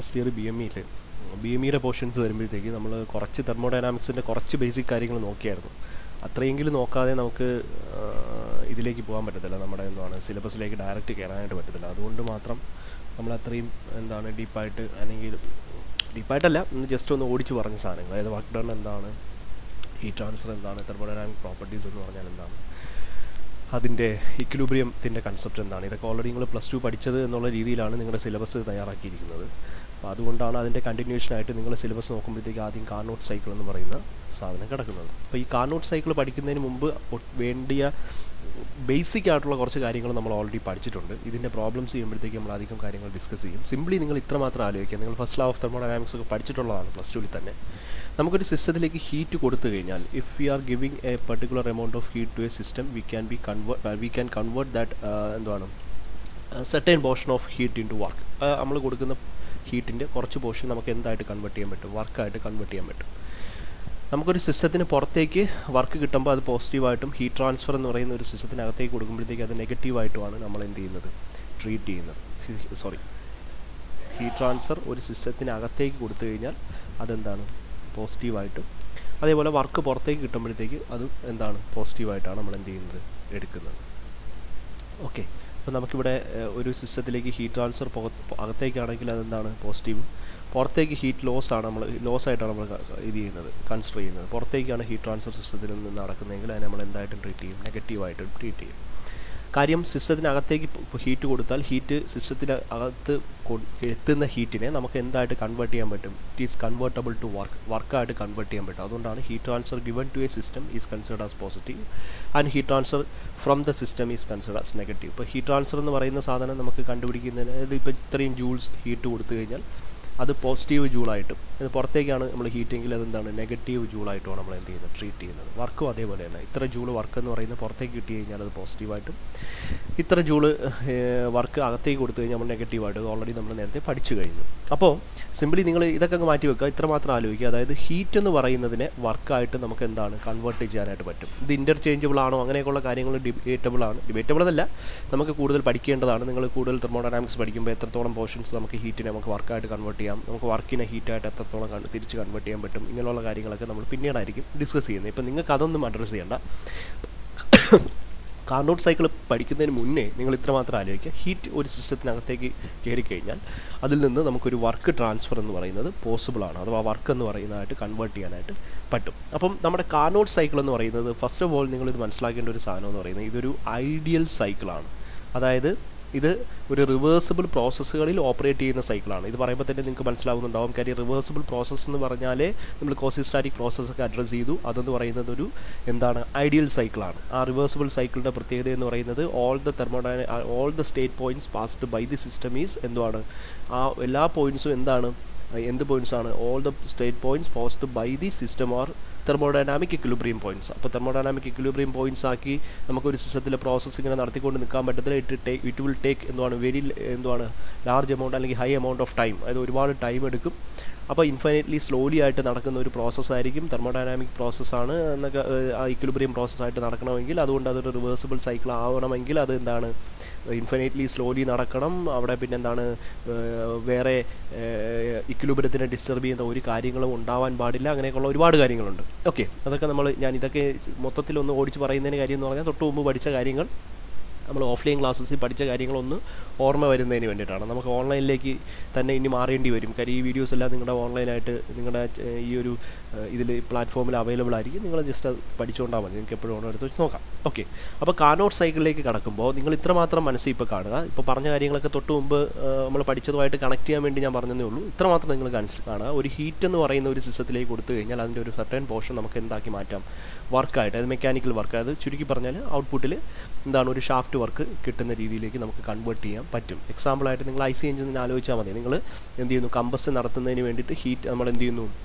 first year B M ഇയിൽ B M ഇയുടെ portions വരുമ്പോഴത്തേക്ക് നമ്മൾ കുറച്ച് തെർമോഡൈനാമിക്സിൻ്റെ കുറച്ച് ബേസിക് കാര്യങ്ങൾ നോക്കിയായിരുന്നു അത്രയെങ്കിലും നോക്കാതെ നമുക്ക് ആ, ഇതിലേക്ക് പോകാൻ പറ്റത്തില്ല നമ്മുടെ എന്താണ് സിലബസിലേക്ക് ഡയറക്റ്റ് കയറാനായിട്ട് പറ്റത്തില്ല അതുകൊണ്ട് മാത്രം നമ്മൾ അത്രയും എന്താണ് ഡീപ്പായിട്ട് അല്ലെങ്കിൽ ഡീപ്പായിട്ടല്ല ഒന്ന് ജസ്റ്റ് ഒന്ന് ഓടിച്ച് പറഞ്ഞ സാധനങ്ങൾ അതായത് വർക്ക് ഡൺ എന്താണ് ഹീറ്റ് ട്രാൻസ്ഫർ എന്താണ് തെർമോഡൈനാമിക് പ്രോപ്പർട്ടീസ് എന്ന് പറഞ്ഞാൽ എന്താണ് അതിൻ്റെ ഇക്വിലിബ്രിയത്തിൻ്റെ കൺസെപ്റ്റ് എന്താണ് ഇതൊക്കെ ഓൾറെഡി നിങ്ങൾ പ്ലസ് ടു പഠിച്ചത് എന്നുള്ള രീതിയിലാണ് നിങ്ങളുടെ സിലബസ് തയ്യാറാക്കിയിരിക്കുന്നത് അപ്പോൾ അതുകൊണ്ടാണ് അതിൻ്റെ കണ്ടിന്യൂഷനായിട്ട് നിങ്ങൾ സിലബസ് നോക്കുമ്പോഴത്തേക്ക് ആദ്യം കാർനോട്ട് സൈക്കിൾ എന്ന് പറയുന്ന സാധനം കിടക്കുന്നത് അപ്പോൾ ഈ കാർനോട്ട് സൈക്കിൾ പഠിക്കുന്നതിന് മുമ്പ് ഒ- വേണ്ടിയ ബേസിക് ആയിട്ടുള്ള കുറച്ച് കാര്യങ്ങൾ നമ്മൾ ഓൾറെഡി പഠിച്ചിട്ടുണ്ട് ഇതിൻ്റെ പ്രോബ്ലംസ് ചെയ്യുമ്പോഴത്തേക്ക് നമ്മൾ അധികം കാര്യങ്ങൾ ഡിസ്കസ് ചെയ്യും സിംപ്ലി നിങ്ങൾ ഇത്ര മാത്രം ആലോചിക്കുക നിങ്ങൾ ഫസ്റ്റ് ലോ ഓഫ് തെർമോഡൈനാമിക്സ് ഒക്കെ പഠിച്ചിട്ടുള്ളതാണ് പ്ലസ് ടുവിൽ തന്നെ നമുക്കൊരു സിസ്റ്റത്തിലേക്ക് ഹീറ്റ് കൊടുത്തു കഴിഞ്ഞാൽ if we are giving a particular amount of heat to a system we can be convert we can convert that എന്താണ് certain portion of heat into work നമ്മൾ കൊടുക്കുന്ന ഹീറ്റിൻ്റെ കുറച്ച് പോർഷൻ നമുക്ക് എന്തായിട്ട് കൺവേർട്ട് ചെയ്യാൻ പറ്റും വർക്കായിട്ട് കൺവേർട്ട് ചെയ്യാൻ പറ്റും നമുക്കൊരു സിസ്റ്റത്തിന് പുറത്തേക്ക് വർക്ക് കിട്ടുമ്പോൾ അത് പോസിറ്റീവായിട്ടും ഹീറ്റ് ട്രാൻസ്ഫർ എന്ന് പറയുന്ന ഒരു സിസ്റ്റത്തിനകത്തേക്ക് കൊടുക്കുമ്പോഴത്തേക്ക് അത് നെഗറ്റീവായിട്ടുമാണ് നമ്മൾ എന്ത് ചെയ്യുന്നത് ട്രീറ്റ് ചെയ്യുന്നത് സോറി ഹീറ്റ് ട്രാൻസ്ഫർ ഒരു സിസ്റ്റത്തിനകത്തേക്ക് കൊടുത്തു കഴിഞ്ഞാൽ അതെന്താണ് പോസിറ്റീവായിട്ടും അതേപോലെ വർക്ക് പുറത്തേക്ക് കിട്ടുമ്പോഴത്തേക്ക് അത് എന്താണ് പോസിറ്റീവായിട്ടാണ് നമ്മൾ എന്ത് ചെയ്യുന്നത് എടുക്കുന്നത് ഓക്കെ അപ്പോൾ നമുക്കിവിടെ ഏഹ്, ഒരു സിസ്റ്റത്തിലേക്ക് ഹീറ്റ് ട്രാൻസ്ഫർ പുറത്ത് അകത്തേക്കാണെങ്കിൽ അതെന്താണ് പോസിറ്റീവ് പുറത്തേക്ക് ഹീറ്റ് ലോസ് ആണ് നമ്മൾ ലോസ് ആയിട്ടാണ് നമ്മൾ ക- ഇത് ചെയ്യുന്നത് കൺസിഡർ ചെയ്യുന്നത് പുറത്തേക്കാണ് ഹീറ്റ് ട്രാൻസ്ഫർ സിസ്റ്റത്തിൽ നിന്ന് നടക്കുന്നതെങ്കിൽ അതിനെ നമ്മൾ എന്തായിട്ടും ട്രീറ്റ് ചെയ്യും നെഗറ്റീവായിട്ടും ട്രീറ്റ് ചെയ്യും കാര്യം സിസ്റ്റത്തിനകത്തേക്ക് ഹീറ്റ് കൊടുത്താൽ ഹീറ്റ് സിസ്റ്റത്തിന് അകത്ത് കൊ- എത്തുന്ന ഹീറ്റിനെ നമുക്ക് എന്തായിട്ട് കൺവേർട്ട് ചെയ്യാൻ പറ്റും it is convertible to work വർക്കായിട്ട് കൺവേർട്ട് ചെയ്യാൻ പറ്റും അതുകൊണ്ടാണ് heat transfer given to a system is considered as positive and heat transfer from the system is considered as negative ഇപ്പോൾ ഹീറ്റ് ട്രാൻസ്ഫർ എന്ന് പറയുന്ന സാധനം നമുക്ക് കണ്ടുപിടിക്കുന്നതിന് അതായത് ഇപ്പോൾ ഇത്രയും ജൂൾസ് ഹീറ്റ് കൊടുത്തു കഴിഞ്ഞാൽ അത് പോസിറ്റീവ് ജൂളായിട്ടും ഇത് പുറത്തേക്കാണ് നമ്മൾ ഹീറ്റെങ്കിൽ അതെന്താണ് നെഗറ്റീവ് ജൂളായിട്ടുമാണ് നമ്മൾ എന്ത് ചെയ്യുന്നത് ട്രീറ്റ് ചെയ്യുന്നത് വർക്കും അതേപോലെ തന്നെ ഇത്ര ജൂള് വർക്ക് എന്ന് പറയുന്നത് പുറത്തേക്ക് കിട്ടി കഴിഞ്ഞാൽ അത് പോസിറ്റീവായിട്ടും ഇത്ര ജൂള് വർക്ക് അകത്തേക്ക് കൊടുത്തു കഴിഞ്ഞാൽ നമ്മൾ നെഗറ്റീവായിട്ട് ഓൾറെഡി നമ്മൾ നേരത്തെ പഠിച്ചു കഴിഞ്ഞു അപ്പോൾ സിമ്പിളി നിങ്ങൾ ഇതൊക്കെ അങ്ങ് മാറ്റി വെക്കുക ഇത്ര മാത്രം ആലോചിക്കുക അതായത് ഹീറ്റ് എന്ന് പറയുന്നതിനെ വർക്കായിട്ട് നമുക്ക് എന്താണ് കൺവേർട്ട് ചെയ്യാനായിട്ട് പറ്റും ഇത് ഇൻ്റർചേഞ്ചബിൾ ആണോ അങ്ങനെയൊക്കെയുള്ള കാര്യങ്ങൾ ഡിബേറ്റബിൾ ആണ് ഡിബേറ്റബിൾ എന്നല്ല നമുക്ക് കൂടുതൽ പഠിക്കേണ്ടതാണ് നിങ്ങൾ കൂടുതൽ തെർമോഡൈനാമിക്സ് പഠിക്കുമ്പോൾ എത്രത്തോളം പോർഷൻസ് നമുക്ക് ഹീറ്റിനെ നമുക്ക് വർക്കായിട്ട് കൺവേർട്ട് ചെയ്യാം നമുക്ക് വർക്കിനെ ഹീറ്റായിട്ട് എത്രത്തോളം കൺ- തിരിച്ച് കൺവേർട്ട് ചെയ്യാൻ പറ്റും ഇങ്ങനെയുള്ള കാര്യങ്ങളൊക്കെ നമ്മൾ പിന്നീടായിരിക്കും ഡിസ്കസ് ചെയ്യുന്നത് ഇപ്പം നിങ്ങൾക്ക് അതൊന്നും അഡ്രസ്സ് ചെയ്യേണ്ട കാർണോട്ട് സൈക്കിൾ പഠിക്കുന്നതിന് മുന്നേ നിങ്ങൾ ഇത്ര മാത്രം ആലോചിക്കുക ഹീറ്റ് ഒരു സിസ്റ്റത്തിനകത്തേക്ക് കയറി കഴിഞ്ഞാൽ അതിൽ നിന്ന് നമുക്കൊരു വർക്ക് ട്രാൻസ്ഫർ എന്ന് പറയുന്നത് പോസിബിൾ ആണ് അഥവാ വർക്ക് എന്ന് പറയുന്നതായിട്ട് കൺവേർട്ട് ചെയ്യാനായിട്ട് പറ്റും അപ്പം നമ്മുടെ കാർണോട്ട് സൈക്കിൾ എന്ന് പറയുന്നത് ഫസ്റ്റ് ഓഫ് ഓൾ നിങ്ങൾ ഇത് മനസ്സിലാക്കേണ്ട ഒരു സാധനം എന്ന് പറയുന്നത് ഇതൊരു ഐഡിയൽ സൈക്കിളാണ് അതായത് ഇത് ഒരു റിവേഴ്സിബിൾ പ്രോസസ്സുകളിൽ ഓപ്പറേറ്റ് ചെയ്യുന്ന സൈക്കിളാണ് ഇത് പറയുമ്പോൾ തന്നെ നിങ്ങൾക്ക് മനസ്സിലാവുന്നുണ്ടാവും കാര്യം റിവേഴ്സിബിൾ പ്രോസസ്സ് എന്ന് പറഞ്ഞാൽ നമ്മൾ കോസിസ്റ്റാറ്റിക് പ്രോസസ്സൊക്കെ അഡ്രസ്സ് ചെയ്തു അതെന്ന് പറയുന്നത് ഒരു എന്താണ് ഐഡിയൽ സൈക്കിളാണ് ആ റിവേഴ്സിബിൾ സൈക്കിളിൻ്റെ പ്രത്യേകത എന്ന് പറയുന്നത് all the thermodynamic all the state points passed by the system is എന്താണ് ആ എല്ലാ പോയിന്റ്സും എന്താണ് എന്ത് പോയിന്റ്സ് ആണ് all the state points passed by the system are thermodynamic equilibrium points അപ്പോൾ തെർമോഡൈനാമിക് ഇക്വിലിബ്രിയം പോയിന്റ്സ് ആക്കി നമുക്കൊരു സിസ്റ്റത്തിലെ പ്രോസസ്സ് ഇങ്ങനെ നടത്തിക്കൊണ്ട് നിൽക്കാൻ പറ്റത്തില്ല it take it will take എന്താണ് വെരി എന്താണ് ലാർജ് എമൗണ്ട് അല്ലെങ്കിൽ ഹൈ എമൗണ്ട് ഓഫ് ടൈം അതായത് ഒരുപാട് ടൈം എടുക്കും അപ്പോൾ ഇൻഫൈനറ്റ്ലി സ്ലോലി ആയിട്ട് നടക്കുന്ന ഒരു പ്രോസസ്സായിരിക്കും തെർമോഡൈനാമിക് പ്രോസസ്സാണ് എന്നൊക്കെ ഏഹ്, ആ ഇക്വിലിബ്രിയം പ്രോസസ്സായിട്ട് നടക്കണമെങ്കിൽ അതുകൊണ്ട് അതൊരു റിവേഴ്സിബിൾ സൈക്കിൾ ആവണമെങ്കിൽ അത് എന്താണ് ഇൻഫിനിറ്റ്ലി സ്ലോലി നടക്കണം അവിടെ പിന്നെ എന്താണ് ഏഹ്, വേറെ ഇക്വിലിബ്രിയത്തിനെ ഡിസ്റ്റർബ് ചെയ്യുന്ന ഒരു കാര്യങ്ങളും ഉണ്ടാവാൻ പാടില്ല അങ്ങനെയൊക്കെയുള്ള ഒരുപാട് കാര്യങ്ങളുണ്ട് ഓക്കെ അതൊക്കെ നമ്മൾ ഞാൻ ഇതൊക്കെ മൊത്തത്തിൽ ഒന്ന് ഓടിച്ച് പറയുന്നതിന് കാര്യം എന്ന് പറഞ്ഞാൽ തൊട്ട് മുമ്പ് പഠിച്ച കാര്യങ്ങൾ നമ്മൾ ഓഫ്ലൈൻ ക്ലാസ്സസിൽ പഠിച്ച കാര്യങ്ങളൊന്ന് ഓർമ്മ വരുന്നതിന് വേണ്ടിയിട്ടാണ് നമുക്ക് ഓൺലൈനിലേക്ക് തന്നെ ഇനി മാറേണ്ടി വരും കാര്യം ഈ വീഡിയോസ് എല്ലാം നിങ്ങളുടെ ഓൺലൈനായിട്ട് നിങ്ങളുടെ ഏഹ്, ഈ ഒരു ഇതിൽ പ്ലാറ്റ്ഫോമിൽ അവൈലബിൾ ആയിരിക്കും നിങ്ങൾ ജസ്റ്റ് അത് പഠിച്ചുകൊണ്ടാൽ മതി നിങ്ങൾക്ക് എപ്പോഴും ഓണം എടുത്ത് വെച്ച് നോക്കാം ഓക്കെ അപ്പോൾ കാനോട്ട് സൈക്കിളിലേക്ക് കടക്കുമ്പോൾ നിങ്ങൾ ഇത്രമാത്രം മനസ്സിൽ ഇപ്പോൾ കാണുക ഇപ്പോൾ പറഞ്ഞ കാര്യങ്ങളൊക്കെ തൊട്ട് മുമ്പ് നമ്മൾ പഠിച്ചതുമായിട്ട് കണക്ട് ചെയ്യാൻ വേണ്ടി ഞാൻ പറഞ്ഞതേ ഉള്ളൂ ഇത്രമാത്രം നിങ്ങൾ കൺസിഡർ കാണുക ഒരു ഹീറ്റ് എന്ന് പറയുന്ന ഒരു സിസ്റ്റത്തിലേക്ക് കൊടുത്തു കഴിഞ്ഞാൽ അതിൻ്റെ ഒരു സർട്ടൻ പോർഷൻ നമുക്ക് എന്താക്കി മാറ്റാം വർക്കായിട്ട് അത് മെക്കാനിക്കൽ വർക്ക് അത് ചുരുക്കി പറഞ്ഞാൽ ഔട്ട്പുട്ടിൽ എന്താണ് ഒരു ഷാഫ്റ്റ് വർക്ക് കിട്ടുന്ന രീതിയിലേക്ക് നമുക്ക് കൺവേർട്ട് ചെയ്യാൻ പറ്റും എക്സാമ്പിളായിട്ട് നിങ്ങൾ ഐ സി എഞ്ചിൻ ആലോചിച്ചാൽ മതി നിങ്ങൾ എന്ത് ചെയ്യുന്നു കമ്പസ് നടത്തുന്നതിന് വേണ്ടിയിട്ട് ഹീറ്റ് നമ്മൾ എന്ത് ചെയ്യുന്നു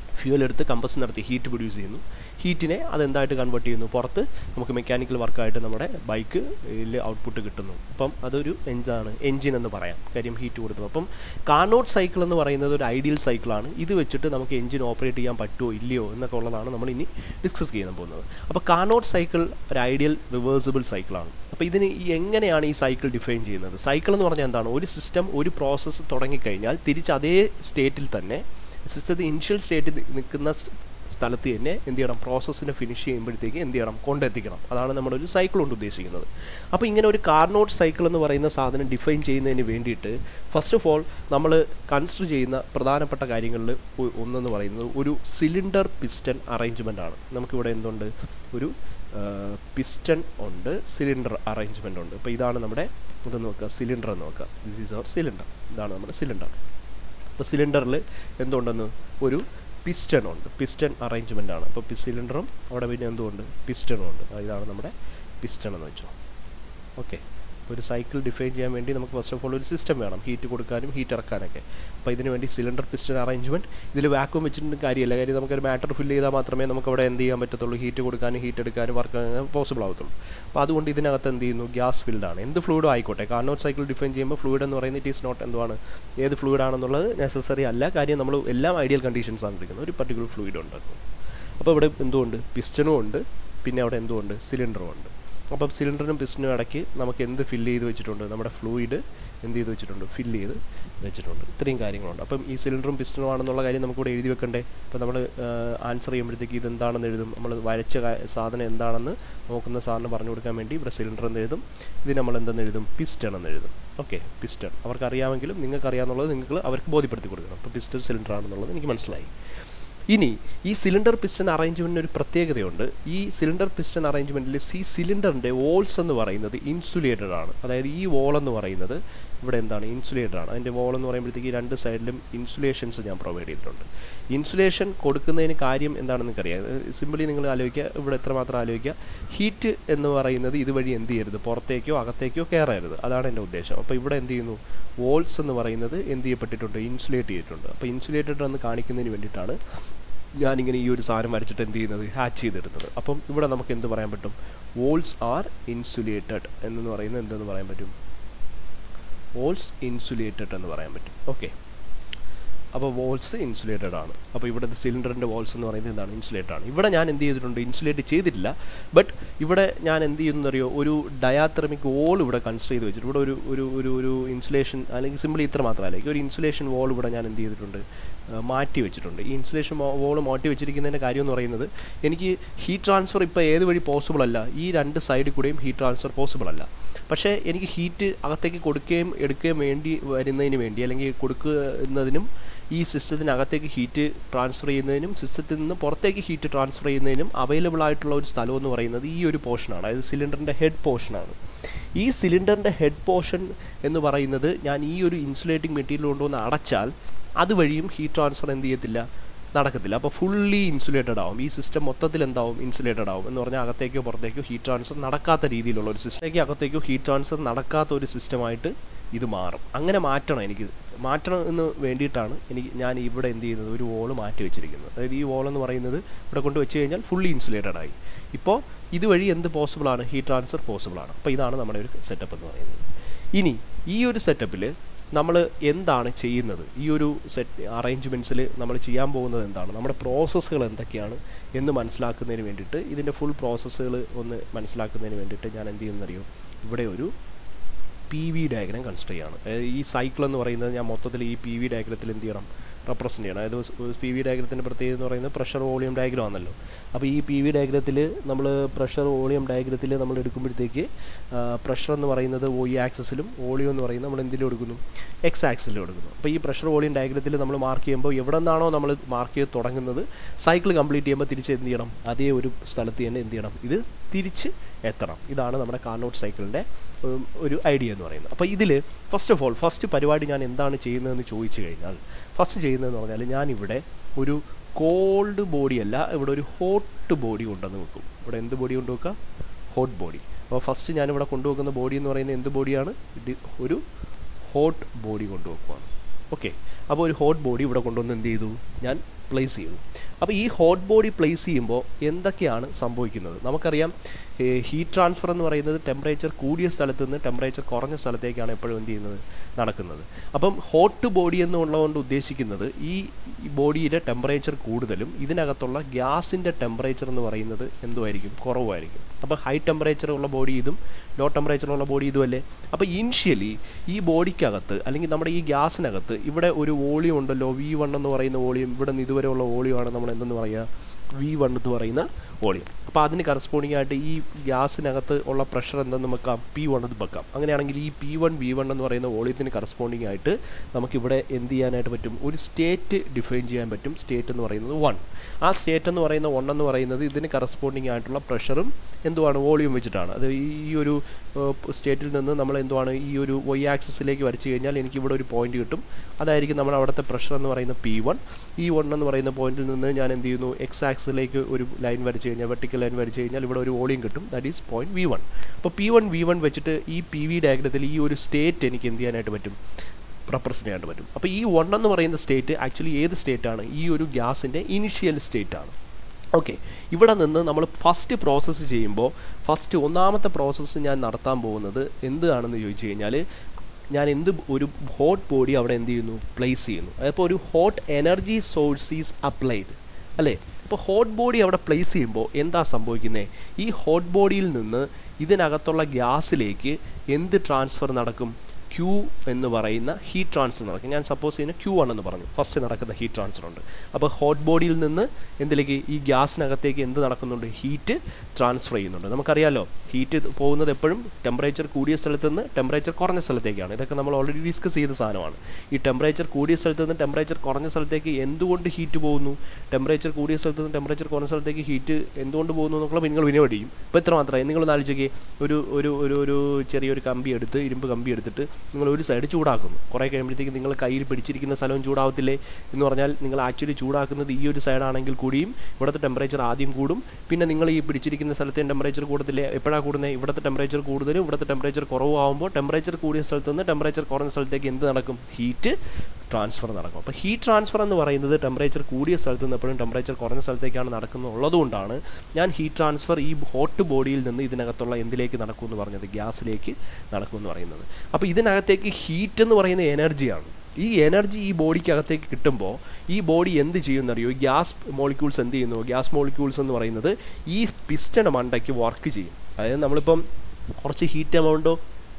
ഫ്യൂൽ എടുത്ത് കമ്പസ് നടത്തി ഹീറ്റ് പ്രൊഡ്യൂസ് ചെയ്യുന്നു ഹീറ്റിനെ അതെന്തായിട്ട് കൺവേർട്ട് ചെയ്യുന്നു പുറത്ത് നമുക്ക് മെക്കാനിക്കൽ വർക്കായിട്ട് നമ്മുടെ ബൈക്ക് ഔട്ട്പുട്ട് കിട്ടുന്നു അപ്പം അതൊരു എന്താണ് എൻജിൻ എന്ന് പറയാം കാര്യം ഹീറ്റ് കൊടുത്തു അപ്പം കാർനോട്ട് സൈക്കിൾ എന്ന് പറയുന്നത് ഒരു ഐഡിയൽ സൈക്കിളാണ് ഇത് വെച്ചിട്ട് നമുക്ക് എൻജിൻ ഓപ്പറേറ്റ് ചെയ്യാൻ പറ്റുമോ ഇല്ലയോ എന്നൊക്കെ ഉള്ളതാണ് നമ്മൾ ഇനി ഡിസ്കസ് ചെയ്യാൻ പോകുന്നത് അപ്പോൾ കാർനോട്ട് സൈക്കിൾ ഒരു ഐഡിയൽ റിവേഴ്സിബിൾ സൈക്കിളാണ് അപ്പോൾ ഇതിന് ഈ എങ്ങനെയാണ് ഈ സൈക്കിൾ ഡിഫൈൻ ചെയ്യുന്നത് സൈക്കിൾ എന്ന് പറഞ്ഞാൽ എന്താണ് ഒരു സിസ്റ്റം ഒരു പ്രോസസ്സ് തുടങ്ങിക്കഴിഞ്ഞാൽ തിരിച്ച് അതേ സ്റ്റേറ്റിൽ തന്നെ സിസ്റ്റത്തിൽ ഇനിഷ്യൽ സ്റ്റേറ്റിൽ നിൽക്കുന്ന സ്ഥലത്ത് തന്നെ എന്ത് ചെയ്യണം പ്രോസസ്സിനെ ഫിനിഷ് ചെയ്യുമ്പോഴത്തേക്ക് എന്ത് ചെയ്യണം കൊണ്ടെത്തിക്കണം അതാണ് നമ്മളൊരു സൈക്കിൾ കൊണ്ട് ഉദ്ദേശിക്കുന്നത് അപ്പോൾ ഇങ്ങനെ ഒരു കാർനോട്ട് സൈക്കിൾ എന്ന് പറയുന്ന സാധനം ഡിഫൈൻ ചെയ്യുന്നതിന് വേണ്ടിയിട്ട് ഫസ്റ്റ് ഓഫ് ഓൾ നമ്മൾ കൺസിഡർ ചെയ്യുന്ന പ്രധാനപ്പെട്ട കാര്യങ്ങളിൽ ഒന്നെന്ന് പറയുന്നത് ഒരു സിലിണ്ടർ പിസ്റ്റൺ അറേഞ്ച്മെൻ്റ് ആണ് നമുക്കിവിടെ എന്തുണ്ട് ഒരു പിസ്റ്റൺ ഉണ്ട് സിലിണ്ടർ അറേഞ്ച്മെൻ്റ് ഉണ്ട് അപ്പോൾ ഇതാണ് നമ്മുടെ ഇത് നോക്കുക സിലിണ്ടർ എന്ന് നോക്കുക ദിസ് ഈസ് അവർ സിലിണ്ടർ ഇതാണ് നമ്മുടെ സിലിണ്ടർ അപ്പോൾ സിലിണ്ടറിൽ എന്തുണ്ടെന്ന് ഒരു പിസ്റ്റൺ ഉണ്ട് പിസ്റ്റൺ അറേഞ്ച്മെൻ്റ് ആണ് അപ്പോൾ സിലിണ്ടറും അവിടെ പിന്നെ എന്തുകൊണ്ട് പിസ്റ്റണും ഉണ്ട് ഇതാണ് നമ്മുടെ പിസ്റ്റൺ എന്ന് വെച്ചോ ഓക്കെ അപ്പോൾ ഒരു സൈക്കിൾ ഡിഫൈൻ ചെയ്യാൻ വേണ്ടി നമുക്ക് ഫസ്റ്റ് ഓഫ് ഓൾ ഒരു സിസ്റ്റം വേണം ഹീറ്റ് കൊടുക്കാനും ഹീറ്റ് ഇറക്കാനൊക്കെ അപ്പോൾ ഇതിന് വേണ്ടി സിലിണ്ടർ പിസ്റ്റൺ അറേഞ്ച്മെൻറ്റ് ഇതിൽ വാക്വം വെച്ചിട്ട് കാര്യമില്ല കാര്യം നമുക്കൊരു മാറ്റർ ഫില്ല് ചെയ്താൽ മാത്രമേ നമുക്ക് അവിടെ എന്ത് ചെയ്യാൻ പറ്റത്തുള്ളൂ ഹീറ്റ് കൊടുക്കാനും ഹീറ്റ് എടുക്കാനും വർക്ക് പോസിബിൾ ആവത്തുള്ളൂ അപ്പോൾ അതുകൊണ്ട് ഇതിനകത്ത് എന്ത് ചെയ്യുന്നു ഗ്യാസ് ഫിൽഡാണ് എന്ത് ഫ്ലൂയിഡും ആയിക്കോട്ടെ കാർനോട്ട് സൈക്കിൾ ഡിഫൈൻ ചെയ്യുമ്പോൾ ഫ്ലൂയിഡ് എന്ന് പറയുന്നത് ഇറ്റ് ഈസ് നോട്ട് എന്തുവാണ് ഏത് ഫ്ലൂയിഡ് ആണെന്നുള്ളത് നെസസറി അല്ല കാര്യം നമ്മൾ എല്ലാം ഐഡിയൽ കണ്ടീഷൻസ് ആണ് എടുക്കുന്നത് ഒരു പർട്ടിക്കുലർ ഫ്ലൂയിഡ് ഉണ്ടാക്കും അപ്പോൾ ഇവിടെ എന്തുകൊണ്ട് പിസ്റ്റണും ഉണ്ട് പിന്നെ അവിടെ എന്തുകൊണ്ട് സിലിണ്ടറും ഉണ്ട് അപ്പം സിലിണ്ടറിനും പിസ്റ്റനും ഇടയ്ക്ക് നമുക്ക് എന്ത് ഫില്ല് ചെയ്ത് വെച്ചിട്ടുണ്ട് നമ്മുടെ ഫ്ലൂയിഡ് എന്ത് ചെയ്ത് വെച്ചിട്ടുണ്ട് ഫില്ല് ചെയ്ത് വെച്ചിട്ടുണ്ട് ഇത്രയും കാര്യങ്ങളുണ്ട് അപ്പം ഈ സിലിണ്ടറും പിസ്റ്റനും ആണെന്നുള്ള കാര്യം നമുക്കിവിടെ എഴുതി വെക്കണ്ടേ അപ്പോൾ നമ്മൾ ആൻസർ ചെയ്യുമ്പോഴത്തേക്ക് ഇതെന്താണെന്ന് എഴുതും നമ്മൾ വരച്ച സാധനം എന്താണെന്ന് നോക്കുന്ന സാറിന് പറഞ്ഞു കൊടുക്കാൻ വേണ്ടി ഇവിടെ സിലിണ്ടർ എന്ന് എഴുതും ഇത് നമ്മൾ എന്തെന്ന് എഴുതും പിസ്റ്റൺ എന്ന് എഴുതും ഓക്കെ പിസ്റ്റൺ അവർക്ക് അറിയാമെങ്കിലും നിങ്ങൾക്ക് അറിയാമെന്നുള്ളത് നിങ്ങൾക്ക് അവർക്ക് ബോധ്യപ്പെടുത്തി കൊടുക്കണം അപ്പോൾ പിസ്റ്റൺ സിലിണ്ടർ ആണെന്നുള്ളത് എനിക്ക് മനസ്സിലായി ഇനി ഈ സിലിണ്ടർ പിസ്റ്റൺ അറേഞ്ച്മെൻറ്റിന് ഒരു പ്രത്യേകതയുണ്ട് ഈ സിലിണ്ടർ പിസ്റ്റൺ അറേഞ്ച്മെൻറ്റിൽ സി സിലിണ്ടറിൻ്റെ വോൾസ് എന്ന് പറയുന്നത് ഇൻസുലേറ്റഡ് ആണ് അതായത് ഈ വോൾ എന്ന് പറയുന്നത് ഇവിടെ എന്താണ് ഇൻസുലേറ്റഡ് ആണ് അതിൻ്റെ വോൾ എന്ന് പറയുമ്പോഴത്തേക്ക് രണ്ട് സൈഡിലും ഇൻസുലേഷൻസ് ഞാൻ പ്രൊവൈഡ് ചെയ്തിട്ടുണ്ട് ഇൻസുലേഷൻ കൊടുക്കുന്നതിന് കാര്യം എന്താണെന്ന് അറിയാം സിമ്പിളി നിങ്ങൾ ആലോചിക്കുക ഇവിടെ എത്രമാത്രം ആലോചിക്കുക ഹീറ്റ് എന്ന് പറയുന്നത് ഇതുവഴി എന്ത് ചെയ്യരുത് പുറത്തേക്കോ അകത്തേക്കോ കയറരുത് അതാണ് എൻ്റെ ഉദ്ദേശം അപ്പോൾ ഇവിടെ എന്ത് ചെയ്യുന്നു വോൾസ് എന്ന് പറയുന്നത് എന്ത് ചെയ്യപ്പെട്ടിട്ടുണ്ട് ഇൻസുലേറ്റ് ചെയ്തിട്ടുണ്ട് അപ്പോൾ ഇൻസുലേറ്റഡ് എന്ന് കാണിക്കുന്നതിന് വേണ്ടിയിട്ടാണ് ഞാനിങ്ങനെ ഈ ഒരു സാധനം വരച്ചിട്ട് എന്ത് ചെയ്യുന്നത് ഹാച്ച് ചെയ്തെടുത്തത് അപ്പം ഇവിടെ നമുക്ക് എന്ത് പറയാൻ പറ്റും വോൾസ് ആർ ഇൻസുലേറ്റഡ് എന്ന് പറയുന്നത് എന്തെന്ന് പറയാൻ പറ്റും വോൾസ് ഇൻസുലേറ്റഡ് എന്ന് പറയാൻ പറ്റും ഓക്കെ അപ്പോൾ വോൾസ് ഇൻസുലേറ്റഡ് ആണ് അപ്പോൾ ഇവിടുത്തെ സിലിണ്ടറിൻ്റെ വോൾസ് എന്ന് പറയുന്നത് എന്താണ് ഇൻസുലേറ്റഡ് ആണ് ഇവിടെ ഞാൻ എന്ത് ചെയ്തിട്ടുണ്ട് ഇൻസുലേറ്റ് ചെയ്തിട്ടില്ല ബട്ട് ഇവിടെ ഞാൻ എന്ത് ചെയ്യുന്നറിയോ ഒരു ഡയാത്രമിക് വോൾ ഇവിടെ കൺസിഡർ ചെയ്ത് വെച്ചിട്ട് ഇവിടെ ഒരു ഒരു ഒരു ഒരു ഇൻസുലേഷൻ അല്ലെങ്കിൽ സിമ്പിളി ഇത്ര മാത്രമല്ല ഒരു ഇൻസുലേഷൻ വോൾ ഇവിടെ ഞാൻ എന്ത് ചെയ്തിട്ടുണ്ട് മാറ്റി വെച്ചിട്ടുണ്ട് ഈ ഇൻസുലേഷൻ വോൾ മാറ്റി വെച്ചിരിക്കുന്നതിൻ്റെ കാര്യം എന്ന് പറയുന്നത് എനിക്ക് ഹീറ്റ് ട്രാൻസ്ഫർ ഇപ്പോൾ ഏത് വഴി പോസിബിൾ അല്ല ഈ രണ്ട് സൈഡിൽ കൂടെയും ഹീറ്റ് ട്രാൻസ്ഫർ പോസിബിൾ അല്ല പക്ഷേ എനിക്ക് ഹീറ്റ് അകത്തേക്ക് കൊടുക്കുകയും എടുക്കുകയും വേണ്ടി വരുന്നതിന് വേണ്ടി അല്ലെങ്കിൽ കൊടുക്കുന്നതിനും ഈ സിസ്റ്റത്തിനകത്തേക്ക് ഹീറ്റ് ട്രാൻസ്ഫർ ചെയ്യുന്നതിനും സിസ്റ്റത്തിൽ നിന്ന് പുറത്തേക്ക് ഹീറ്റ് ട്രാൻസ്ഫർ ചെയ്യുന്നതിനും അവൈലബിൾ ആയിട്ടുള്ള ഒരു സ്ഥലം എന്ന് പറയുന്നത് ഈ ഒരു പോർഷനാണ് അതായത് സിലിണ്ടറിൻ്റെ ഹെഡ് പോർഷനാണ് ഈ സിലിണ്ടറിൻ്റെ ഹെഡ് പോർഷൻ എന്ന് പറയുന്നത് ഞാൻ ഈ ഒരു ഇൻസുലേറ്റിംഗ് മെറ്റീരിയൽ കൊണ്ടുവന്ന് അടച്ചാൽ അതുവഴിയും ഹീറ്റ് ട്രാൻസ്ഫർ എന്ത് ചെയ്യത്തില്ല നടക്കത്തില്ല അപ്പോൾ ഫുള്ളി ഇൻസുലേറ്റഡ് ആവും ഈ സിസ്റ്റം മൊത്തത്തിൽ എന്താവും ഇൻസുലേറ്റഡ് ആവും എന്ന് പറഞ്ഞാൽ അകത്തേക്കോ പുറത്തേക്കോ ഹീറ്റ് ട്രാൻസ്ഫർ നടക്കാത്ത രീതിയിലുള്ള ഒരു സിസ്റ്റത്തേക്ക് അകത്തേക്കോ ഹീറ്റ് ട്രാൻസ്ഫർ നടക്കാത്ത ഒരു സിസ്റ്റമായിട്ട് ഇത് മാറും അങ്ങനെ മാറ്റണം എനിക്ക് മാറ്റണം എന്ന് വേണ്ടിയിട്ടാണ് എനിക്ക് ഞാൻ ഇവിടെ എന്ത് ചെയ്യുന്നത് ഒരു വോള് മാറ്റി വെച്ചിരിക്കുന്നത് അതായത് ഈ വോൾ എന്ന് പറയുന്നത് ഇവിടെ കൊണ്ട് വെച്ച് കഴിഞ്ഞാൽ ഫുള്ളി ഇൻസുലേറ്റഡ് ആയി ഇപ്പോൾ ഇതുവഴി എന്ത് പോസിബിളാണ് ഹീറ്റ് ട്രാൻസ്ഫർ പോസിബിളാണ് അപ്പോൾ ഇതാണ് നമ്മുടെ ഒരു സെറ്റപ്പ് എന്ന് പറയുന്നത് ഇനി ഈ ഒരു സെറ്റപ്പിൽ നമ്മൾ എന്താണ് ചെയ്യുന്നത് ഈ ഒരു സെറ്റ് അറേഞ്ച്മെൻറ്റ്സിൽ നമ്മൾ ചെയ്യാൻ പോകുന്നത് എന്താണ് നമ്മുടെ പ്രോസസ്സുകൾ എന്തൊക്കെയാണ് എന്ന് മനസ്സിലാക്കുന്നതിന് വേണ്ടിയിട്ട് ഇതിൻ്റെ ഫുൾ പ്രോസസ്സുകൾ ഒന്ന് മനസ്സിലാക്കുന്നതിന് വേണ്ടിയിട്ട് ഞാൻ എന്ത് ചെയ്യുന്നറിയോ ഇവിടെ ഒരു പി വി ഡയഗ്രാം കൺസിഡർ ചെയ്യാണ് ഈ സൈക്കിൾ എന്ന് പറയുന്നത് ഞാൻ മൊത്തത്തിൽ ഈ പി വി ഡയഗ്രത്തിൽ എന്ത് ചെയ്യണം റെപ്രസെൻ്റ് ചെയ്യണം അതായത് പി വി ഡയഗ്രത്തിൻ്റെ പ്രത്യേകത എന്ന് പറയുന്നത് പ്രഷർ വോളിയം ഡയഗ്രം ആണല്ലോ അപ്പോൾ ഈ പി വി ഡയഗ്രത്തിൽ നമ്മൾ പ്രഷർ വോളിയം ഡയഗ്രത്തിൽ നമ്മൾ എടുക്കുമ്പോഴത്തേക്ക് പ്രഷർ എന്ന് പറയുന്നത് ഒ ഇ ആക്സസിലും വോളിയം എന്ന് പറയുന്നത് നമ്മൾ എന്തിലും എടുക്കുന്നു എക്സ് ആക്സിലും എടുക്കുന്നു അപ്പോൾ ഈ പ്രഷർ വോളിയം ഡയഗ്രത്തിൽ നമ്മൾ മാർക്ക് ചെയ്യുമ്പോൾ എവിടെ നിന്നാണോ നമ്മൾ മാർക്ക് ചെയ്ത് തുടങ്ങുന്നത് സൈക്കിൾ കംപ്ലീറ്റ് ചെയ്യുമ്പോൾ തിരിച്ച് എന്ത് ചെയ്യണം അതേ ഒരു സ്ഥലത്ത് തന്നെ എന്ത് ചെയ്യണം ഇത് തിരിച്ച് എത്തണം ഇതാണ് നമ്മുടെ കാർനോട്ട് സൈക്കിളിൻ്റെ ഒരു ഐഡിയ എന്ന് പറയുന്നത് അപ്പോൾ ഇതിൽ ഫസ്റ്റ് ഓഫ് ഓൾ ഫസ്റ്റ് പരിപാടി ഞാൻ എന്താണ് ചെയ്യുന്നതെന്ന് ചോദിച്ചു കഴിഞ്ഞാൽ ഫസ്റ്റ് ചെയ്യുന്നതെന്ന് പറഞ്ഞാൽ ഞാനിവിടെ ഒരു കോൾഡ് ബോഡി അല്ല ഇവിടെ ഒരു ഹോട്ട് ബോഡി കൊണ്ടുവന്ന് വെക്കും ഇവിടെ എന്ത് ബോഡി കൊണ്ടുവെക്കുക ഹോട്ട് ബോഡി അപ്പോൾ ഫസ്റ്റ് ഞാനിവിടെ കൊണ്ടുവെക്കുന്ന ബോഡി എന്ന് പറയുന്നത് എന്ത് ബോഡിയാണ് ഒരു ഹോട്ട് ബോഡി കൊണ്ടുവെക്കുവാണ് ഓക്കെ അപ്പോൾ ഒരു ഹോട്ട് ബോഡി ഇവിടെ കൊണ്ടുവന്ന് എന്ത് ചെയ്തു ഞാൻ പ്ലേസ് ചെയ്തു അപ്പോൾ ഈ ഹോട്ട് ബോഡി പ്ലേസ് ചെയ്യുമ്പോൾ എന്തൊക്കെയാണ് സംഭവിക്കുന്നത് നമുക്കറിയാം ഹീറ്റ് ട്രാൻസ്ഫർ എന്ന് പറയുന്നത് ടെമ്പറേച്ചർ കൂടിയ സ്ഥലത്ത് നിന്ന് ടെമ്പറേച്ചർ കുറഞ്ഞ സ്ഥലത്തേക്കാണ് എപ്പോഴും എന്ത് ചെയ്യുന്നത് നടക്കുന്നത് അപ്പം ഹോട്ട് ബോഡി എന്നുള്ളതുകൊണ്ട് ഉദ്ദേശിക്കുന്നത് ഈ ബോഡിയുടെ ടെമ്പറേച്ചർ കൂടുതലും ഇതിനകത്തുള്ള ഗ്യാസിൻ്റെ ടെമ്പറേച്ചർ എന്ന് പറയുന്നത് എന്തുമായിരിക്കും കുറവായിരിക്കും അപ്പോൾ ഹൈ ടെമ്പറേച്ചർ ഉള്ള ബോഡി ഇതും ലോ ടെമ്പറേച്ചർ ഉള്ള ബോഡി ഇതുമല്ലേ അപ്പോൾ ഇനിഷ്യലി ഈ ബോഡിക്കകത്ത് അല്ലെങ്കിൽ നമ്മുടെ ഈ ഗ്യാസിനകത്ത് ഇവിടെ ഒരു വോളിയം ഉണ്ടല്ലോ വി വൺ എന്ന് പറയുന്ന വോളിയം ഇവിടെ നിന്ന് ഇതുവരെയുള്ള വോളിയമാണ് നമ്മൾ എന്തെന്ന് പറയുക വി വൺ എന്ന് പറയുന്ന വോളിയം അപ്പോൾ അതിന് കറസ്പോണ്ടിങ് ആയിട്ട് ഈ ഗ്യാസിനകത്ത് ഉള്ള പ്രഷർ എന്തെന്ന് വെക്കാം പി വൺ എന്ന് വെക്കാം അങ്ങനെയാണെങ്കിൽ ഈ പി വൺ വി വൺ എന്ന് പറയുന്ന വോളിയത്തിന് കറസ്പോണ്ടിങ് ആയിട്ട് നമുക്കിവിടെ എന്ത് ചെയ്യാനായിട്ട് പറ്റും ഒരു സ്റ്റേറ്റ് ഡിഫൈൻ ചെയ്യാൻ പറ്റും സ്റ്റേറ്റ് എന്ന് പറയുന്നത് വൺ ആ സ്റ്റേറ്റ് എന്ന് പറയുന്ന വൺ എന്ന് പറയുന്നത് ഇതിന് കറസ്പോണ്ടിങ് ആയിട്ടുള്ള പ്രഷറും എന്തുവാണ് വോളിയം വെച്ചിട്ടാണ് അത് ഈ ഒരു സ്റ്റേറ്റിൽ നിന്ന് നമ്മൾ എന്തുവാണ് ഈ ഒരു വൈ ആക്സിസിലേക്ക് വരച്ചു കഴിഞ്ഞാൽ എനിക്ക് ഇവിടെ ഒരു പോയിന്റ് കിട്ടും അതായിരിക്കും നമ്മൾ അവിടുത്തെ പ്രഷർ എന്ന് പറയുന്ന പി വൺ ഈ വൺ എന്ന് പറയുന്ന പോയിന്റിൽ നിന്ന് ഞാൻ എന്ത് ചെയ്യുന്നു എക്സ് ആക്സിലേക്ക് ഒരു ലൈൻ വരച്ചു കഴിഞ്ഞാൽ വെർട്ടിക്കൽ ലൈൻ വരച്ചു കഴിഞ്ഞാൽ ഇവിടെ ഒരു വോളിയം കിട്ടും that is point V one അപ്പോൾ പി വൺ വി വൺ വെച്ചിട്ട് ഈ പി വി ഡയഗ്രത്തിൽ ഈ ഒരു സ്റ്റേറ്റ് എനിക്ക് എന്ത് ചെയ്യാനായിട്ട് പറ്റും റെപ്രസെൻ്റ് ചെയ്യാനായിട്ട് പറ്റും അപ്പോൾ ഈ വൺ എന്ന് പറയുന്ന സ്റ്റേറ്റ് ആക്ച്വലി ഏത് സ്റ്റേറ്റാണ് ഈ ഒരു ഗ്യാസിൻ്റെ ഇനിഷ്യൽ സ്റ്റേറ്റ് ആണ് ഓക്കെ ഇവിടെ നിന്ന് നമ്മൾ ഫസ്റ്റ് പ്രോസസ്സ് ചെയ്യുമ്പോൾ ഫസ്റ്റ് ഒന്നാമത്തെ പ്രോസസ്സ് ഞാൻ നടത്താൻ പോകുന്നത് എന്താണെന്ന് ചോദിച്ചു കഴിഞ്ഞാൽ ഞാൻ എന്ത് ഒരു ഹോട്ട് ബോഡി അവിടെ എന്ത് ചെയ്യുന്നു പ്ലേസ് ചെയ്യുന്നു അപ്പോൾ ഒരു hot energy source is applied അല്ലേ ഇപ്പോൾ ഹോട്ട് ബോഡി അവിടെ പ്ലേസ് ചെയ്യുമ്പോൾ എന്താ സംഭവിക്കുന്നത് ഈ ഹോട്ട് ബോഡിയിൽ നിന്ന് ഇതിനകത്തുള്ള ഗ്യാസിലേക്ക് എന്ത് ട്രാൻസ്ഫർ നടക്കും ക്യൂ എന്ന് പറയുന്ന ഹീറ്റ് ട്രാൻസ്ഫർ നടക്കും ഞാൻ സപ്പോസ് ചെയ്യുന്ന ക്യൂ ആണെന്ന് പറഞ്ഞു ഫസ്റ്റ് നടക്കുന്ന ഹീറ്റ് ട്രാൻസ്ഫർ ഉണ്ട് അപ്പോൾ ഹോട്ട് ബോഡിയിൽ നിന്ന് എന്തിലേക്ക് ഈ ഗ്യാസിനകത്തേക്ക് എന്ത് നടക്കുന്നുണ്ട് ഹീറ്റ് ട്രാൻസ്ഫർ ചെയ്യുന്നുണ്ട് നമുക്കറിയാലോ ഹീറ്റ് പോകുന്നത് എപ്പോഴും ടെമ്പറേച്ചർ കൂടിയ സ്ഥലത്ത് നിന്ന് ടെമ്പറേച്ചർ കുറഞ്ഞ സ്ഥലത്തേക്കാണ് ഇതൊക്കെ നമ്മൾ ഓൾറെഡി ഡിസ്കസ് ചെയ്ത സാധനമാണ് ഈ ടെമ്പറേച്ചർ കൂടിയ സ്ഥലത്ത് നിന്ന് ടെമ്പറേച്ചർ കുറഞ്ഞ സ്ഥലത്തേക്ക് എന്തുകൊണ്ട് ഹീറ്റ് പോകുന്നു ടെമ്പറേച്ചർ കൂടിയ സ്ഥലത്ത് നിന്ന് ടെമ്പറേച്ചർ കുറഞ്ഞ സ്ഥലത്തേക്ക് ഹീറ്റ് എന്തുകൊണ്ട് പോകുന്നു എന്നുള്ള നിങ്ങൾ വിനോടിയും ഇപ്പോൾ എത്ര മാത്രമേ നിങ്ങൾ ആലോചിക്കേ ഒരു ഒരു ഒരു ഒരു ചെറിയൊരു കമ്പി എടുത്ത് ഇരുമ്പ് കമ്പി എടുത്തിട്ട് നിങ്ങൾ ഒരു സൈഡ് ചൂടാക്കുന്നു കുറേ കഴിയുമ്പോഴത്തേക്ക് നിങ്ങൾ കയ്യിൽ പിടിച്ചിരിക്കുന്ന സ്ഥലവും ചൂടാവത്തില്ലേ എന്ന് പറഞ്ഞാൽ നിങ്ങൾ ആക്ച്വലി ചൂടാക്കുന്നത് ഈ ഒരു സൈഡാണെങ്കിൽ കൂടിയും ഇവിടുത്തെ ടെമ്പറേച്ചർ ആദ്യം കൂടും പിന്നെ നിങ്ങൾ ഈ പിടിച്ചിരിക്കുന്ന സ്ഥലത്തെ ടെമ്പറേച്ചർ കൂടത്തില്ലേ എപ്പോഴാണ് കൂടുന്നത് ഇവിടുത്തെ ടെമ്പറേച്ചർ കൂടുതലും ഇവിടുത്തെ ടെമ്പറേച്ചർ കുറവാകുമ്പോൾ ടെമ്പറേച്ചർ കൂടിയ സ്ഥലത്ത് നിന്ന് ടെമ്പറേച്ചർ കുറഞ്ഞ സ്ഥലത്തേക്ക് എന്ത് നടക്കും ഹീറ്റ് ട്രാൻസ്ഫർ നടക്കും അപ്പോൾ ഹീറ്റ് ട്രാൻസ്ഫർ എന്ന് പറയുന്നത് ടെമ്പറേച്ചർ കൂടിയ സ്ഥലത്ത് നിന്ന് എപ്പോഴും ടെമ്പറേച്ചർ കുറഞ്ഞ സ്ഥലത്തേക്കാണ് നടക്കുന്നത് ഉള്ളതുകൊണ്ടാണ് ഞാൻ ഹീറ്റ് ട്രാൻസ്ഫർ ഈ ഹോട്ട് ബോഡിയിൽ നിന്ന് ഇതിനകത്തുള്ള എന്തിലേക്ക് നടക്കുമെന്ന് പറഞ്ഞത് ഗ്യാസിലേക്ക് നടക്കുമെന്ന് പറയുന്നത് അപ്പോൾ ഇതിനകത്തേക്ക് ഹീറ്റ് എന്ന് പറയുന്ന എനർജിയാണ് ഈ എനർജി ഈ ബോഡിക്കകത്തേക്ക് കിട്ടുമ്പോൾ ഈ ബോഡി എന്ത് ചെയ്യുമെന്നറിയോ ഈ ഗ്യാസ് മോളിക്യൂൾസ് എന്ത് ചെയ്യുന്നു ഗ്യാസ് മോളിക്യൂൾസ് എന്ന് പറയുന്നത് ഈ പിസ്റ്റൺ മണ്ടയ്ക്ക് വർക്ക് ചെയ്യും അതായത് നമ്മളിപ്പം കുറച്ച് ഹീറ്റ് എമൗണ്ടോ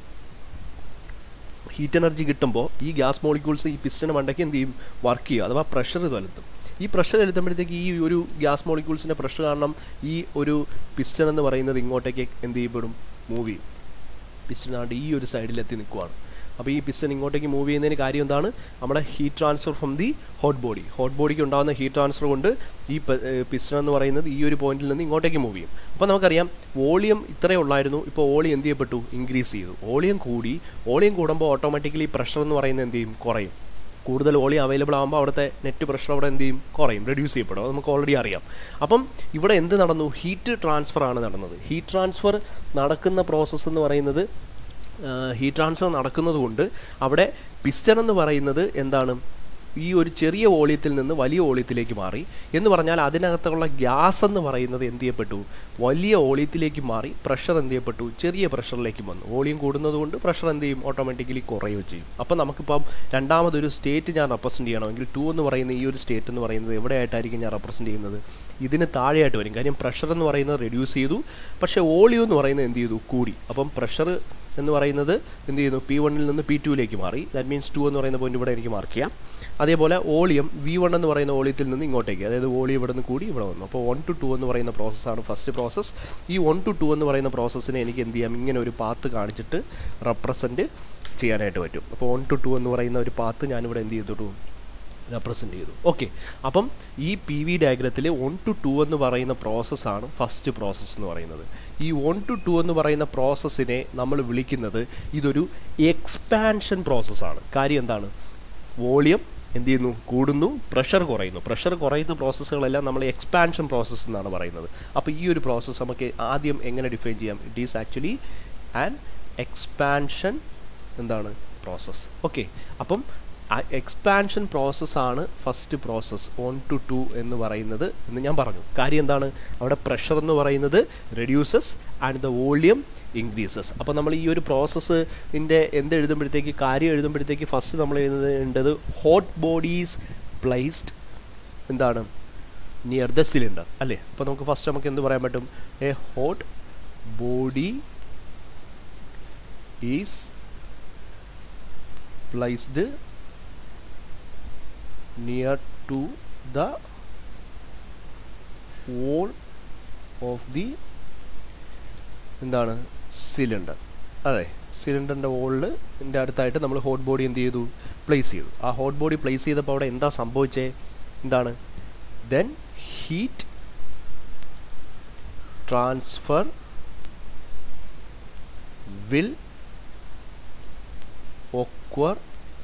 ഹീറ്റ് എനർജി കിട്ടുമ്പോൾ ഈ ഗ്യാസ് മോളിക്യൂൾസ് ഈ പിസ്റ്റൺ മണ്ടയ്ക്ക് എന്ത് ചെയ്യും വർക്ക് ചെയ്യുക അഥവാ പ്രഷർ ചെലുത്തും ഈ പ്രഷർ ചെലുത്തുമ്പോഴത്തേക്ക് ഈ ഒരു ഗ്യാസ് മോളിക്യൂൾസിൻ്റെ പ്രഷർ കാരണം ഈ ഒരു പിസ്റ്റൺ എന്ന് പറയുന്നത് ഇങ്ങോട്ടേക്ക് എന്ത് ചെയ്യപ്പെടും മൂവ് ചെയ്യും പിസ്റ്റൺ ആണ്ട് ഈ ഒരു സൈഡിലെത്തി നിൽക്കുവാണ് അപ്പോൾ ഈ പിസ്റ്റൺ ഇങ്ങോട്ടേക്ക് മൂവ് ചെയ്യുന്നതിന് കാര്യം എന്താണ് നമ്മുടെ heat transfer from the hot body hot ബോഡിക്ക് ഉണ്ടാകുന്ന ഹീറ്റ് ട്രാൻസ്ഫർ കൊണ്ട് ഈ പിസ്റ്റൺ എന്ന് പറയുന്നത് ഈ ഒരു പോയിന്റിൽ നിന്ന് ഇങ്ങോട്ടേക്ക് മൂവ് ചെയ്യും അപ്പോൾ നമുക്കറിയാം വോളിയം ഇത്രയേ ഉള്ളായിരുന്നു ഇപ്പോൾ വോളിയം എന്ത് ചെയ്യപ്പെട്ടു ഇൻക്രീസ് ചെയ്തു വോളിയം കൂടി വോളിയം കൂടുമ്പോൾ ഓട്ടോമാറ്റിക്കലി പ്രഷർ എന്ന് പറയുന്നത് എന്ത് ചെയ്യും കുറയും കൂടുതൽ വോളിയം അവൈലബിൾ ആകുമ്പോൾ അവിടുത്തെ നെറ്റ് പ്രഷർ അവിടെ എന്ത് ചെയ്യും കുറയും റെഡ്യൂസ് ചെയ്യപ്പെടും അത് നമുക്ക് ഓൾറെഡി അറിയാം അപ്പം ഇവിടെ എന്ത് നടന്നു ഹീറ്റ് ട്രാൻസ്ഫർ ആണ് നടന്നത് ഹീറ്റ് ട്രാൻസ്ഫർ നടക്കുന്ന പ്രോസസ്സ് എന്ന് പറയുന്നത് ഹീറ്റ് ട്രാൻസ്ഫർ നടക്കുന്നത് കൊണ്ട് അവിടെ പിസ്റ്റൺ എന്ന് പറയുന്നത് എന്താണ് ഈ ഒരു ചെറിയ വോളിയത്തിൽ നിന്ന് വലിയ വോളിയത്തിലേക്ക് മാറി എന്ന് പറഞ്ഞാൽ അതിനകത്തുള്ള ഗ്യാസ് എന്ന് പറയുന്നത് എന്ത് ചെയ്യപ്പെട്ടു വലിയ വോളിയത്തിലേക്ക് മാറി പ്രഷർ എന്ത് ചെയ്യപ്പെട്ടു ചെറിയ പ്രഷറിലേക്ക് വന്നു വോളിയം കൂടുന്നത് കൊണ്ട് പ്രഷർ എന്ത് ചെയ്യും ഓട്ടോമാറ്റിക്കലി കുറയുകയും ചെയ്യും അപ്പോൾ നമുക്കിപ്പം രണ്ടാമതൊരു സ്റ്റേറ്റ് ഞാൻ റെപ്രസെൻറ്റ് ചെയ്യണമെങ്കിൽ ടു എന്ന് പറയുന്ന ഈ ഒരു സ്റ്റേറ്റ് എന്ന് പറയുന്നത് എവിടെയായിട്ടായിരിക്കും ഞാൻ റെപ്രസെൻറ്റ് ചെയ്യുന്നത് ഇതിന് താഴെയായിട്ട് വരും കാര്യം പ്രഷർ എന്ന് പറയുന്നത് റെഡ്യൂസ് ചെയ്തു പക്ഷേ വോളിയം എന്ന് പറയുന്നത് എന്ത് ചെയ്തു കൂടി അപ്പം പ്രഷർ എന്ന് പറയുന്നത് എന്ത് ചെയ്യുന്നു പി വണ്ണിൽ നിന്ന് പി ടുവിലേക്ക് മാറി ദാറ്റ് മീൻസ് ടു എന്ന് പറയുന്ന പോയിന്റ് ഇവിടെ എനിക്ക് മാർക്ക് ചെയ്യാം അതേപോലെ വോളിയം വി വൺ എന്ന് പറയുന്ന വോളിയത്തിൽ നിന്ന് ഇങ്ങോട്ടേക്ക് അതായത് വോളിയം ഇവിടെ നിന്ന് കൂടി ഇവിടെ വന്നു അപ്പോൾ വൺ ടു ടു എന്ന് പറയുന്ന പ്രോസസ്സാണ് ഫസ്റ്റ് പ്രോസസ്സ് ഈ വൺ ടു ടു എന്ന് പറയുന്ന പ്രോസസ്സിനെ എനിക്ക് എന്ത് ചെയ്യാം ഇങ്ങനെ ഒരു പാത്ത് കാണിച്ചിട്ട് റെപ്രസെൻറ്റ് ചെയ്യാനായിട്ട് പറ്റും അപ്പോൾ വൺ ടു ടു എന്ന് പറയുന്ന ഒരു പാത്ത് ഞാനിവിടെ എന്ത് ചെയ്തിട്ടു റെപ്രസെൻറ്റ് ചെയ്തു ഓക്കെ അപ്പം ഈ പി വി ഡയഗ്രത്തിൽ വൺ ടു ടു എന്ന് പറയുന്ന പ്രോസസ്സാണ് ഫസ്റ്റ് പ്രോസസ്സ് എന്ന് പറയുന്നത് ഈ വൺ ടു ടു എന്ന് പറയുന്ന പ്രോസസ്സിനെ നമ്മൾ വിളിക്കുന്നത് ഇതൊരു എക്സ്പാൻഷൻ പ്രോസസ്സാണ് കാര്യം എന്താണ് വോളിയം എന്ത് ചെയ്യുന്നു കൂടുന്നു പ്രഷർ കുറയുന്നു പ്രഷർ കുറയുന്ന പ്രോസസ്സുകളെല്ലാം നമ്മൾ എക്സ്പാൻഷൻ പ്രോസസ്സ് എന്നാണ് പറയുന്നത് അപ്പോൾ ഈ ഒരു പ്രോസസ്സ് നമുക്ക് ആദ്യം എങ്ങനെ ഡിഫൈൻ ചെയ്യാം it is actually an expansion എന്താണ് പ്രോസസ്സ് ഓക്കെ അപ്പം എക്സ്പാൻഷൻ പ്രോസസ്സാണ് first process one two two എന്ന് പറയുന്നത് എന്ന് ഞാൻ പറഞ്ഞു കാര്യം എന്താണ് അവിടെ പ്രഷർ എന്ന് പറയുന്നത് reduces and the volume increases അപ്പോൾ നമ്മൾ ഈ ഒരു പ്രോസസ്സിൻ്റെ എന്ത് എഴുതുമ്പോഴത്തേക്ക് കാര്യം എഴുതുമ്പോഴത്തേക്ക് ഫസ്റ്റ് നമ്മൾ എഴുതേണ്ടത് ഹോട്ട് ബോഡീസ് പ്ലേസ്ഡ് എന്താണ് നിയർ ദ സിലിണ്ടർ അല്ലേ അപ്പോൾ നമുക്ക് ഫസ്റ്റ് നമുക്ക് എന്ത് പറയാൻ പറ്റും a hot body is placed near to the wall of the എന്താണ് സിലിണ്ടർ അതെ സിലിണ്ടറിൻ്റെ വോളിൽ എൻ്റെ അടുത്തായിട്ട് നമ്മൾ ഹോട്ട് ബോഡി എന്ത് ചെയ്തു പ്ലേസ് ചെയ്തു ആ ഹോട്ട് ബോഡി പ്ലേസ് ചെയ്തപ്പോൾ അവിടെ എന്താ സംഭവിച്ചേ എന്താണ് then heat transfer will occur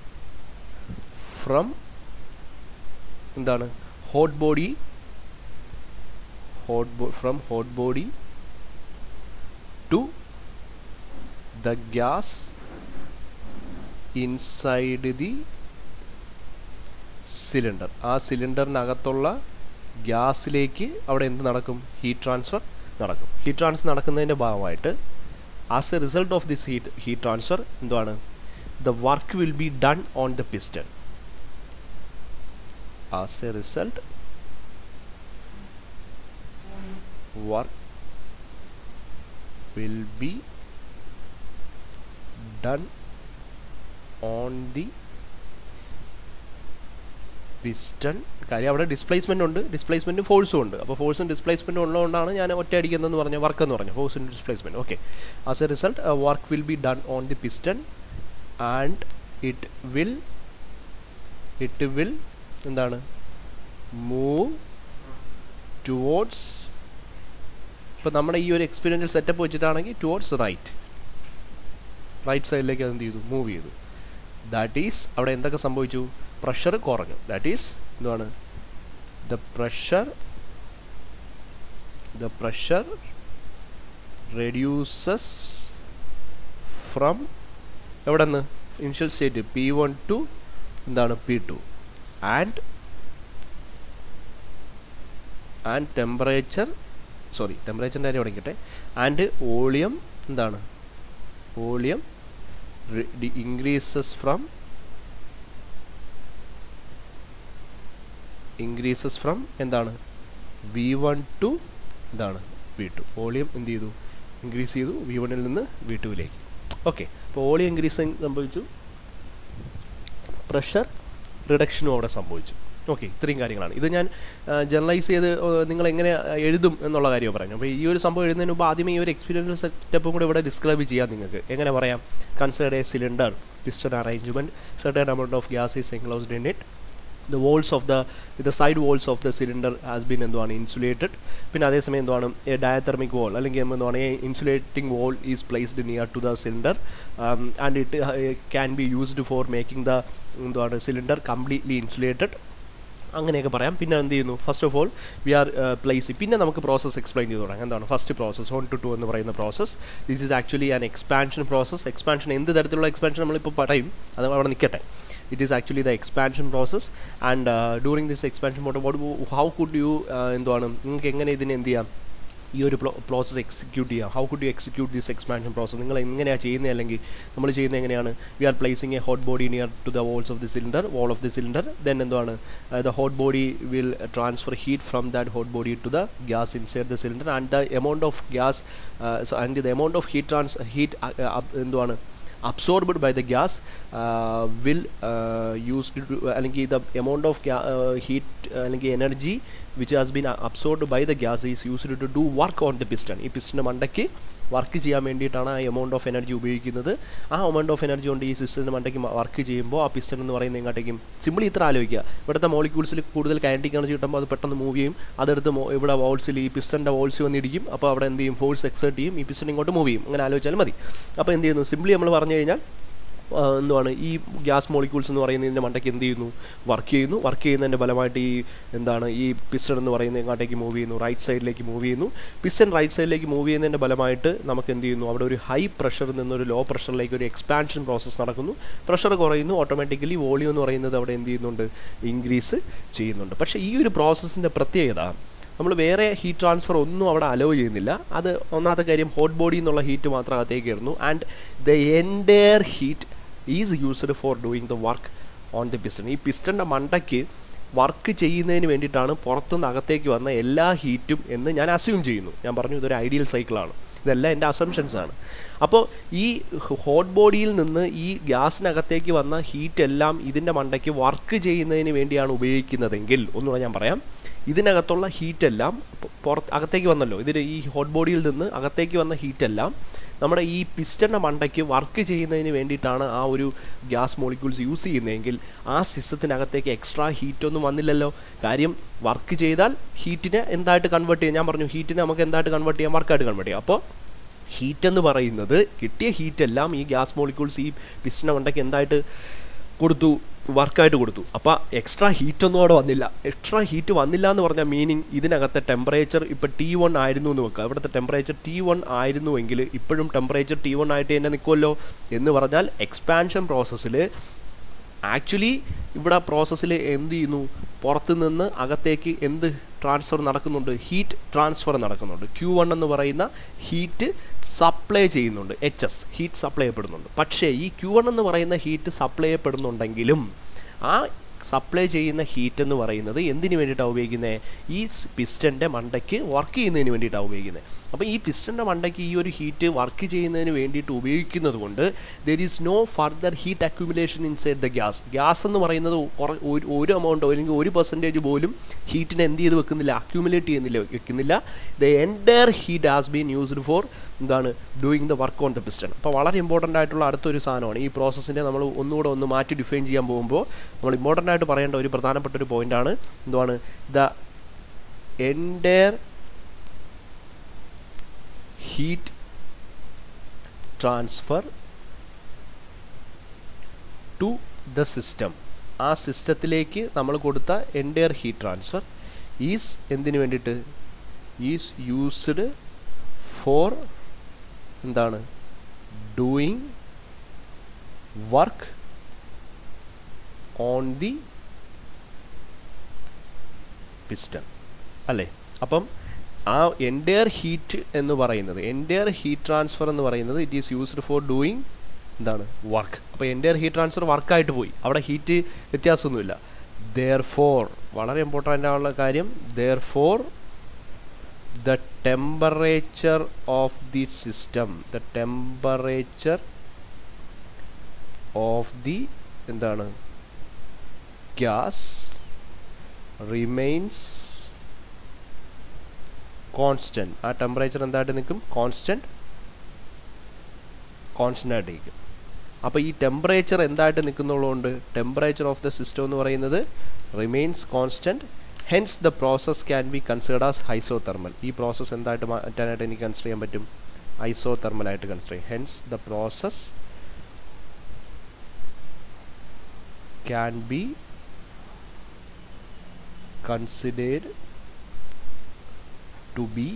from എന്താണ് ഹോട്ട് ബോഡി ഹോട്ട് ബോ from hot body to the gas inside the cylinder ആ സിലിണ്ടറിനകത്തുള്ള ഗ്യാസിലേക്ക് അവിടെ എന്ത് നടക്കും ഹീറ്റ് ട്രാൻസ്ഫർ നടക്കും ഹീറ്റ് ട്രാൻസ്ഫർ നടക്കുന്നതിൻ്റെ ഭാഗമായിട്ട് as a result of this heat heat transfer എന്താണ് the work will be done on the piston as a result work will be done on the piston കാര്യം അവിടെ ഡിസ്പ്ലേസ്മെൻ്റ് ഉണ്ട് ഡിസ്പ്ലേസ്മെൻറ്റും ഫോഴ്സും ഉണ്ട് അപ്പോൾ ഫോഴ്സും ഡിസ്പ്ലേസ്മെൻറ്റും ഉള്ളതുകൊണ്ടാണ് ഞാൻ ഒറ്റ അടിക്കുന്നതെന്ന് പറഞ്ഞ വർക്ക് എന്ന് പറഞ്ഞു ഫോഴ്സും displacement okay as a result work will be done on the piston and it will it will എന്താണ് മൂവ് ടുവേർഡ്സ് ഇപ്പോൾ നമ്മുടെ ഈ ഒരു എക്സ്പീരിയൻഷ്യൽ സെറ്റപ്പ് വെച്ചിട്ടാണെങ്കിൽ ടുവേർഡ്സ് റൈറ്റ് റൈറ്റ് സൈഡിലേക്ക് അത് എന്ത് ചെയ്തു മൂവ് ചെയ്തു ദാറ്റ് ഈസ് അവിടെ എന്തൊക്കെ സംഭവിച്ചു പ്രഷർ കുറഞ്ഞു ദാറ്റ് ഈസ് എന്താണ് the pressure the pressure reduces from എവിടെ നിന്ന് initial state P one two എന്താണ് P two and and temperature sorry ടെമ്പറേച്ചറിൻ്റെ കാര്യം തുടങ്ങിക്കട്ടെ ആൻഡ് വോളിയം എന്താണ് volume increases from increases from എന്താണ് വി വൺ ടു എന്താണ് വി ടു വോളിയം എന്ത് ചെയ്തു ഇൻക്രീസ് ചെയ്തു വി വണ്ണിൽ നിന്ന് വി ടുവിലേക്ക് ഓക്കെ അപ്പോൾ വോളിയം ഇൻക്രീസ് സംഭവിച്ചു പ്രഷർ റിഡക്ഷനും അവിടെ സംഭവിച്ചു ഓക്കെ ഇത്രയും കാര്യങ്ങളാണ് ഇത് ഞാൻ ജനറലൈസ് ചെയ്ത് നിങ്ങൾ എങ്ങനെ എഴുതും എന്നുള്ള കാര്യം പറഞ്ഞു അപ്പോൾ ഈ ഒരു സംഭവം എഴുതുന്നതിന് മുമ്പ് ആദ്യമേ ഈ ഒരു എക്സ്പീരിയൻസ് സെറ്റപ്പും കൂടെ ഇവിടെ ഡിസ്ക്രൈബ് ചെയ്യാം നിങ്ങൾക്ക് എങ്ങനെ പറയാം consider a cylinder piston arrangement certain amount of gas is enclosed in it the walls of the the side walls of the cylinder has been എന്തുവാണ് ഇൻസുലേറ്റഡ് പിന്നെ അതേസമയം എന്തുവാണ് എ ഡയതെർമിക് വോൾ അല്ലെങ്കിൽ എന്തുവാണ് a insulating wall is placed near to the cylinder and it can be used for making the എന്തുവാണ് cylinder completely insulated അങ്ങനെയൊക്കെ പറയാം പിന്നെ എന്ത് ചെയ്യുന്നു first of all we R place പിന്നെ നമുക്ക് പ്രോസസ്സ് എക്സ്പ്ലെയിൻ ചെയ്ത് തുടങ്ങാം എന്താണ് first process one two two എന്ന് പറയുന്ന process this is actually an expansion process expansion എന്ത് തരത്തിലുള്ള എക്സ്പാൻഷൻ നമ്മളിപ്പോൾ പറയും അത് അവിടെ നിൽക്കട്ടെ it is actually the expansion process and uh, during this expansion what, what how could you എന്തുവാണ് നിങ്ങൾക്ക് എങ്ങനെ ഇതിനെ എന്ത് ചെയ്യാം ഈ ഒരു പ്രോസസ്സ് എക്സിക്യൂട്ട് ചെയ്യാം how could you execute this expansion process നിങ്ങൾ എങ്ങനെയാണ് ചെയ്യുന്നത് അല്ലെങ്കിൽ നമ്മൾ ചെയ്യുന്നത് എങ്ങനെയാണ് we are placing a hot body near to the walls of the cylinder wall of the cylinder then എന്താണ് the hot body will transfer heat from that hot body to the gas inside the cylinder and the amount of gas and the amount of heat trans heat എന്തുവാണ് absorbed by the gas uh, will uh, used to അല്ലെങ്കിൽ the amount of uh, heat അല്ലെങ്കിൽ energy which has been absorbed by the gas is used to do work on the piston ഈ പിസ്റ്റൻ്റെ മണ്ടയ്ക്ക് work ചെയ്യാൻ വേണ്ടിയിട്ടാണ് ആ amount of energy ഉപയോഗിക്കുന്നത് ആ എമൗണ്ട് ഓഫ് എനർജി കൊണ്ട് ഈ സിസ്റ്റത്തിൻ്റെ മണ്ടയ്ക്ക് വർക്ക് ചെയ്യുമ്പോൾ ആ പിസ്റ്റൺ എന്ന് പറയുന്നത് എങ്ങോട്ടേക്കും സിമ്പിളി ഇത്ര ആലോചിക്കുക ഇവിടുത്തെ മോളിക്യൂൾസിൽ കൂടുതൽ കൈനറ്റിക് എനർജി കിട്ടുമ്പോൾ അത് പെട്ടെന്ന് മൂവ് ചെയ്യും അതെടുത്ത് ഇവിടെ വോൾസിൽ ഈ പിസ്റ്റൻ്റെ വോൾസ് വന്നിടിക്കും അപ്പോൾ അവിടെ എന്ത് ചെയ്യും ഫോഴ്സ് എക്സേർട്ട് ചെയ്യും ഈ പിസ്റ്റൺ ഇങ്ങോട്ട് മൂവ് ചെയ്യും അങ്ങനെ ആലോചിച്ചാലും മതി അപ്പോൾ എന്ത് ചെയ്യുന്നു സിമ്പിളി നമ്മൾ പറഞ്ഞു കഴിഞ്ഞാൽ ആ, എന്തുവാണ് ഈ ഗ്യാസ് മോളിക്യൂൾസ് എന്ന് പറയുന്നതിൻ്റെ മണ്ടയ്ക്ക് എന്ത് ചെയ്യുന്നു വർക്ക് ചെയ്യുന്നു വർക്ക് ചെയ്യുന്നതിൻ്റെ ഫലമായിട്ട് ഈ എന്താണ് ഈ പിസ്റ്റൺ എന്ന് പറയുന്നത് എങ്ങോട്ടേക്ക് മൂവ് ചെയ്യുന്നു റൈറ്റ് സൈഡിലേക്ക് മൂവ് ചെയ്യുന്നു പിസ്റ്റൺ റൈറ്റ് സൈഡിലേക്ക് മൂവ് ചെയ്യുന്നതിൻ്റെ ഫലമായിട്ട് നമുക്ക് എന്ത് ചെയ്യുന്നു അവിടെ ഒരു ഹൈ പ്രഷറിൽ നിന്നൊരു ലോ പ്രഷറിലേക്ക് ഒരു എക്സ്പാൻഷൻ പ്രോസസ്സ് നടക്കുന്നു പ്രഷർ കുറയുന്നു ഓട്ടോമാറ്റിക്കലി വോളിയം എന്ന് പറയുന്നത് അവിടെ എന്ത് ചെയ്യുന്നുണ്ട് ഇൻക്രീസ് ചെയ്യുന്നുണ്ട് പക്ഷേ ഈ ഒരു പ്രോസസ്സിൻ്റെ പ്രത്യേകത നമ്മൾ വേറെ ഹീറ്റ് ട്രാൻസ്ഫർ ഒന്നും അവിടെ അലോ ചെയ്യുന്നില്ല അത് ഒന്നാമത്തെ കാര്യം ഹോട്ട് ബോഡി എന്നുള്ള ഹീറ്റ് മാത്രം അകത്തേക്ക് കയറുന്നു and the entire heat is used for doing the work on the piston ഈ പിസ്റ്റൻ്റെ മണ്ടയ്ക്ക് വർക്ക് ചെയ്യുന്നതിന് വേണ്ടിയിട്ടാണ് പുറത്തുനിന്ന് അകത്തേക്ക് വന്ന എല്ലാ ഹീറ്റും എന്ന് ഞാൻ അസ്യൂം ചെയ്യുന്നു ഞാൻ പറഞ്ഞു ഇതൊരു ഐഡിയൽ സൈക്കിളാണ് ഇതെല്ലാം എൻ്റെ അസംഷൻസ് ആണ് അപ്പോൾ ഈ ഹോട്ട് ബോഡിയിൽ നിന്ന് ഈ ഗ്യാസിനകത്തേക്ക് വന്ന ഹീറ്റ് എല്ലാം ഇതിൻ്റെ മണ്ടയ്ക്ക് വർക്ക് ചെയ്യുന്നതിന് വേണ്ടിയാണ് ഉപയോഗിക്കുന്നതെങ്കിൽ ഒന്നുകൂടെ ഞാൻ പറയാം ഇതിനകത്തുള്ള ഹീറ്റെല്ലാം പുറത്ത് അകത്തേക്ക് വന്നല്ലോ ഇതിന് ഈ ഹോട്ട് ബോഡിയിൽ നിന്ന് അകത്തേക്ക് വന്ന ഹീറ്റെല്ലാം നമ്മുടെ ഈ പിസ്റ്റൻ്റെ മണ്ടയ്ക്ക് വർക്ക് ചെയ്യുന്നതിന് വേണ്ടിയിട്ടാണ് ആ ഒരു ഗ്യാസ് മോളിക്യൂൾസ് യൂസ് ചെയ്യുന്നതെങ്കിൽ ആ സിസ്റ്റത്തിനകത്തേക്ക് എക്സ്ട്രാ ഹീറ്റൊന്നും വന്നില്ലല്ലോ കാര്യം വർക്ക് ചെയ്താൽ ഹീറ്റിനെ എന്തായിട്ട് കൺവേർട്ട് ചെയ്യാം ഞാൻ പറഞ്ഞു ഹീറ്റിനെ നമുക്ക് എന്തായിട്ട് കൺവേർട്ട് ചെയ്യാം വർക്കായിട്ട് കൺവേർട്ട് ചെയ്യാം അപ്പോൾ ഹീറ്റ് എന്ന് പറയുന്നത് കിട്ടിയ ഹീറ്റെല്ലാം ഈ ഗ്യാസ് മോളിക്യൂൾസ് ഈ പിസ്റ്റൻ്റെ മണ്ടയ്ക്ക് എന്തായിട്ട് കൊടുത്തു വർക്കായിട്ട് കൊടുത്തു അപ്പോൾ എക്സ്ട്രാ ഹീറ്റൊന്നും അവിടെ വന്നില്ല എക്സ്ട്രാ ഹീറ്റ് വന്നില്ല എന്ന് പറഞ്ഞാൽ മീനിങ് ഇതിനകത്തെ ടെമ്പറേച്ചർ ഇപ്പോൾ ടി വൺ ആയിരുന്നു എന്ന് വെക്കുക ഇവിടുത്തെ ടെമ്പറേച്ചർ ടി വൺ ആയിരുന്നുവെങ്കിൽ ഇപ്പോഴും ടെമ്പറേച്ചർ ടി വൺ ആയിട്ട് തന്നെ നിൽക്കുമല്ലോ എന്ന് പറഞ്ഞാൽ എക്സ്പാൻഷൻ പ്രോസസ്സിൽ ആക്ച്വലി ഇവിടെ പ്രോസസ്സിൽ എന്ത് ചെയ്യുന്നു പുറത്ത് നിന്ന് അകത്തേക്ക് എന്ത് ട്രാൻസ്ഫർ നടക്കുന്നുണ്ട് ഹീറ്റ് ട്രാൻസ്ഫർ നടക്കുന്നുണ്ട് ക്യൂ വൺ എന്ന് പറയുന്ന ഹീറ്റ് സപ്ലൈ ചെയ്യുന്നുണ്ട് എച്ച് എസ് ഹീറ്റ് സപ്ലൈ ചെയ്യപ്പെടുന്നുണ്ട് പക്ഷേ ഈ ക്യൂ വൺ എന്ന് പറയുന്ന ഹീറ്റ് സപ്ലൈ ചെയ്യപ്പെടുന്നുണ്ടെങ്കിലും ആ സപ്ലൈ ചെയ്യുന്ന ഹീറ്റ് എന്ന് പറയുന്നത് എന്തിനു വേണ്ടിയിട്ടാണ് ഉപയോഗിക്കുന്നത് ഈ പിസ്റ്റൻ്റെ മണ്ടയ്ക്ക് വർക്ക് ചെയ്യുന്നതിന് വേണ്ടിയിട്ടാണ് ഉപയോഗിക്കുന്നത് അപ്പോൾ ഈ പിസ്റ്റൻ്റെ മണ്ടയ്ക്ക് ഈ ഒരു ഹീറ്റ് വർക്ക് ചെയ്യുന്നതിന് വേണ്ടിയിട്ട് ഉപയോഗിക്കുന്നത് കൊണ്ട് there is no further heat accumulation inside the gas gas എന്ന് പറയുന്നത് കുറ- ഒരു- ഒരു എമൗണ്ട് അല്ലെങ്കിൽ ഒരു പെർസെൻറ്റേജ് പോലും ഹീറ്റിനെ എന്ത് ചെയ്ത് വെക്കുന്നില്ല അക്യുമുലേറ്റ് ചെയ്യുന്നില്ല വെക്കുന്നില്ല the entire heat has been used for എന്താണ് doing the work on the piston അപ്പോൾ വളരെ ഇമ്പോർട്ടൻ്റ് ആയിട്ടുള്ള അടുത്തൊരു സാധനമാണ് ഈ പ്രോസസ്സിനെ നമ്മൾ ഒന്നുകൂടെ ഒന്ന് മാറ്റി ഡിഫൈൻ ചെയ്യാൻ പോകുമ്പോൾ നമ്മൾ ഇമ്പോർട്ടൻ്റ് ആയിട്ട് പറയേണ്ട ഒരു പ്രധാനപ്പെട്ട ഒരു പോയിൻ്റാണ് എന്താണ് the entire heat transfer to the system ആ സിസ്റ്റത്തിലേക്ക് നമ്മൾ കൊടുത്ത എൻറ്റയർ ഹീറ്റ് ട്രാൻസ്ഫർ ഈസ് എന്തിനു വേണ്ടിയിട്ട് ഈസ് യൂസ്ഡ് ഫോർ എന്താണ് doing work on the piston അല്ലേ അപ്പം ആ എൻറ്റയർ ഹീറ്റ് എന്ന് പറയുന്നത് എൻറ്റയർ ഹീറ്റ് ട്രാൻസ്ഫർ എന്ന് പറയുന്നത് it is used for doing എന്താണ് വർക്ക് അപ്പോൾ എൻറ്റയർ ഹീറ്റ് ട്രാൻസ്ഫർ വർക്കായിട്ട് പോയി അവിടെ ഹീറ്റ് വ്യത്യാസമൊന്നുമില്ല ദർ ഫോർ വളരെ ഇമ്പോർട്ടൻ്റ് ആയുള്ള കാര്യം therefore the temperature of the system the temperature of the എന്താണ് ഗ്യാസ് റിമെയിൻസ് കോൺസ്റ്റൻറ്റ് ആ ടെമ്പറേച്ചർ എന്തായിട്ട് നിൽക്കും കോൺസ്റ്റൻറ്റ് കോൺസ്റ്റൻ്റ് ആയിട്ട് നിൽക്കും അപ്പോൾ ഈ ടെമ്പറേച്ചർ എന്തായിട്ട് നിൽക്കുന്നുള്ളതുകൊണ്ട് ടെമ്പറേച്ചർ ഓഫ് ദ സിസ്റ്റം എന്ന് പറയുന്നത് remains constant hence the process can be consider as isothermal ഈ പ്രോസസ്സ് എന്തായിട്ട് മാറ്റാനായിട്ട് എനിക്ക് കൺസിഡർ ചെയ്യാൻ പറ്റും ഐസോതെർമലായിട്ട് കൺസിഡർ ചെയ്യും hence the process can be considered to be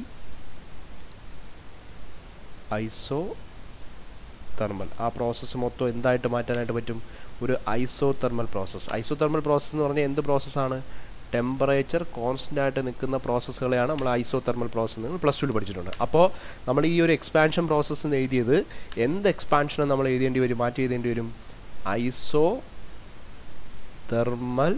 isothermal ആ പ്രോസസ്സ് മൊത്തം എന്തായിട്ട് മാറ്റാനായിട്ട് പറ്റും ഒരു isothermal process isothermal process എന്ന് പറഞ്ഞാൽ എന്ത് പ്രോസസ്സാണ് ടെമ്പറേച്ചർ കോൺസ്റ്റൻ്റ് ആയിട്ട് നിൽക്കുന്ന പ്രോസസ്സുകളെയാണ് നമ്മൾ ഐസോ തെർമൽ പ്രോസസ്സ് നിങ്ങൾ പ്ലസ് ടുവിൽ പഠിച്ചിട്ടുണ്ട് അപ്പോൾ നമ്മൾ ഈ ഒരു എക്സ്പാൻഷൻ പ്രോസസ്സ് എന്ന് എഴുതിയത് എന്ത് എക്സ്പാൻഷനും നമ്മൾ എഴുതേണ്ടി വരും മാറ്റി എഴുതേണ്ടി വരും ഐസോ തെർമൽ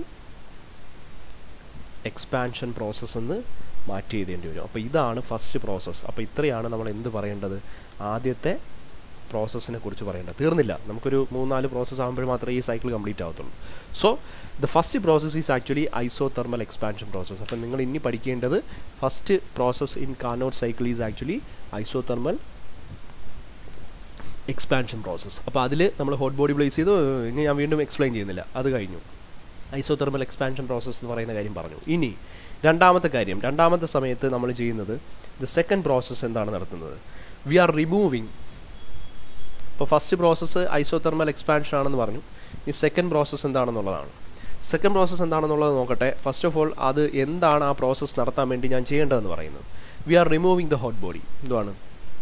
എക്സ്പാൻഷൻ പ്രോസസ്സ് എന്ന് മാറ്റി എഴുതേണ്ടി വരും അപ്പോൾ ഇതാണ് ഫസ്റ്റ് പ്രോസസ്സ് അപ്പോൾ ഇത്രയാണ് നമ്മൾ എന്ത് പറയേണ്ടത് ആദ്യത്തെ പ്രോസസ്സിനെ കുറിച്ച് പറയേണ്ടത് തീർന്നില്ല നമുക്കൊരു മൂന്നാല് പ്രോസസ്സ് ആകുമ്പോൾ മാത്രമേ ഈ സൈക്കിൾ കംപ്ലീറ്റ് ആവത്തുള്ളൂ so the first process is actually isothermal expansion process അപ്പം നിങ്ങൾ ഇനി പഠിക്കേണ്ടത് first process in Carnot cycle is actually isothermal expansion process അപ്പോൾ അതിൽ നമ്മൾ ഹോട്ട് ബോഡി പ്ലേസ് ചെയ്തു ഇനി ഞാൻ വീണ്ടും എക്സ്പ്ലെയിൻ ചെയ്യുന്നില്ല അത് കഴിഞ്ഞു ഐസോ തെർമൽ എക്സ്പാൻഷൻ പ്രോസസ്സ് എന്ന് പറയുന്ന കാര്യം പറഞ്ഞു ഇനി രണ്ടാമത്തെ കാര്യം രണ്ടാമത്തെ സമയത്ത് നമ്മൾ ചെയ്യുന്നത് ദ സെക്കൻഡ് പ്രോസസ്സ് എന്താണ് നടത്തുന്നത് വി ആർ റിമൂവിങ് അപ്പോൾ ഫസ്റ്റ് പ്രോസസ്സ് ഐസോതെർമൽ എക്സ്പാൻഷൻ ആണെന്ന് പറഞ്ഞു ഈ സെക്കൻഡ് പ്രോസസ്സ് എന്താണെന്നുള്ളതാണ് സെക്കൻഡ് പ്രോസസ്സ് എന്താണെന്നുള്ളത് നോക്കട്ടെ ഫസ്റ്റ് ഓഫ് ഓൾ അത് എന്താണ് ആ പ്രോസസ്സ് നടത്താൻ വേണ്ടി ഞാൻ ചെയ്യേണ്ടതെന്ന് പറയുന്നത് we are removing the hot body എന്തുവാണ്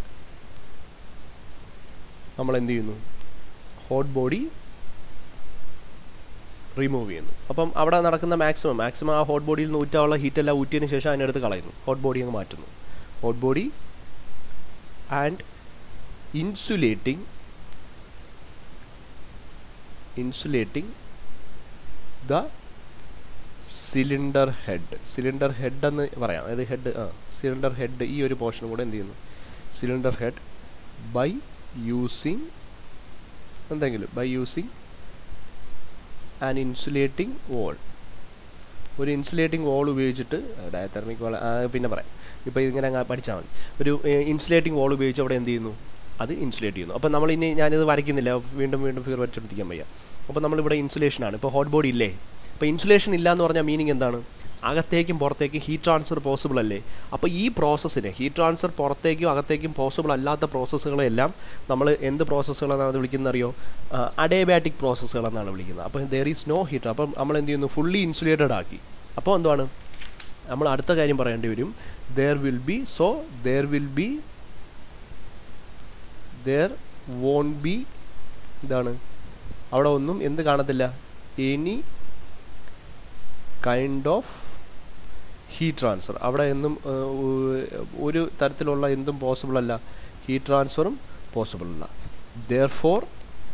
നമ്മൾ എന്ത് ചെയ്യുന്നു ഹോട്ട് ബോഡി റിമൂവ് ചെയ്യുന്നു അപ്പം അവിടെ നടക്കുന്ന മാക്സിമം മാക്സിമം ആ ഹോട്ട് ബോഡിയിൽ നിന്ന് ഊറ്റാനുള്ള ഹീറ്റെല്ലാം ഊറ്റിയതിന് ശേഷം അതിനെടുത്ത് കളയുന്നു ഹോട്ട് ബോഡി അങ്ങ് മാറ്റുന്നു hot body and insulating insulating the cylinder head cylinder head എന്ന് പറയാം അതായത് ഹെഡ് ആ സിലിണ്ടർ ഹെഡ് ഈ ഒരു പോർഷൻ കൂടെ എന്ത് ചെയ്യുന്നു സിലിണ്ടർ ഹെഡ് ബൈ യൂസിങ് എന്തെങ്കിലും by using an insulating wall ഒരു ഇൻസുലേറ്റിംഗ് വോൾ ഉപയോഗിച്ചിട്ട് ഡയതെർമിക് വാൾ പിന്നെ പറയാം ഇപ്പോൾ ഇങ്ങനെ അങ്ങ് പഠിച്ചാൽ മതി ഒരു ഇൻസുലേറ്റിംഗ് വോൾ ഉപയോഗിച്ച് അവിടെ എന്ത് ചെയ്യുന്നു അത് ഇൻസുലേറ്റ് ചെയ്യുന്നു അപ്പോൾ നമ്മൾ ഇനി ഞാനിത് വരയ്ക്കുന്നില്ല വീണ്ടും വീണ്ടും ഫിഗർ വരച്ചുകൊണ്ടിരിക്കാൻ വയ്യ അപ്പോൾ നമ്മളിവിടെ ഇൻസുലേഷനാണ് ഇപ്പോൾ ഹോട്ട് ബോഡി ഇല്ലേ അപ്പോൾ ഇൻസുലേഷൻ ഇല്ല എന്ന് പറഞ്ഞാൽ മീനിങ് എന്താണ് അകത്തേക്കും പുറത്തേക്കും ഹീറ്റ് ട്രാൻസ്ഫർ പോസിബിൾ അല്ലേ അപ്പോൾ ഈ പ്രോസസ്സിന് ഹീറ്റ് ട്രാൻസ്ഫർ പുറത്തേക്കും അകത്തേക്കും പോസിബിൾ അല്ലാത്ത പ്രോസസ്സുകളെല്ലാം നമ്മൾ എന്ത് പ്രോസസ്സുകളെന്നാണ് വിളിക്കുന്നത് അറിയോ അഡേബാറ്റിക് പ്രോസസ്സുകളെന്നാണ് വിളിക്കുന്നത് അപ്പോൾ ദർ ഈസ് നോ ഹീറ്റ് അപ്പം നമ്മൾ എന്ത് ചെയ്യുന്നു ഫുള്ളി ഇൻസുലേറ്റഡ് ആക്കി അപ്പോൾ എന്താണ് നമ്മൾ അടുത്ത കാര്യം പറയേണ്ടി വരും there will be so there will be there won't be ഇതാണ് അവിടെ ഒന്നും എന്ത് കാണത്തില്ല any kind of heat transfer അവിടെ എന്നും ഒരു തരത്തിലുള്ള എന്തും പോസിബിൾ അല്ല ഹീറ്റ് ട്രാൻസ്ഫറും പോസിബിൾ അല്ല therefore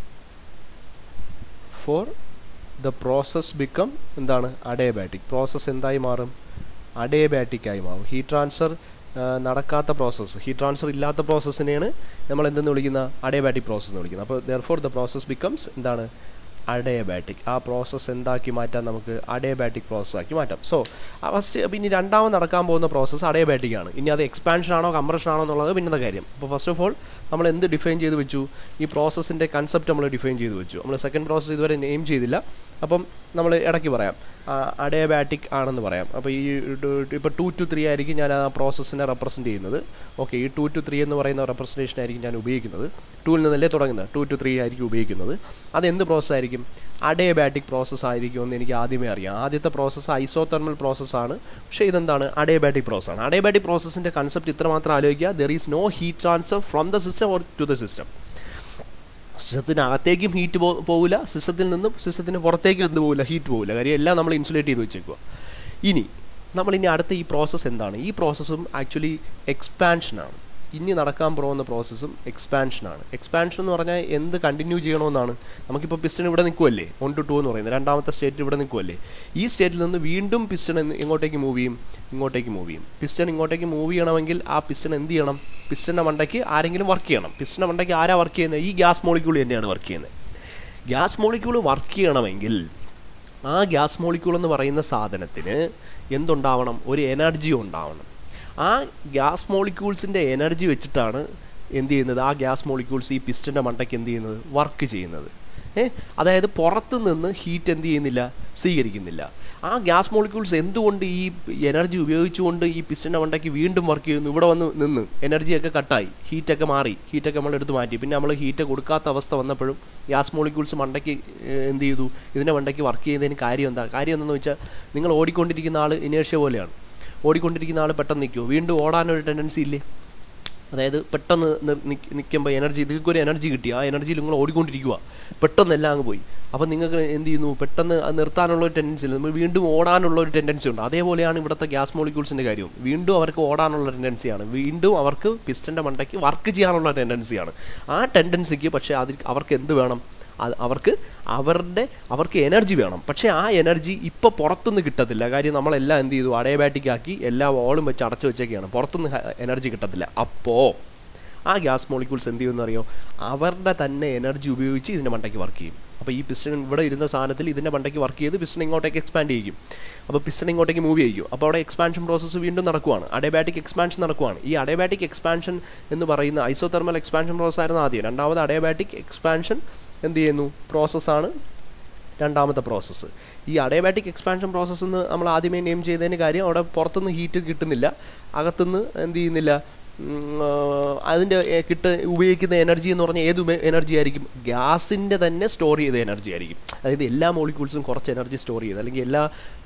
for the process become എന്താണ് അഡേബാറ്റിക് പ്രോസസ്സ് എന്തായി മാറും അഡേബാറ്റിക് ആയി മാറും ഹീറ്റ് ട്രാൻസ്ഫർ നടക്കാത്ത പ്രോസസ്സ് ഹീറ്റ് ട്രാൻസ്ഫർ ഇല്ലാത്ത പ്രോസസ്സിനെയാണ് നമ്മൾ എന്തെന്ന് വിളിക്കുന്ന അഡേബാറ്റിക് പ്രോസസ്സ് എന്ന് വിളിക്കുന്നത് അപ്പോൾ therefore the process becomes എന്താണ് അഡേബാറ്റിക് ആ പ്രോസസ്സ് എന്താക്കി മാറ്റാം നമുക്ക് അഡേബാറ്റിക് പ്രോസസ്സ് ആക്കി മാറ്റാം സോ ഫസ്റ്റ് അപ്പോൾ ഇനി രണ്ടാമത് നടക്കാൻ പോകുന്ന പ്രോസസ്സ് അഡേബാറ്റിക് ആണ് ഇനി അത് എക്സ്പാൻഷൻ ആണോ കംപ്രഷൻ ആണോ എന്നുള്ളത് പിന്നത്തെ കാര്യം അപ്പോൾ ഫസ്റ്റ് ഓഫ് ഓൾ നമ്മൾ എന്ത് ഡിഫൈൻ ചെയ്ത് വെച്ചു ഈ പ്രോസസ്സിൻ്റെ കൺസെപ്റ്റ് നമ്മൾ ഡിഫൈൻ ചെയ്ത് വെച്ചു നമ്മൾ സെക്കൻഡ് പ്രോസസ്സ് ഇതുവരെ നെയിം ചെയ്തില്ല അപ്പം നമ്മൾ ഇടയ്ക്ക് പറയാം അഡേബാറ്റിക് ആണെന്ന് പറയാം അപ്പോൾ ഈ ഇപ്പോൾ ടു ടു ത്രീ ആയിരിക്കും ഞാൻ ആ പ്രോസസ്സിനെ റെപ്രസെൻറ്റ് ചെയ്യുന്നത് ഓക്കെ ഈ ടു ടു ത്രീ എന്ന് പറയുന്ന റെപ്രസെൻറ്റേഷൻ ആയിരിക്കും ഞാൻ ഉപയോഗിക്കുന്നത് ടൂവിൽ നിന്നല്ലേ തുടങ്ങുന്നത് ടു ടു ത്രീ ആയിരിക്കും ഉപയോഗിക്കുന്നത് അതെന്ത് പ്രോസസ്സ് ആയിരിക്കും അഡേബാറ്റിക് പ്രോസസ്സ് ആയിരിക്കുമെന്ന് എനിക്ക് ആദ്യമേ അറിയാം ആദ്യത്തെ പ്രോസസ്സ് ഐസോതെർമൽ പ്രോസസ്സാണ് പക്ഷേ ഇതെന്താണ് അഡേബാറ്റിക് പ്രോസസ്സാണ് അഡേബാറ്റിക് പ്രോസസ്സിൻ്റെ കൺസെപ്റ്റ് ഇത്രമാത്രം ആലോചിക്കുക there is no heat transfer from the system or to the system സിസ്റ്റത്തിനകത്തേക്കും ഹീറ്റ് പോ പോകില്ല സിസ്റ്റത്തിൽ നിന്നും സിസ്റ്റത്തിന് പുറത്തേക്കും എന്ത് പോകില്ല ഹീറ്റ് പോകില്ല കാര്യം എല്ലാം നമ്മൾ ഇൻസുലേറ്റ് ചെയ്ത് വെച്ചേക്കുക ഇനി നമ്മൾ ഇനി അടുത്ത ഈ പ്രോസസ്സ് എന്താണ് ഈ പ്രോസസ്സും ആക്ച്വലി എക്സ്പാൻഷനാണ് ഇനി നടക്കാൻ പോകുന്ന പ്രോസസ്സും എക്സ്പാൻഷനാണ് എക്സ്പാൻഷൻ എന്ന് പറഞ്ഞാൽ എന്ത് കണ്ടിന്യൂ ചെയ്യണമെന്നാണ് നമുക്കിപ്പോൾ പിസ്റ്റൺ ഇവിടെ നിൽക്കുമല്ലേ വൺ ടു ടു എന്ന് പറയുന്നത് രണ്ടാമത്തെ സ്റ്റേറ്റ് ഇവിടെ നിൽക്കുമല്ലേ ഈ സ്റ്റേറ്റിൽ നിന്ന് വീണ്ടും പിസ്റ്റൺ എങ്ങോട്ടേക്ക് മൂവ് ചെയ്യും ഇങ്ങോട്ടേക്ക് മൂവ് ചെയ്യും പിസ്റ്റൺ ഇങ്ങോട്ടേക്ക് മൂവ് ചെയ്യണമെങ്കിൽ ആ പിസ്റ്റൺ എന്ത് ചെയ്യണം പിസ്റ്റൻ്റെ മണ്ടയ്ക്ക് ആരെങ്കിലും വർക്ക് ചെയ്യണം പിസ്റ്റൻ്റെ മണ്ടയ്ക്ക് ആരാ വർക്ക് ചെയ്യുന്നത് ഈ ഗ്യാസ് മോളിക്യൂൾ തന്നെയാണ് വർക്ക് ചെയ്യുന്നത് ഗ്യാസ് മോളിക്യൂൾ വർക്ക് ചെയ്യണമെങ്കിൽ ആ ഗ്യാസ് മോളിക്യൂൾ എന്ന് പറയുന്ന സാധനത്തിന് എന്തുണ്ടാവണം ഒരു എനർജി ഉണ്ടാവണം ആ ഗ്യാസ് മോളിക്യൂൾസിൻ്റെ എനർജി വെച്ചിട്ടാണ് എന്ത് ചെയ്യുന്നത് ആ ഗ്യാസ് മോളിക്യൂൾസ് ഈ പിസ്റ്റൻ്റെ മണ്ടയ്ക്ക് എന്ത് ചെയ്യുന്നത് വർക്ക് ചെയ്യുന്നത് ഏ അതായത് പുറത്ത് നിന്ന് ഹീറ്റ് എന്ത് ചെയ്യുന്നില്ല സ്വീകരിക്കുന്നില്ല ആ ഗ്യാസ് മോളിക്യൂൾസ് എന്തുകൊണ്ട് ഈ എനർജി ഉപയോഗിച്ചുകൊണ്ട് ഈ പിസ്റ്റൻ്റെ മണ്ടയ്ക്ക് വീണ്ടും വർക്ക് ചെയ്യുന്നു ഇവിടെ വന്ന് നിന്ന് എനർജിയൊക്കെ കട്ടായി ഹീറ്റൊക്കെ മാറി ഹീറ്റൊക്കെ നമ്മൾ എടുത്ത് മാറ്റി പിന്നെ നമ്മൾ ഹീറ്റ് കൊടുക്കാത്ത അവസ്ഥ വന്നപ്പോഴും ഗ്യാസ് മോളിക്യൂൾസ് മണ്ടയ്ക്ക് എന്ത് ചെയ്തു ഇതിൻ്റെ മണ്ടയ്ക്ക് വർക്ക് ചെയ്യുന്നതിന് കാര്യം എന്താ കാര്യം എന്താണെന്ന് വെച്ചാൽ നിങ്ങൾ ഓടിക്കൊണ്ടിരിക്കുന്ന ആൾ ഇനേഷ്യ പോലെയാണ് ഓടിക്കൊണ്ടിരിക്കുന്ന ആൾ പെട്ടെന്ന് നിൽക്കുമോ വീണ്ടും ഓടാനൊരു ടെൻഡൻസി ഇല്ലേ അതായത് പെട്ടെന്ന് നിൽക്കുമ്പോൾ എനർജി നിങ്ങൾക്ക് ഒരു എനർജി കിട്ടി ആ എനർജിയിൽ നിങ്ങൾ ഓടിക്കൊണ്ടിരിക്കുക പെട്ടെന്ന് എല്ലാം അങ്ങ് പോയി അപ്പോൾ നിങ്ങൾക്ക് എന്ത് ചെയ്യുന്നു പെട്ടെന്ന് അത് നിർത്താനുള്ള ഒരു ടെൻഡൻസി ഇല്ല നമ്മൾ വീണ്ടും ഓടാനുള്ള ഒരു ടെൻഡൻസി ഉണ്ട് അതേപോലെയാണ് ഇവിടുത്തെ ഗ്യാസ് മോളിക്യൂൾസിൻ്റെ കാര്യവും വീണ്ടും അവർക്ക് ഓടാനുള്ള ടെൻഡൻസിയാണ് വീണ്ടും അവർക്ക് പിസ്റ്റൻ്റെ മണ്ടയ്ക്ക് വർക്ക് ചെയ്യാനുള്ള ടെൻഡൻസിയാണ് ആ ടെൻഡൻസിക്ക് പക്ഷേ അതിൽ അവർക്ക് എന്ത് വേണം അത് അവർക്ക് അവരുടെ അവർക്ക് എനർജി വേണം പക്ഷേ ആ എനർജി ഇപ്പോൾ പുറത്തുനിന്ന് കിട്ടത്തില്ല കാര്യം നമ്മളെല്ലാം എന്ത് ചെയ്തു അഡയബാറ്റിക് ആക്കി എല്ലാ വോളും വെച്ച് അടച്ചു വെച്ചേക്കാണ് പുറത്തുനിന്ന് എനർജി കിട്ടത്തില്ല അപ്പോൾ ആ ഗ്യാസ് മോളിക്യൂൾസ് എന്ത് ചെയ്യുമെന്ന് അറിയോ അവരുടെ തന്നെ എനർജി ഉപയോഗിച്ച് ഇതിൻ്റെ മണ്ടയ്ക്ക് വർക്ക് ചെയ്യും അപ്പോൾ ഈ പിസ്റ്റൺ ഇവിടെ ഇരുന്ന സാധനത്തിൽ ഇതിൻ്റെ മണ്ടയ്ക്ക് വർക്ക് ചെയ്ത് പിസ്റ്റൺ ഇങ്ങോട്ടേക്ക് എക്സ്പാൻഡ് ചെയ്യും അപ്പോൾ പിസ്റ്റൺ ഇങ്ങോട്ടേക്ക് മൂവ് ചെയ്യും അപ്പോൾ അവിടെ എക്സ്പാൻഷൻ പ്രോസസ്സ് വീണ്ടും നടക്കുവാണ് അഡയബാറ്റിക് എക്സ്പാൻഷൻ നടക്കുവാണ് ഈ അഡയബാറ്റിക് എക്സ്പാൻഷൻ എന്ന് പറയുന്ന ഐസോതെർമൽ എക്സ്പാൻഷൻ പ്രോസസ് ആയിരുന്നു ആദ്യം രണ്ടാമത് അഡയബാറ്റിക് എക്സ്പാൻഷൻ എന്ത് ചെയ്യുന്നു പ്രോസസ്സാണ് രണ്ടാമത്തെ പ്രോസസ്സ് ഈ അഡയബാറ്റിക് എക്സ്പാൻഷൻ പ്രോസസ്സ് എന്ന് നമ്മൾ ആദ്യമേ നെയിം ചെയ്തതിന് കാര്യം അവിടെ പുറത്തുനിന്ന് ഹീറ്റ് കിട്ടുന്നില്ല അകത്തുനിന്ന് എന്ത് ചെയ്യുന്നില്ല അതിൻ്റെ കിട്ട ഉപയോഗിക്കുന്ന എനർജി എന്ന് പറഞ്ഞാൽ ഏത് എനർജി ആയിരിക്കും ഗ്യാസിൻ്റെ തന്നെ സ്റ്റോർ ചെയ്ത എനർജി ആയിരിക്കും അതായത് എല്ലാ മോളിക്യൂൾസും കുറച്ച് എനർജി സ്റ്റോർ ചെയ്ത് അല്ലെങ്കിൽ എല്ലാ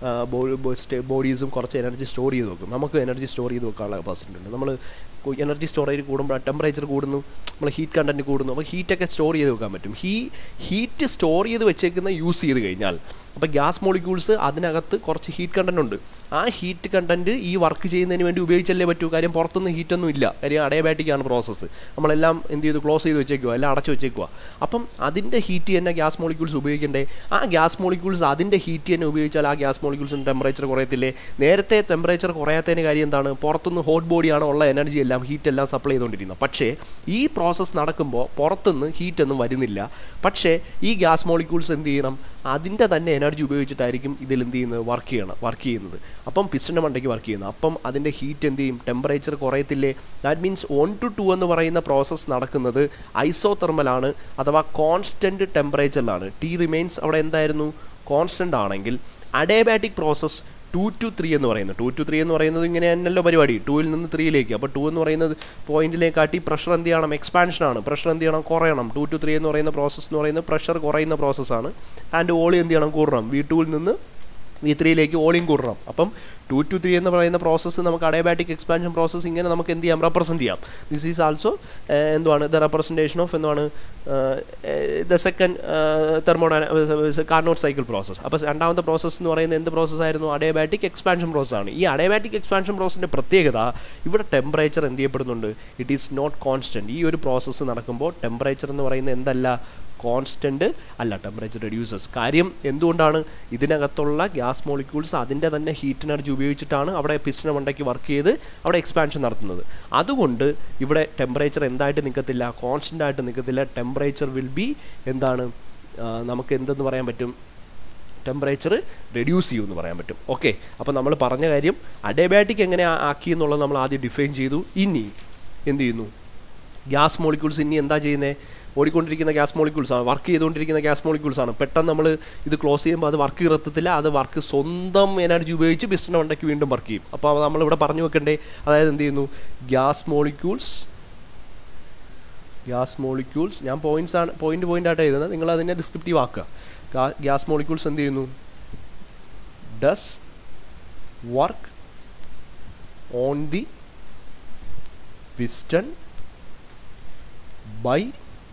ബോഡീസും കുറച്ച് എനർജി സ്റ്റോർ ചെയ്ത് വെക്കും നമുക്ക് എനർജി സ്റ്റോർ ചെയ്ത് വെക്കാനുള്ള കപ്പാസിറ്റി ഉണ്ട് നമ്മൾ എനർജി സ്റ്റോറേജ് കൂടുമ്പോൾ ടെമ്പറേച്ചർ കൂടുന്നു നമ്മൾ ഹീറ്റ് കണ്ടൻറ്റ് കൂടുന്നു അപ്പോൾ ഹീറ്റൊക്കെ സ്റ്റോർ ചെയ്ത് വെക്കാൻ പറ്റും ഹീ ഹീറ്റ് സ്റ്റോർ ചെയ്ത് വെച്ചേക്കുന്ന യൂസ് ചെയ്ത് കഴിഞ്ഞാൽ അപ്പോൾ ഗ്യാസ് മോളിക്യൂൾസ് അതിനകത്ത് കുറച്ച് ഹീറ്റ് കണ്ടൻറ്റ് ഉണ്ട് ആ ഹീറ്റ് കണ്ടൻറ്റ് ഈ വർക്ക് ചെയ്യുന്നതിന് വേണ്ടി ഉപയോഗിച്ചല്ലേ പറ്റൂ കാര്യം പുറത്തുനിന്ന് ഹീറ്റൊന്നും ഇല്ല കാര്യം അഡയബാറ്റിക്കാണ് പ്രോസസ്സ് നമ്മളെല്ലാം എന്ത് ചെയ്തു ക്ലോസ് ചെയ്ത് വെച്ചേക്കുക എല്ലാം അടച്ചു വെച്ചേക്കുക അപ്പം അതിൻ്റെ ഹീറ്റ് തന്നെ ഗ്യാസ് മോളിക്യൂൾസ് ഉപയോഗിക്കണ്ടേ ആ ഗ്യാസ് മോളിക്യൂൾസ് അതിൻ്റെ ഹീറ്റ് തന്നെ ഉപയോഗിച്ചാൽ ആ ഗ്യാസ് മോളിക്യൂൾസിന് ടെമ്പറേച്ചർ കുറയത്തില്ലേ നേരത്തെ ടെമ്പറേച്ചർ കുറയാത്തതിന് കാര്യം എന്താണ് പുറത്തുനിന്ന് ഹോട്ട് ബോഡിയാണ് ഉള്ള എനർജി എല്ലാം ഹീറ്റ് എല്ലാം സപ്ലൈ ചെയ്തുകൊണ്ടിരിക്കുന്നത് പക്ഷേ ഈ പ്രോസസ്സ് നടക്കുമ്പോൾ പുറത്തുനിന്ന് ഹീറ്റ് ഒന്നും വരുന്നില്ല പക്ഷേ ഈ ഗ്യാസ് മോളിക്യൂൾസ് എന്ത് ചെയ്യണം അതിൻ്റെ തന്നെ എനർജി ഉപയോഗിച്ചിട്ടായിരിക്കും ഇതിൽ എന്ത് ചെയ്യുന്നത് വർക്ക് ചെയ്യണം വർക്ക് ചെയ്യുന്നത് അപ്പം പിസ്റ്റൻ്റെ മണ്ടയ്ക്ക് വർക്ക് ചെയ്യുന്നത് അപ്പം അതിൻ്റെ ഹീറ്റ് എന്ത് ചെയ്യും ടെമ്പറേച്ചർ കുറയത്തില്ലേ that means one two two എന്ന് പറയുന്ന പ്രോസസ്സ് നടക്കുന്നത് ഐസോതെർമലാണ് അഥവാ കോൺസ്റ്റൻറ്റ് ടെമ്പറേച്ചറിലാണ് ടി റിമെയിൻസ് അവിടെ എന്തായിരുന്നു കോൺസ്റ്റൻ്റ് ആണെങ്കിൽ adiabatic process two two three എന്ന് പറയുന്നത് ടു ടു ത്രീ എന്ന് പറയുന്നത് ഇങ്ങനെ തന്നെയല്ലോ പരിപാടി ടൂവിൽ നിന്ന് ത്രീയിലേക്ക് അപ്പോൾ ടു എന്ന് പറയുന്നത് പോയിന്റിലേക്കാട്ടി പ്രഷർ എന്ത് ചെയ്യണം എക്സ്പാൻഷനാണ് പ്രഷർ എന്ത് ചെയ്യണം കുറയണം ടു ടു ത്രീ എന്ന് പറയുന്ന പ്രോസസ്സ് എന്ന് പറയുന്നത് പ്രഷർ കുറയുന്ന പ്രോസസ്സാണ് ആൻഡ് ഓളി എന്ത് ചെയ്യണം കൂടണം വി ടുവിൽ നിന്ന് വി ത്രീയിലേക്ക് ഓളിയും കൂടണം അപ്പം ടു ടു ത്രീ എന്ന് പറയുന്ന പ്രോസസ്സ് നമുക്ക് അഡയബാറ്റിക് എക്സ്പാൻഷൻ പ്രോസസ്സ് ഇങ്ങനെ നമുക്ക് എന്ത് ചെയ്യാം റെപ്രസെൻറ്റ് ചെയ്യാം ദിസ് ഈസ് ആൾസോ എന്തുവാണ് ദ റെപ്രസെൻറ്റേഷൻ ഓഫ് എന്താണ് ദ സെക്കൻഡ് തെർമോഡ കാർണോട്ട് സൈക്കിൾ പ്രോസസ്സ് അപ്പോൾ രണ്ടാമത്തെ പ്രോസസ്സ് എന്ന് പറയുന്നത് എന്ത് പ്രോസസ്സായിരുന്നു അഡയബാറ്റിക് എക്സ്പാൻഷൻ പ്രോസസ്സാണ് ഈ അഡയബാറ്റിക് എക്സ്പാൻഷൻ പ്രോസസ്സിൻ്റെ പ്രത്യേകത ഇവിടെ ടെമ്പറേച്ചർ എന്ത് ചെയ്യപ്പെടുന്നുണ്ട് ഇറ്റ് ഈസ് നോട്ട് കോൺസ്റ്റൻറ്റ് ഈ ഒരു പ്രോസസ്സ് നടക്കുമ്പോൾ ടെമ്പറേച്ചർ എന്ന് പറയുന്നത് എന്തല്ല കോൺസ്റ്റൻറ്റ് അല്ല ടെമ്പറേച്ചർ റെഡ്യൂസസ് കാര്യം എന്തുകൊണ്ടാണ് ഇതിനകത്തുള്ള ഗ്യാസ് മോളിക്യൂൾസ് അതിൻ്റെ തന്നെ ഹീറ്റ് എനർജി ഉപയോഗിച്ചിട്ടാണ് അവിടെ പിസ്റ്റൺ മണ്ടയ്ക്ക് വർക്ക് ചെയ്ത് അവിടെ എക്സ്പാൻഷൻ നടത്തുന്നത് അതുകൊണ്ട് ഇവിടെ ടെമ്പറേച്ചർ എന്തായിട്ട് നിൽക്കത്തില്ല കോൺസ്റ്റൻ്റ് ആയിട്ട് നിൽക്കത്തില്ല ടെമ്പറേച്ചർ വിൽ ബി എന്താണ് നമുക്ക് എന്തെന്ന് പറയാൻ പറ്റും ടെമ്പറേച്ചർ റെഡ്യൂസ് ചെയ്യുമെന്ന് പറയാൻ പറ്റും ഓക്കെ അപ്പോൾ നമ്മൾ പറഞ്ഞ കാര്യം അഡേബാറ്റിക് എങ്ങനെ ആക്കി എന്നുള്ളത് നമ്മൾ ആദ്യം ഡിഫൈൻ ചെയ്തു ഇനി എന്ത് ചെയ്യുന്നു ഗ്യാസ് മോളിക്യൂൾസ് ഇനി എന്താ ചെയ്യുന്നത് ഓടിക്കൊണ്ടിരിക്കുന്ന ഗ്യാസ് മോളിക്യൂൾസ് ആണ് വർക്ക് ചെയ്തുകൊണ്ടിരിക്കുന്ന ഗ്യാസ് മോളിക്യൂൾസ് ആണ് പെട്ടെന്ന് നമ്മൾ ഇത് ക്ലോസ് ചെയ്യുമ്പോൾ അത് വർക്ക് നിർത്തത്തില്ല അത് വർക്ക് സ്വന്തം എനർജി ഉപയോഗിച്ച് ബിസിനസ് ഉണ്ടെങ്കിൽ വീണ്ടും വർക്ക് ചെയ്യും അപ്പോൾ നമ്മളിവിടെ പറഞ്ഞു വെക്കണ്ടേ അതായത് എന്ത് ചെയ്യുന്നു ഗ്യാസ് മോളിക്യൂൾസ് ഗ്യാസ് മോളിക്യൂൾസ് ഞാൻ പോയിന്റ്സ് ആണ് പോയിന്റ് പോയിന്റ് ആയിട്ട് എഴുതുന്നത് നിങ്ങൾ അതിനെ ഡിസ്ക്രിപ്റ്റീവ് ആക്കുക ഗ്യാസ് മോളിക്യൂൾസ് എന്ത് ചെയ്യുന്നു does work on the piston by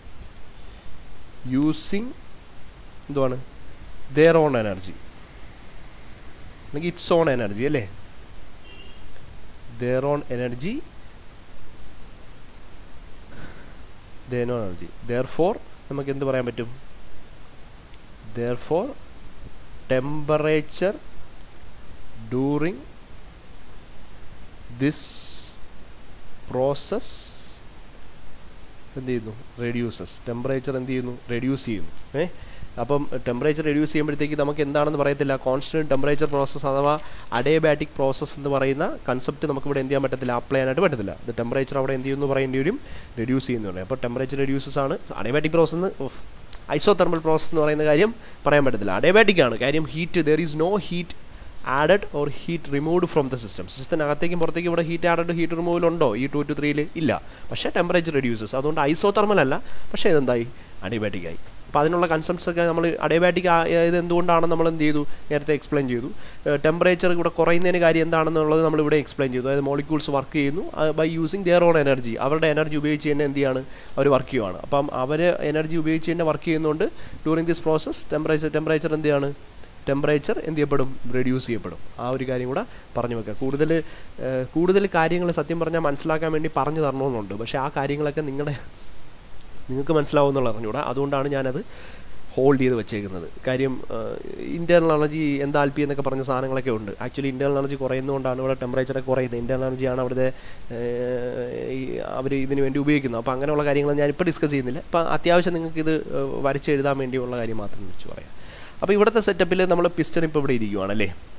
using എന്തുവാണ് ദെയർ ഓൺ എനർജി അല്ലെങ്കിൽ ഇറ്റ്സ് ഓൺ എനർജി അല്ലേ their own energy their own energy therefore നമുക്ക് എന്ത് പറയാൻ പറ്റും therefore temperature during this process എന്ത് ചെയ്യുന്നു റെഡ്യൂസസ് ടെമ്പറേച്ചർ എന്ത് ചെയ്യുന്നു റെഡ്യൂസ് ചെയ്യുന്നു ഏ അപ്പം ടെമ്പറേച്ചർ റെഡ്യൂസ് ചെയ്യുമ്പോഴത്തേക്ക് നമുക്ക് എന്താണെന്ന് പറയത്തില്ല കോൺസ്റ്റൻറ്റ് ടെമ്പറേച്ചർ പ്രോസസ്സ് അഥവാ അഡേബാറ്റിക് പ്രോസസ്സ് എന്ന് പറയുന്ന കൺസെപ്റ്റ് നമുക്ക് ഇവിടെ എന്ത് ചെയ്യാൻ പറ്റത്തില്ല അപ്ലൈ ചെയ്യാനായിട്ട് പറ്റത്തില്ല ഇത് ടെമ്പറേച്ചർ അവിടെ എന്ത് ചെയ്യുന്നു പറയേണ്ടി വരും റെഡ്യൂസ് ചെയ്യുന്നുണ്ട് അപ്പോൾ ടെമ്പറേച്ചർ റെഡ്യൂസസ് ആണ് adiabatic process isothermal process എന്ന് പറയുന്ന കാര്യം പറയാൻ പറ്റത്തില്ല അഡേബാറ്റിക് ആണ് കാര്യം heat there is no heat added or heat removed from the system സിസ്റ്റത്തിനകത്തേക്കും പുറത്തേക്കും ഇവിടെ ഹീറ്റ് ആഡഡ് ഹീറ്റ് റിമൂവൽ ഉണ്ടോ ഈ ടു ടു ത്രീയിൽ ഇല്ല പക്ഷേ ടെമ്പറേച്ചർ റെഡ്യൂസസ് അതുകൊണ്ട് ഐസോ തെർമൽ അല്ല പക്ഷേ ഇതെന്തായി അഡിബാറ്റിക് ആയി അപ്പോൾ അതിനുള്ള കൺസെപ്റ്റ്സ് ഒക്കെ നമ്മൾ അഡിബാറ്റിക് ആയത് എന്തുകൊണ്ടാണെന്ന് നമ്മൾ എന്ത് ചെയ്തു നേരത്തെ എക്സ്പ്ലെയിൻ ചെയ്തു ടെമ്പറേച്ചർ ഇവിടെ കുറയുന്നതിന് കാര്യം എന്താണെന്നുള്ളത് നമ്മൾ ഇവിടെ എക്സ്പ്ലെയിൻ ചെയ്തു അതായത് മോളിക്യൂൾസ് വർക്ക് ചെയ്യുന്നു by using their own energy അവരുടെ എനർജി ഉപയോഗിച്ച് തന്നെ എന്ത് ചെയ്യാണ് അവർ വർക്ക് ചെയ്യുവാണ് അപ്പം അവർ എനർജി ഉപയോഗിച്ച് തന്നെ വർക്ക് ചെയ്യുന്നതുകൊണ്ട് during this process temperature temperature എന്ത് ചെയ്യാണ് ടെമ്പറേച്ചർ എന്ത് ചെയ്യപ്പെടും റെഡ്യൂസ് ചെയ്യപ്പെടും ആ ഒരു കാര്യം കൂടെ പറഞ്ഞു വെക്കുക കൂടുതൽ കൂടുതൽ കാര്യങ്ങൾ സത്യം പറഞ്ഞാൽ മനസ്സിലാക്കാൻ വേണ്ടി പറഞ്ഞു തരണമെന്നുണ്ട് പക്ഷേ ആ കാര്യങ്ങളൊക്കെ നിങ്ങളുടെ നിങ്ങൾക്ക് മനസ്സിലാവുമെന്നുള്ള അറിഞ്ഞൂടാ അതുകൊണ്ടാണ് ഞാനത് ഹോൾഡ് ചെയ്ത് വെച്ചേക്കുന്നത് കാര്യം ഇൻറ്റേർണൽ എനർജി എന്താൽപ്പി എന്നൊക്കെ പറഞ്ഞ സാധനങ്ങളൊക്കെ ഉണ്ട് ആക്ച്വലി ഇൻറ്റേർണൽ എനർജി കുറയുന്നതുകൊണ്ടാണ് ഇവിടെ ടെമ്പറേച്ചറൊക്കെ കുറയുന്നത് ഇൻറ്റേർണൽ എനർജിയാണ് അവിടുത്തെ അവർ ഇതിന് വേണ്ടി ഉപയോഗിക്കുന്നത് അപ്പോൾ അങ്ങനെയുള്ള കാര്യങ്ങൾ ഞാനിപ്പോൾ ഡിസ്കസ് ചെയ്യുന്നില്ല അപ്പോൾ അത്യാവശ്യം നിങ്ങൾക്ക് ഇത് വരച്ചെഴുതാൻ വേണ്ടിയുള്ള കാര്യം മാത്രം വെച്ച് പറയാം അപ്പോൾ ഇവിടുത്തെ സെറ്റപ്പിൽ നമ്മൾ പിസ്റ്റൺ ഇപ്പോൾ ഇവിടെ ഇരിക്കുവാണ് അല്ലേ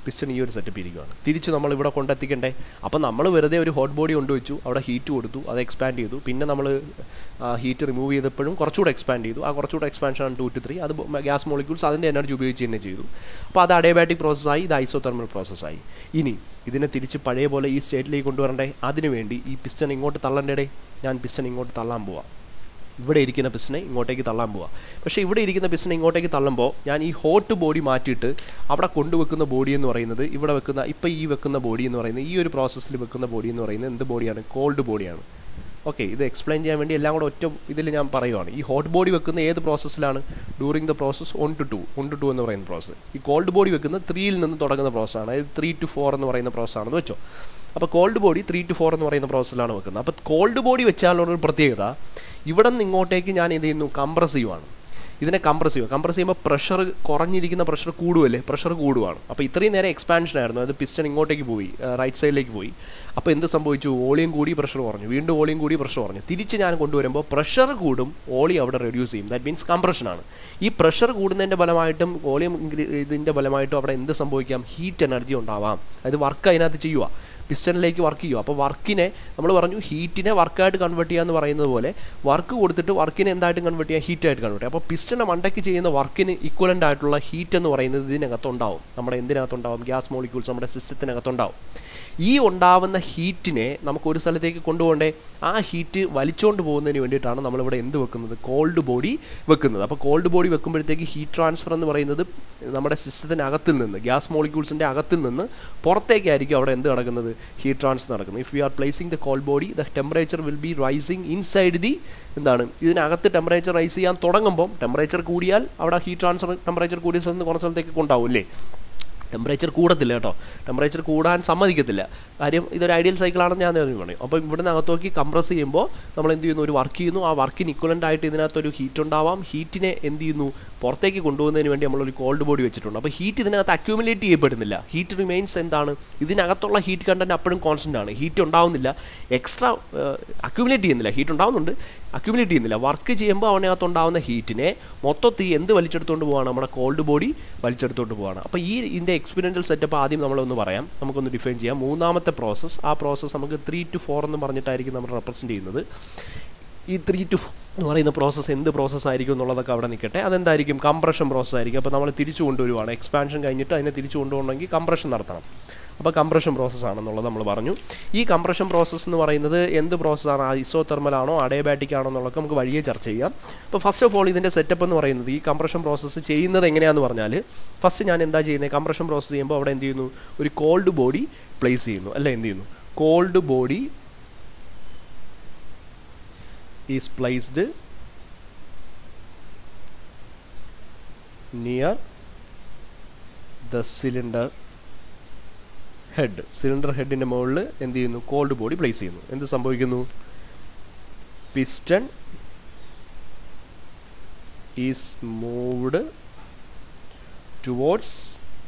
പിസ്റ്റൺ ഈ ഒരു സെറ്റപ്പ് ഇരിക്കുകയാണ് തിരിച്ച് നമ്മൾ ഇവിടെ കൊണ്ടെത്തിക്കണ്ടേ അപ്പം നമ്മൾ വെറുതെ ഒരു ഹോട്ട് ബോഡി കൊണ്ടുവച്ചു അവിടെ ഹീറ്റ് കൊടുത്തു അത് എക്സ്പാൻഡ് ചെയ്തു പിന്നെ നമ്മൾ ഹീറ്റ് റിമൂവ് ചെയ്തപ്പോഴും കുറച്ചുകൂടെ എക്സ്പാൻഡ് ചെയ്തു ആ കുറച്ചുകൂടെ എക്സ്പാൻഷൻ ആണ് ടു ടു ത്രീ അത് ഗ്യാസ് മോളിക്യൂൾസ് അതിൻ്റെ എനർജി ഉപയോഗിച്ച് തന്നെ ചെയ്തു അപ്പോൾ അത് അഡേബാറ്റിക് പ്രോസസ്സായി ഇത് ഐസോതെർമൽ പ്രോസസ്സായി ഇനി ഇതിനെ തിരിച്ച് പഴയ പോലെ ഈ സ്റ്റേറ്റിലേക്ക് കൊണ്ടുവരണ്ടേ അതിനു വേണ്ടി ഈ പിസ്റ്റൺ ഇങ്ങോട്ട് തള്ളണ്ടേ ഞാൻ പിസ്റ്റൺ ഇങ്ങോട്ട് തള്ളാൻ പോവാം ഇവിടെ ഇരിക്കുന്ന പിസ്റ്റനെ ഇങ്ങോട്ടേക്ക് തള്ളാൻ പോവാം പക്ഷേ ഇവിടെ ഇരിക്കുന്ന പിസ്റ്റനെ ഇങ്ങോട്ടേക്ക് തള്ളുമ്പോൾ ഞാൻ ഈ ഹോട്ട് ബോഡി മാറ്റിയിട്ട് അവിടെ കൊണ്ടുവെക്കുന്ന ബോഡി എന്ന് പറയുന്നത് ഇവിടെ വെക്കുന്ന ഇപ്പോൾ ഈ വെക്കുന്ന ബോഡി എന്ന് പറയുന്നത് ഈ ഒരു പ്രോസസ്സിൽ വെക്കുന്ന ബോഡി എന്ന് പറയുന്നത് എന്ത് ബോഡിയാണ് കോൾഡ് ബോഡിയാണ് ഓക്കെ ഇത് എക്സ്പ്ലെയിൻ ചെയ്യാൻ വേണ്ടി എല്ലാം കൂടെ ഒറ്റ ഇതിൽ ഞാൻ പറയുവാണ് ഈ ഹോട്ട് ബോഡി വെക്കുന്ന ഏത് പ്രോസസ്സിലാണ് during the process one two two one two two എന്ന് പറയുന്ന പ്രോസസ്സ് ഈ കോൾഡ് ബോഡി വെക്കുന്ന ത്രീയിൽ നിന്ന് തുടങ്ങുന്ന പ്രോസസ്സാണ് അതായത് ത്രീ ടു ഫോർ എന്ന് പറയുന്ന പ്രോസസ്സാണെന്ന് വെച്ചോ അപ്പോൾ cold body three two four എന്ന് പറയുന്ന പ്രോസസ്സിലാണ് വെക്കുന്നത് അപ്പോൾ കോൾഡ് ബോഡി വെച്ചാലുള്ള ഒരു പ്രത്യേകത ഇവിടെ നിന്ന് ഇങ്ങോട്ടേക്ക് ഞാൻ എന്ത് ചെയ്യുന്നു കംപ്രസ് ചെയ്യുവാണ് ഇതിനെ കംപ്രസ് ചെയ്യുക കംപ്രസ് ചെയ്യുമ്പോൾ പ്രഷർ കുറഞ്ഞിരിക്കുന്ന പ്രഷർ കൂടുമല്ലേ പ്രഷർ കൂടുവാണ് അപ്പോൾ ഇത്രയും നേരം എക്സ്പാൻഷൻ ആയിരുന്നു അത് പിസ്റ്റൺ ഇങ്ങോട്ടേക്ക് പോയി റൈറ്റ് സൈഡിലേക്ക് പോയി അപ്പോൾ എന്ത് സംഭവിച്ചു വോളിയം കൂടി പ്രഷർ കുറഞ്ഞു വീണ്ടും വോളിയം കൂടി പ്രഷർ കുറഞ്ഞു തിരിച്ച് ഞാൻ കൊണ്ടുവരുമ്പോൾ പ്രഷർ കൂടും വോളി അവിടെ റെഡ്യൂസ് ചെയ്യും ദാറ്റ് മീൻസ് കംപ്രഷനാണ് ഈ പ്രഷർ കൂടുന്നതിൻ്റെ ഫലമായിട്ടും വോളിയം ഇതിൻ്റെ ഫലമായിട്ടും അവിടെ എന്ത് സംഭവിക്കാം ഹീറ്റ് എനർജി ഉണ്ടാവാം അതായത് വർക്ക് അതിനകത്ത് ചെയ്യുക പിസ്റ്റണിലേക്ക് വർക്ക് ചെയ്യുക അപ്പോൾ വർക്കിനെ നമ്മൾ പറഞ്ഞു ഹീറ്റിനെ വർക്കായിട്ട് കൺവേർട്ട് ചെയ്യുക എന്ന് പറയുന്നത് പോലെ വർക്ക് കൊടുത്തിട്ട് വർക്കിനെ എന്തായിട്ടും കൺവേർട്ട് ചെയ്യുക ഹീറ്റായിട്ട് കൺവേർട്ട് ചെയ്യുക അപ്പോൾ പിസ്റ്റണെ മണ്ടയ്ക്ക് ചെയ്യുന്ന വർക്കിന് ഇക്വലൻ്റ് ആയിട്ടുള്ള ഹീറ്റ് എന്ന് പറയുന്നത് ഇതിനകത്തുണ്ടാവും നമ്മുടെ എന്തിനകത്തുണ്ടാവും ഗ്യാസ് മോളിക്യൂൾസ് നമ്മുടെ സിസ്റ്റത്തിനകത്തുണ്ടാവും ഈ ഉണ്ടാവുന്ന ഹീറ്റിനെ നമുക്ക് ഒരു സ്ഥലത്തേക്ക് കൊണ്ടുപോകണ്ടേ ആ ഹീറ്റ് വലിച്ചുകൊണ്ട് പോകുന്നതിന് വേണ്ടിയിട്ടാണ് നമ്മളിവിടെ എന്ത് വെക്കുന്നത് കോൾഡ് ബോഡി വെക്കുന്നത് അപ്പോൾ കോൾഡ് ബോഡി വെക്കുമ്പോഴത്തേക്ക് ഹീറ്റ് ട്രാൻസ്ഫർ എന്ന് പറയുന്നത് നമ്മുടെ സിസ്റ്റത്തിനകത്തിൽ നിന്ന് ഗ്യാസ് മോളിക്യൂൾസിൻ്റെ അകത്തിൽ നിന്ന് പുറത്തേക്കായിരിക്കും അവിടെ എന്ത് നടക്കുന്നത് ഹീറ്റ് ട്രാൻസ്ഫർ നടക്കുന്നത് if you are placing the cold body the temperature will be rising inside the എന്താണ് ഇതിനകത്ത് ടെമ്പറേച്ചർ റൈസ് ചെയ്യാൻ തുടങ്ങുമ്പോൾ ടെമ്പറേച്ചർ കൂടിയാൽ അവിടെ ഹീറ്റ് ട്രാൻസ്ഫർ ടെമ്പറേച്ചർ കൂടിയ സ്ഥലത്ത് കുറേ സ്ഥലത്തേക്ക് കൊണ്ടാവും അല്ലേ ടെമ്പറേച്ചർ കൂടത്തില്ല കേട്ടോ ടെമ്പറേച്ചർ കൂടാൻ സമ്മതിക്കത്തില്ല കാര്യം ഇതൊരു ഐഡിയൽ സൈക്കിളാണെന്ന് ഞാൻ നേരത്തെ പറയും അപ്പോൾ ഇവിടെ നിന്ന് അകത്തോക്കി കംപ്രസ് ചെയ്യുമ്പോൾ നമ്മൾ എന്ത് ചെയ്യുന്നു ഒരു വർക്ക് ചെയ്യുന്നു ആ വർക്കിന് ഇക്വലൻ്റ് ആയിട്ട് ഇതിനകത്തൊരു ഹീറ്റ് ഉണ്ടാവാം ഹീറ്റിനെ എന്ത് ചെയ്യുന്നു പുറത്തേക്ക് കൊണ്ടുപോകുന്നതിന് വേണ്ടി നമ്മളൊരു കോൾഡ് ബോഡി വെച്ചിട്ടുണ്ട് അപ്പോൾ ഹീറ്റ് ഇതിനകത്ത് അക്യൂമുലേറ്റ് ചെയ്യപ്പെടുന്നില്ല ഹീറ്റ് റിമെയിൻസ് എന്താണ് ഇതിനകത്തുള്ള ഹീറ്റ് കണ്ടന്റ് അപ്പോഴും കോൺസ്റ്റൻ്റ് ആണ് ഹീറ്റ് ഉണ്ടാവുന്നില്ല എക്സ്ട്രാ അക്യൂമുലേറ്റ് ചെയ്യുന്നില്ല ഹീറ്റ് ഉണ്ടാവുന്നുണ്ട് അക്യൂമുലേറ്റ് ചെയ്യുന്നില്ല വർക്ക് ചെയ്യുമ്പോൾ അവനകത്ത് ഉണ്ടാവുന്ന ഹീറ്റിനെ മൊത്തത്തിൽ എന്ത് വലിച്ചെടുത്തുകൊണ്ട് പോവാണ് നമ്മുടെ കോൾഡ് ബോഡി വലിച്ചെടുത്തുകൊണ്ട് പോവാണ് അപ്പോൾ ഈ ഇതിൻ്റെ എക്സ്പീരിയൻഷ്യൽ സെറ്റപ്പ് ആദ്യം നമ്മളൊന്ന് പറയാം നമുക്കൊന്ന് ഡിഫൈൻ ചെയ്യാം മൂന്നാമത്തെ പ്രോസസ്സ് ആ പ്രോസസ്സ് നമുക്ക് ത്രീ ടു ഫോർ എന്ന് പറഞ്ഞിട്ടായിരിക്കും നമ്മൾ റെപ്രസെൻറ്റ് ചെയ്യുന്നത് ഈ ത്രീ ടു എന്ന് പറയുന്ന പ്രോസസ്സ് എന്ത് പ്രോസസ്സ് ആയിരിക്കും എന്നുള്ളതൊക്കെ അവിടെ നിൽക്കട്ടെ അതെന്തായിരിക്കും കംപ്രഷൻ പ്രോസസ്സ് ആയിരിക്കും അപ്പോൾ നമ്മൾ തിരിച്ചു കൊണ്ടുവരുവാണ് എക്സ്പാൻഷൻ കഴിഞ്ഞിട്ട് അതിനെ തിരിച്ചു കൊണ്ടുപോകണമെങ്കിൽ കംപ്രഷൻ നടത്തണം അപ്പോൾ കംപ്രഷൻ പ്രോസസ്സ് ആണെന്നുള്ളത് നമ്മൾ പറഞ്ഞു ഈ കംപ്രഷൻ പ്രോസസ്സ് എന്ന് പറയുന്നത് എന്ത് പ്രോസസ്സാണ് ഐസോ തെർമലാണോ അഡേബാറ്റിക് ആണോ എന്നുള്ളതൊക്കെ നമുക്ക് വഴിയെ ചർച്ച ചെയ്യാം അപ്പോൾ ഫസ്റ്റ് ഓഫ് ഓൾ ഇതിൻ്റെ സെറ്റപ്പ് എന്ന് പറയുന്നത് ഈ കംപ്രഷൻ പ്രോസസ്സ് ചെയ്യുന്നത് എങ്ങനെയാണെന്ന് പറഞ്ഞാൽ ഫസ്റ്റ് ഞാൻ എന്താ ചെയ്യുന്നത് കംപ്രഷൻ പ്രോസസ്സ് ചെയ്യുമ്പോൾ അവിടെ എന്ത് ചെയ്യുന്നു ഒരു കോൾഡ് ബോഡി പ്ലേസ് ചെയ്യുന്നു അല്ല എന്ത് ചെയ്യുന്നു cold body is placed near the cylinder head cylinder ഹെഡിൻ്റെ മുകളിൽ എന്ത് ചെയ്യുന്നു കോൾഡ് ബോഡി പ്ലേസ് ചെയ്യുന്നു എന്ത് സംഭവിക്കുന്നു പിസ്റ്റൺ ഈസ് മൂവ്ഡ് ടുവേർഡ്സ്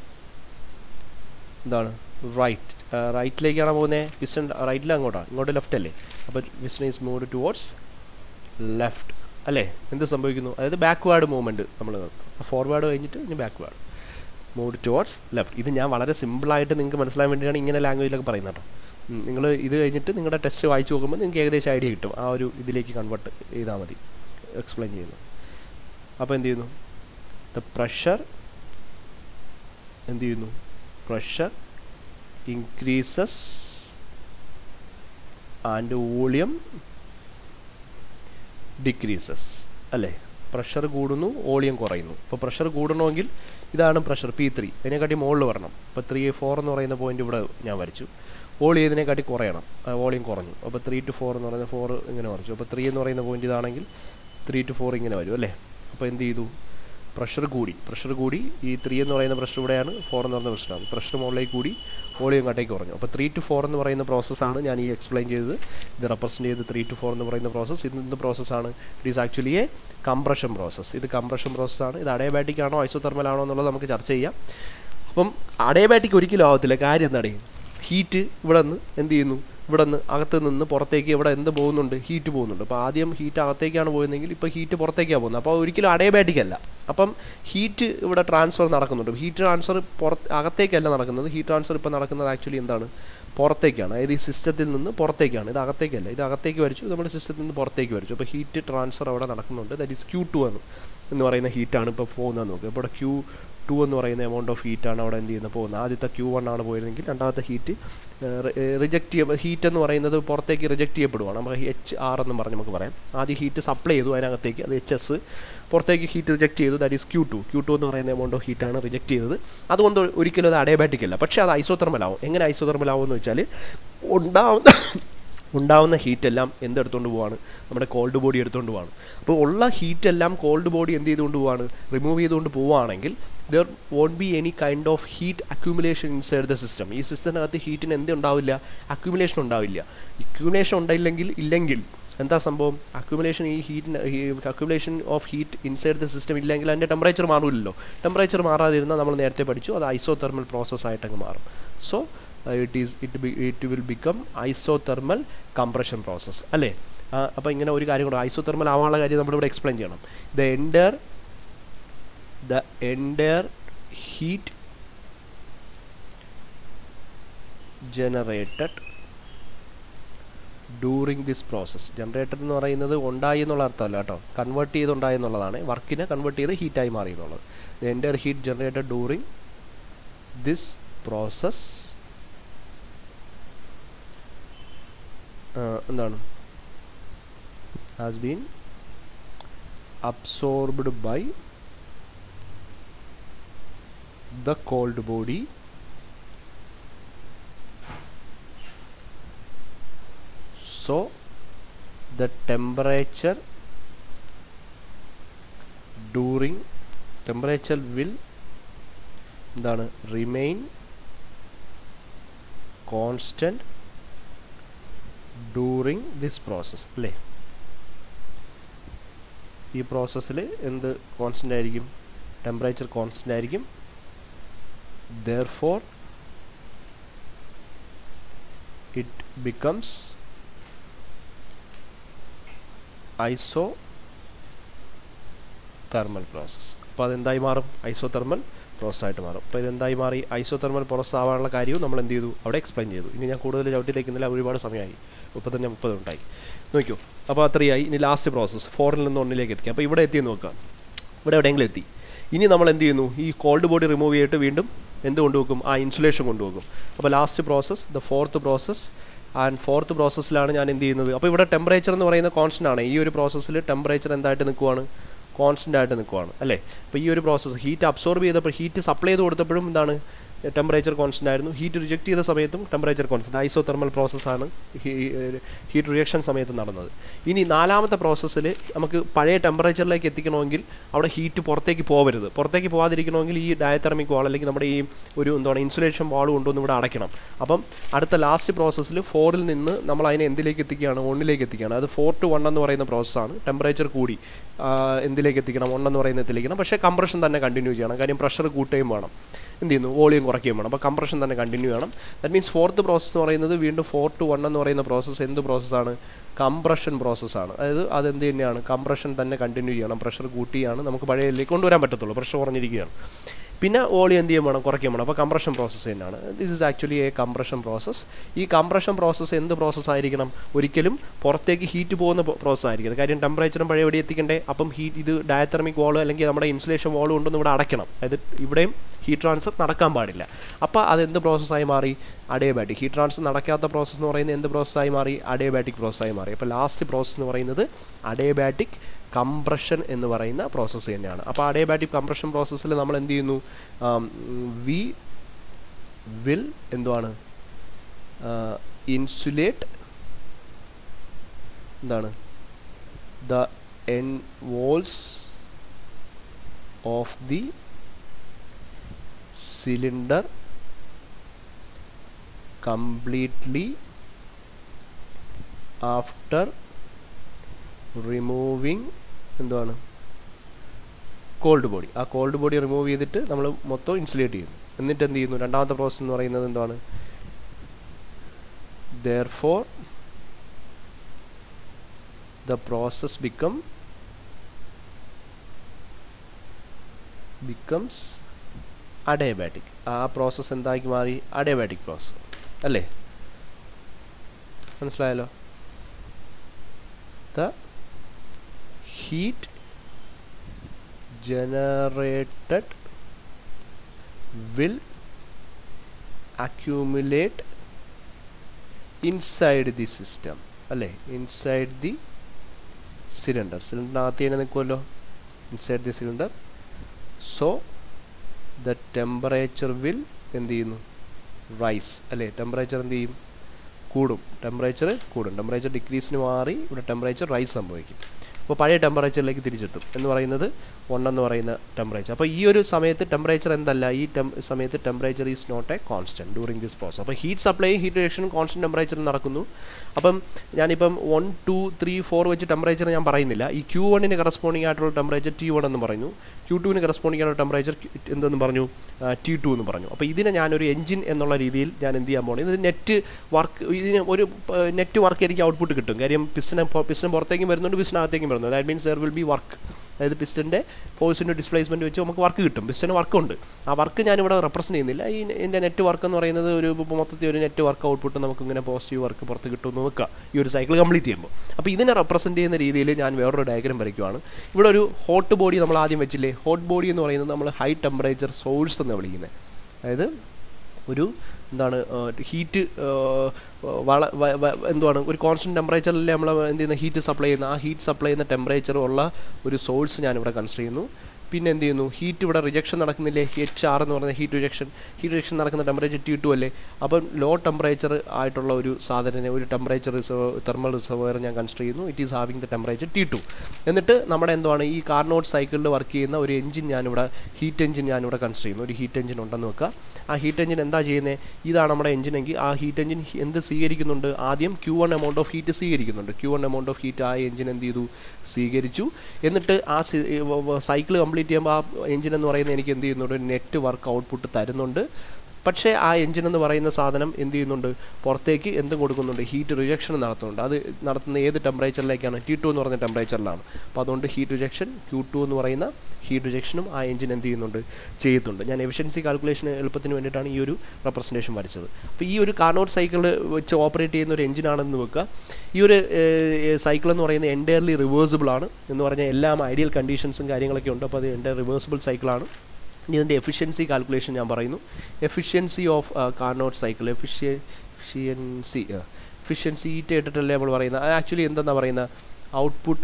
എന്താണ് റൈറ്റ് റൈറ്റിലേക്കാണ് പോകുന്നത് പിസ്റ്റൺ റൈറ്റിൽ അങ്ങോട്ടാണ് ഇങ്ങോട്ട് ലെഫ്റ്റ് അല്ലേ അപ്പോൾ piston is moved towards left അല്ലേ എന്ത് സംഭവിക്കുന്നു അതായത് ബാക്ക്വേർഡ് മൂവ്മെൻറ്റ് നമ്മൾ ഫോർവേഡ് കഴിഞ്ഞിട്ട് ഇനി ബാക്ക്വേർഡ് മൂവ് ടുവേർഡ്സ് ലെഫ്റ്റ് ഇത് ഞാൻ വളരെ സിമ്പിളായിട്ട് നിങ്ങൾക്ക് മനസ്സിലാൻ വേണ്ടിയാണ് ഇങ്ങനെ ലാംഗ്വേജിലൊക്കെ പറയുന്നത് കേട്ടോ നിങ്ങൾ ഇത് കഴിഞ്ഞിട്ട് നിങ്ങളുടെ ടെസ്റ്റ് വായിച്ചു നോക്കുമ്പോൾ നിങ്ങൾക്ക് ഏകദേശം ഐഡിയ കിട്ടും ആ ഒരു ഇതിലേക്ക് കൺവേർട്ട് ചെയ്താൽ മതി എക്സ്പ്ലെയിൻ ചെയ്യുന്നു അപ്പോൾ എന്ത് ചെയ്യുന്നു ദ പ്രഷർ എന്ത് ചെയ്യുന്നു pressure increases and volume decreases അല്ലേ പ്രഷർ കൂടുന്നു വോളിയം കുറയുന്നു ഇപ്പോൾ പ്രഷർ കൂടണമെങ്കിൽ ഇതാണ് പ്രഷർ പി ത്രീ ഇതിനെക്കാട്ടി മുകളിൽ വരണം ഇപ്പോൾ ത്രീ ഫോർ എന്ന് പറയുന്ന പോയിന്റ് ഇവിടെ ഞാൻ വരച്ചു വോളിയം ഇതിനെക്കാട്ടി കുറയണം വോളിയം കുറഞ്ഞു അപ്പോൾ ത്രീ ടു ഫോർ എന്ന് പറയുന്ന ഫോർ ഇങ്ങനെ കുറച്ചു അപ്പോൾ ത്രീ എന്ന് പറയുന്ന പോയിന്റ് ഇതാണെങ്കിൽ ത്രീ ടു ഫോർ ഇങ്ങനെ വരും അല്ലേ അപ്പോൾ എന്ത് ചെയ്തു പ്രഷർ കൂടി പ്രഷർ കൂടി ഈ ത്രീ എന്ന് പറയുന്ന പ്രഷർ ഇവിടെയാണ് ഫോർ എന്ന് പറയുന്ന പ്രഷറാണ് പ്രഷർ മുകളിലേക്ക് കൂടി വോളിയം കട്ടേക്ക് കുറഞ്ഞു അപ്പോൾ ത്രീ ടു ഫോർ എന്ന് പറയുന്ന പ്രോസസ്സാണ് ഞാൻ ഈ എക്സ്പ്ലെയിൻ ചെയ്തത് ഇത് റെപ്രസെൻറ്റ് ചെയ്ത് ത്രീ ടു ഫോർ എന്ന് പറയുന്ന പ്രോസസ്സ് ഇത് എന്ത് പ്രോസസ്സാണ് it is actually a compression process ഇത് കംപ്രഷൻ പ്രോസസ്സാണ് ഇത് അഡയബാറ്റിക് ആണോ ഐസോതെർമൽ ആണോ എന്നുള്ളത് നമുക്ക് ചർച്ച ചെയ്യാം അപ്പം അഡയബാറ്റിക് ഒരിക്കലും ആവത്തില്ല കാര്യം എന്താണ് ഹീറ്റ് ഇവിടെ നിന്ന് എന്ത് ചെയ്യുന്നു ഇവിടെ നിന്ന് അകത്ത് നിന്ന് പുറത്തേക്ക് ഇവിടെ എന്ത് പോകുന്നുണ്ട് ഹീറ്റ് പോകുന്നുണ്ട് അപ്പോൾ ആദ്യം ഹീറ്റ് അകത്തേക്കാണ് പോകുന്നതെങ്കിൽ ഇപ്പോൾ ഹീറ്റ് പുറത്തേക്കാണ് പോകുന്നത് അപ്പോൾ ഒരിക്കലും അഡയബാറ്റിക് അല്ല അപ്പം ഹീറ്റ് ഇവിടെ ട്രാൻസ്ഫർ നടക്കുന്നുണ്ട് ഹീറ്റ് ട്രാൻസ്ഫർ പുറത്ത് അകത്തേക്കല്ല നടക്കുന്നത് ഹീറ്റ് ട്രാൻസ്ഫർ ഇപ്പോൾ നടക്കുന്നത് ആക്ച്വലി എന്താണ് പുറത്തേക്കാണ് അതായത് ഈ സിസ്റ്റത്തിൽ നിന്ന് പുറത്തേക്കാണ് ഇത് അകത്തേക്കല്ല ഇത് അകത്തേക്ക് വരച്ചു നമ്മുടെ സിസ്റ്റത്തിൽ നിന്ന് പുറത്തേക്ക് വരച്ചു അപ്പോൾ ഹീറ്റ് ട്രാൻസ്ഫർ അവിടെ നടക്കുന്നുണ്ട് ദാറ്റ് ഈസ് ക്യൂ ടു എന്ന് എന്ന് പറയുന്ന ഹീറ്റാണ് ഇപ്പോൾ പോകുന്നത് നോക്കുക ഇപ്പോൾ ഇവിടെ ക്യൂ ടു എന്ന് പറയുന്ന എമൗണ്ട് ഓഫ് ഹീറ്റാണ് അവിടെ എന്ത് ചെയ്യുന്നത് പോകുന്നത് ആദ്യത്തെ ക്യൂ വൺ ആണ് പോയിരുന്നെങ്കിൽ രണ്ടാമത്തെ ഹീറ്റ് റിജക്റ്റ് ചെയ്യ ഹീറ്റ് എന്ന് പറയുന്നത് പുറത്തേക്ക് റിജക്റ്റ് ചെയ്യപ്പെടുവാണ് നമുക്ക് എച്ച് ആർ എന്ന് പറഞ്ഞ് നമുക്ക് പറയാം ആദ്യം ഹീറ്റ് സപ്ലൈ ചെയ്തു അതിനകത്തേക്ക് അത് എച്ച് എസ് പുറത്തേക്ക് ഹീറ്റ് റിജക്റ്റ് ചെയ്തു that is Q two Q two എന്ന് പറയുന്ന എമൗണ്ട് ഓഫ് ഹീറ്റാണ് റിജക്റ്റ് ചെയ്തത് അതുകൊണ്ട് ഒരിക്കലും അത് അഡയബാറ്റിക് അല്ല പക്ഷേ അത് ഐസോതെർമൽ ആവും എങ്ങനെ ഐസോതെർമൽ ആവും എന്ന് വെച്ചാൽ ഉണ്ടാവുന്ന ഉണ്ടാവുന്ന ഹീറ്റെല്ലാം എന്തെടുത്തുകൊണ്ട് പോവാണ് നമ്മുടെ കോൾഡ് ബോഡി എടുത്തുകൊണ്ട് പോവാണ് അപ്പോൾ ഉള്ള ഹീറ്റെല്ലാം കോൾഡ് ബോഡി എന്ത് ചെയ്തുകൊണ്ട് പോവാണ് റിമൂവ് ചെയ്തുകൊണ്ട് പോവുകയാണെങ്കിൽ there won't be any kind of heat accumulation inside the system ഈ സിസ്റ്റത്തിനകത്ത് ഹീറ്റിന് എന്ത് ഉണ്ടാവില്ല അക്യൂമുലേഷൻ ഉണ്ടാവില്ല അക്യൂമുലേഷൻ ഉണ്ടായില്ലെങ്കിൽ ഇല്ലെങ്കിൽ എന്താ സംഭവം അക്യുമുലേഷൻ ഈ ഹീറ്റിന് accumulation of heat inside the system ഇല്ലെങ്കിൽ അതിൻ്റെ ടെമ്പറേച്ചർ മാറില്ലല്ലോ ടെമ്പറേച്ചർ മാറാതിരുന്നാൽ നമ്മൾ നേരത്തെ പഠിച്ചു അത് ഐസോതെർമൽ പ്രോസസ് ആയിട്ടങ്ങ് മാറും so it is it be it will become isothermal compression process അല്ലേ അപ്പോൾ ഇങ്ങനെ ഒരു കാര്യം കൂടെ ഐസോതെർമൽ ആവാനുള്ള കാര്യം നമ്മളിവിടെ എക്സ്പ്ലെയിൻ ചെയ്യണം the entire the entire heat generated during this process generator എന്ന് പറയുന്നത് ഉണ്ടായി എന്നുള്ള അർത്ഥമല്ല കേട്ടോ കൺവേർട്ട് ചെയ്തുണ്ടായി എന്നുള്ളതാണ് വർക്കിനെ കൺവേർട്ട് ചെയ്ത് ഹീറ്റായി മാറി എന്നുള്ളത് the entire heat generated during this process എന്താണ് has been absorbed by the cold body so the temperature during temperature will എന്താണ് remain constant during this process അല്ലേ ഈ പ്രോസസ്സിൽ എന്ത് കോൺസ്റ്റൻ്റ് ആയിരിക്കും ടെമ്പറേച്ചർ കോൺസ്റ്റൻ്റ് ആയിരിക്കും therefore it becomes isothermal process അപ്പോൾ അതെന്തായി മാറും ഐസോ തെർമൽ പ്രോസസ് ആയിട്ട് മാറും അപ്പോൾ ഇതെന്തായി മാറി ഐസോ തെർമൽ പ്രോസസ് ആവാനുള്ള കാര്യവും നമ്മൾ എന്ത് ചെയ്തു അവിടെ എക്സ്പ്ലെയിൻ ചെയ്തു ഇനി ഞാൻ കൂടുതൽ ചവിട്ടി തേക്കുന്നില്ല ഒരുപാട് സമയമായി മുപ്പത്തഞ്ച് മുപ്പത് ഉണ്ടായി നോക്കിയോ അപ്പോൾ അത്രയായി ഇനി ലാസ്റ്റ് പ്രോസസ്സ് ഫോറിൽ നിന്ന് ഒന്നിലേക്ക് എത്തിക്കുക അപ്പോൾ ഇവിടെ എത്തി നോക്കാം ഇവിടെ എവിടെയെങ്കിലും എത്തി ഇനി നമ്മൾ എന്ത് ചെയ്യുന്നു ഈ കോൾഡ് ബോഡി റിമൂവ് ചെയ്തിട്ട് വീണ്ടും എന്ത് കൊണ്ടുവെക്കും ആ ഇൻസുലേഷൻ കൊണ്ടുവെക്കും അപ്പോൾ last process the fourth process and fourth പ്രോസസ്സിലാണ് ഞാൻ എന്ത് ചെയ്യുന്നത് അപ്പോൾ ഇവിടെ ടെമ്പറേച്ചർ എന്ന് പറയുന്ന കോൺസ്റ്റൻ്റ് ആണ് ഈ ഒരു പ്രോസസ്സിൽ ടെമ്പറേച്ചർ എന്തായിട്ട് നിൽക്കുവാണ് കോൺസ്റ്റൻ്റ് ആയിട്ട് നിൽക്കുവാണ് അല്ലേ അപ്പോൾ ഈ ഒരു പ്രോസസ്സ് ഹീറ്റ് അബ്സോർബ് ചെയ്തപ്പോൾ ഹീറ്റ് സപ്ലൈ ചെയ്ത് കൊടുത്തപ്പോഴും എന്താണ് ടെമ്പറേച്ചർ കോൺസ്റ്റൻ്റ് ആയിരുന്നു ഹീറ്റ് റിജക്ട് ചെയ്ത സമയത്തും ടെമ്പറേച്ചർ കോൺസ്റ്റൻ്റ് ഐസോ തെർമൽ പ്രോസസ്സാണ് ഹീറ്റ് റിജക്ഷൻ സമയത്ത് നടന്നത് ഇനി നാലാമത്തെ പ്രോസസ്സിൽ നമുക്ക് പഴയ ടെമ്പറേച്ചറിലേക്ക് എത്തിക്കണമെങ്കിൽ അവിടെ ഹീറ്റ് പുറത്തേക്ക് പോകരുത് പുറത്തേക്ക് പോകാതിരിക്കണമെങ്കിൽ ഈ ഡയതെർമിക് വാൾ അല്ലെങ്കിൽ നമ്മുടെ ഈ ഒരു എന്താണ് ഇൻസുലേഷൻ വാൾ കൊണ്ടുവന്ന് ഇവിടെ അടയ്ക്കണം അപ്പം അടുത്ത ലാസ്റ്റ് പ്രോസസ്സിൽ ഫോറിൽ നിന്ന് നമ്മൾ അതിനെ എന്തിലേക്ക് എത്തിക്കുകയാണ് ഒന്നിലേക്ക് എത്തിക്കുകയാണ് അത് ഫോർ ടു വൺ എന്ന് പറയുന്ന പ്രോസസ്സാണ് ടെമ്പറേച്ചർ കൂടി എന്തിലേക്ക് എത്തിക്കണം ഒന്നെന്ന് പറയുന്ന എത്തിക്കണം പക്ഷേ കംപ്രഷൻ തന്നെ കണ്ടിന്യൂ ചെയ്യണം കാര്യം പ്രഷർ കൂട്ടുകയും വേണം എന്ത് ചെയ്യുന്നു വോളിയം കുറയ്ക്കുകയും വേണം അപ്പോൾ കംപ്രഷൻ തന്നെ കണ്ടിന്യൂ ചെയ്യണം ദാറ്റ് മീൻസ് ഫോർത്ത് പ്രോസസ്സ് എന്ന് പറയുന്നത് വീണ്ടും ഫോർ ടു വൺ എന്ന് പറയുന്ന പ്രോസസ്സ് എന്ത് പ്രോസസ്സാണ് കംപ്രഷൻ പ്രോസസ്സാണ് അതായത് അതെന്ത് തന്നെയാണ് കംപ്രഷൻ തന്നെ കണ്ടിന്യൂ ചെയ്യണം പ്രഷർ കൂട്ടിയാണ് നമുക്ക് പഴയതിലേക്ക് കൊണ്ടുവരാൻ പറ്റത്തുള്ളൂ പ്രഷർ കുറഞ്ഞിരിക്കുകയാണ് പിന്നെ വോളിയം എന്ത് ചെയ്യാൻ വേണം കുറയ്ക്കാൻ വേണം അപ്പോൾ കംപ്രഷൻ പ്രോസസ്സ് തന്നെയാണ് this is actually a compression process ഈ കംപ്രഷൻ പ്രോസസ്സ് എന്ത് പ്രോസസ്സ് ആയിരിക്കണം ഒരിക്കലും പുറത്തേക്ക് ഹീറ്റ് പോകുന്ന പ്രോസസ്സ് ആയിരിക്കും കാര്യം ടെമ്പറേച്ചറും പഴയ എവിടെ എത്തിക്കണ്ടേ അപ്പം ഹീറ്റ് ഇത് ഡയത്തർമിക് വാൾ അല്ലെങ്കിൽ നമ്മുടെ ഇൻസുലേഷൻ വാൾ കൊണ്ടൊന്നും ഇവിടെ അടയ്ക്കണം അതായത് ഇവിടെയും ഹീറ്റ് ട്രാൻസ്ഫർ നടക്കാൻ പാടില്ല അപ്പോൾ അതെന്ത് പ്രോസസ്സായി മാറി അഡേബാറ്റിക് ഹീറ്റ് ട്രാൻസ്ഫർ നടക്കാത്ത പ്രോസസ്സ് എന്ന് പറയുന്നത് എന്ത് പ്രോസസ്സായി മാറി അഡേബാറ്റിക് പ്രോസസ്സായി മാറി അപ്പോൾ ലാസ്റ്റ് പ്രോസസ്സ് എന്ന് പറയുന്നത് അഡേബാറ്റിക് കംപ്രഷൻ എന്ന് പറയുന്ന പ്രോസസ്സ് തന്നെയാണ് അപ്പോൾ അഡേബാറ്റിക് കംപ്രഷൻ പ്രോസസ്സിൽ നമ്മൾ എന്ത് ചെയ്യുന്നു വി വിൽ എന്തുവാണ് ഇൻസുലേറ്റ് എന്താണ് the end walls of the cylinder completely after removing എന്തുവാണ് കോൾഡ് ബോഡി ആ കോൾഡ് ബോഡി റിമൂവ് ചെയ്തിട്ട് നമ്മൾ മൊത്തം ഇൻസുലേറ്റ് ചെയ്യുന്നു എന്നിട്ട് എന്ത് ചെയ്യുന്നു രണ്ടാമത്തെ പ്രോസസ്സ് എന്ന് പറയുന്നത് എന്താണ് therefore the process become becomes adiabatic ആ പ്രോസസ്സ് എന്താക്കി മാറി അഡയബാറ്റിക് പ്രോസസ്സ് അല്ലേ മനസ്സിലായല്ലോ the heat generated will accumulate inside the system അല്ലേ ഇൻസൈഡ് ദി സിലിണ്ടർ സിലിണ്ടറിനകത്ത് തന്നെ നിൽക്കുമല്ലോ inside the cylinder so the temperature will എന്ത് ചെയ്യുന്നു റൈസ് അല്ലേ ടെമ്പറേച്ചർ എന്ത് ചെയ്യും കൂടും ടെമ്പറേച്ചർ കൂടും ടെമ്പറേച്ചർ ഡിക്രീസിന് മാറി ഇവിടെ ടെമ്പറേച്ചർ റൈസ് സംഭവിക്കും അപ്പോൾ പഴയ ടെമ്പറേച്ചറിലേക്ക് തിരിച്ചെത്തും എന്ന് പറയുന്നത് വൺ എന്ന് പറയുന്ന ടെമ്പറേച്ചർ അപ്പോൾ ഈ ഒരു സമയത്ത് ടെമ്പറേച്ചർ എന്തല്ല ഈ ടെം സമയത്ത് temperature is not a constant during this process അപ്പോൾ ഹീറ്റ് സപ്ലൈ ഹീറ്റ് റിഡക്ഷനും കോൺസ്റ്റൻറ്റ് ടെമ്പറേച്ചറിൽ നടക്കുന്നു അപ്പം ഞാനിപ്പം വൺ ടു ത്രീ ഫോർ വെച്ച് ടെമ്പറേച്ചർ ഞാൻ പറയുന്നില്ല ഈ ക്യൂ വണ്ണിന് കറസ്പോണ്ടിങ് ആയിട്ടുള്ള ടെമ്പറേച്ചർ ടി വൺ എന്ന് പറഞ്ഞു ക്യൂ ടുവിന് കറസ്പോണ്ടിങ് ആയിട്ടുള്ള ടെമ്പറേച്ചർ എന്തെന്ന് പറഞ്ഞു ടി ടു എന്ന് പറഞ്ഞു അപ്പോൾ ഇതിനെ ഞാനൊരു എഞ്ചിൻ എന്നുള്ള രീതിയിൽ ഞാൻ എന്ത് ചെയ്യാൻ പോകുന്നത് ഇത് നെറ്റ് വർക്ക് ഇതിന് ഒരു നെറ്റ് വർക്ക് എനിക്ക് ഔട്ട്പുട്ട് കിട്ടും കാര്യം പിസ്റ്റനെ പിസ്റ്റൻ പുറത്തേക്കും വരുന്നുണ്ട് പിസ്റ്റനകത്തേക്കും വരുന്നുണ്ട് that means there will be work അതായത് പിസ്റ്റൻ്റെ ഫോഴ്സിൻ്റെ ഡിസ്പ്ലേസ്മെൻറ്റ് വെച്ച് നമുക്ക് വർക്ക് കിട്ടും പിസ്റ്റന് വർക്കുണ്ട് ആ വർക്ക് ഞാനിവിടെ റെപ്രസെൻറ്റ് ചെയ്യുന്നില്ല ഈ എൻ്റെ നെറ്റ് വർക്ക് എന്ന് പറയുന്നത് ഒരു ഇപ്പോൾ മൊത്തത്തിൽ ഒരു നെറ്റ് വർക്ക് ഔട്ട്പുട്ട് നമുക്ക് ഇങ്ങനെ പോസിറ്റീവ് വർക്ക് പുറത്ത് കിട്ടുമെന്ന് നോക്കുക ഈ ഒരു സൈക്കിൾ കംപ്ലീറ്റ് ചെയ്യുമ്പോൾ അപ്പോൾ ഇതിനെ റെപ്രസെൻറ്റ് ചെയ്യുന്ന രീതിയിൽ ഞാൻ വേറൊരു ഡയഗ്രം വരയ്ക്കുവാണ് ഇവിടെ ഒരു ഹോട്ട് ബോഡി നമ്മൾ ആദ്യം വെച്ചില്ലേ ഹോട്ട് ബോഡി എന്ന് പറയുന്നത് നമ്മൾ ഹൈ ടെമ്പറേച്ചർ സോഴ്സ് എന്ന് വിളിക്കുന്നത് അതായത് ഒരു എന്താണ് ഹീറ്റ് വള എന്തുവാണ് ഒരു കോൺസ്റ്റൻറ്റ് ടെമ്പറേച്ചറിൽ നമ്മൾ എന്ത് ചെയ്യുന്ന ഹീറ്റ് സപ്ലൈ ചെയ്യുന്ന ആ ഹീറ്റ് സപ്ലൈ ചെയ്യുന്ന ടെമ്പറേച്ചർ ഉള്ള ഒരു സോഴ്സ് ഞാനിവിടെ കൺസിഡർ ചെയ്യുന്നു പിന്നെ എന്ത് ചെയ്യുന്നു ഹീറ്റ് ഇവിടെ റിജക്ഷൻ നടക്കുന്നില്ലേ എച്ച് ആർ എന്ന് പറയുന്ന ഹീറ്റ് റിജക്ഷൻ ഹീറ്റ് റിജക്ഷൻ നടക്കുന്ന ടെമ്പറേച്ചർ ടി ടു അല്ലേ അപ്പം ലോ ടെമ്പറേച്ചർ ആയിട്ടുള്ള ഒരു സാധനനെ ഒരു ടെമ്പറേച്ചർ റിസർവ് തെർമൽ റിസർവർ ഞാൻ കൺസിഡർ ചെയ്യുന്നു it is having the temperature T two എന്നിട്ട് നമ്മുടെ എന്താണ് ഈ കാർനോട്ട് സൈക്കിളിൽ വർക്ക് ചെയ്യുന്ന ഒരു എഞ്ചിൻ ഞാനിവിടെ ഹീറ്റ് എഞ്ചിൻ ഞാനിവിടെ കൺസിഡർ ചെയ്യുന്നു ഒരു ഹീറ്റ് എഞ്ചിൻ ഉണ്ടെന്ന് വെക്കുക ആ ഹീറ്റ് എഞ്ചിൻ എന്താ ചെയ്യുന്നത് ഇതാണ് നമ്മുടെ എഞ്ചിൻ എങ്കിൽ ആ ഹീറ്റ് എഞ്ചിൻ എന്ത് സ്വീകരിക്കുന്നുണ്ട് ആദ്യം Q one amount of heat സ്വീകരിക്കുന്നുണ്ട് Q one amount of heat ആ എഞ്ചിൻ എന്ത് ചെയ്തു സ്വീകരിച്ചു എന്നിട്ട് ആ സൈക്കിൾ കംപ്ലീറ്റ് ചെയ്യുമ്പോൾ ആ എഞ്ചിൻ എന്ന് പറയുന്നത് എനിക്ക് എന്ത് ചെയ്യുന്നുണ്ട് നെറ്റ് വർക്ക് ഔട്ട്പുട്ട് തരുന്നുണ്ട് പക്ഷേ ആ എഞ്ചിൻ എന്ന് പറയുന്ന സാധനം എന്ത് ചെയ്യുന്നുണ്ട് പുറത്തേക്ക് എന്തും കൊടുക്കുന്നുണ്ട് ഹീറ്റ് റിജക്ഷൻ നടത്തുന്നുണ്ട് അത് നടത്തുന്ന ഏത് ടെമ്പറേച്ചറിലേക്കാണ് ടി ടു എന്ന് പറയുന്ന ടെമ്പറേച്ചറിലാണ് അപ്പോൾ അതുകൊണ്ട് ഹീറ്റ് റിജക്ഷൻ ക്യൂ ടു എന്ന് പറയുന്ന ഹീറ്റ് റിജക്ഷനും ആ എഞ്ചിൻ എന്ത് ചെയ്യുന്നുണ്ട് ചെയ്യുന്നുണ്ട് ഞാൻ എഫിഷ്യൻസി കാൽക്കുലേഷൻ എളുപ്പത്തിന് വേണ്ടിയിട്ടാണ് ഈ ഒരു റെപ്രസെൻറ്റേഷൻ വരച്ചത് അപ്പോൾ ഈ ഒരു കാർനോട്ട് സൈക്കിൾ വെച്ച് ഓപ്പറേറ്റ് ചെയ്യുന്ന ഒരു എഞ്ചിനാണെന്ന് വെക്കുക ഈ ഒരു സൈക്കിൾ എന്ന് പറയുന്നത് എൻറ്റയർലി റിവേഴ്സിബിൾ ആണ് എന്ന് പറഞ്ഞാൽ എല്ലാം ഐഡിയൽ കണ്ടീഷൻസും കാര്യങ്ങളൊക്കെ ഉണ്ട് അപ്പോൾ അത് എൻ്റെ റിവേഴ്സിബിൾ സൈക്കിളാണ് ഇനി ഇതിൻ്റെ എഫിഷ്യൻസി കാൽക്കുലേഷൻ ഞാൻ പറയുന്നു efficiency of Carnot cycle efficiency efficiency efficiency eta ഇട്ടിട്ടല്ലേ നമ്മൾ പറയുന്നത് ആക്ച്വലി എന്തെന്നാണ് പറയുന്നത് ഔട്ട്പുട്ട്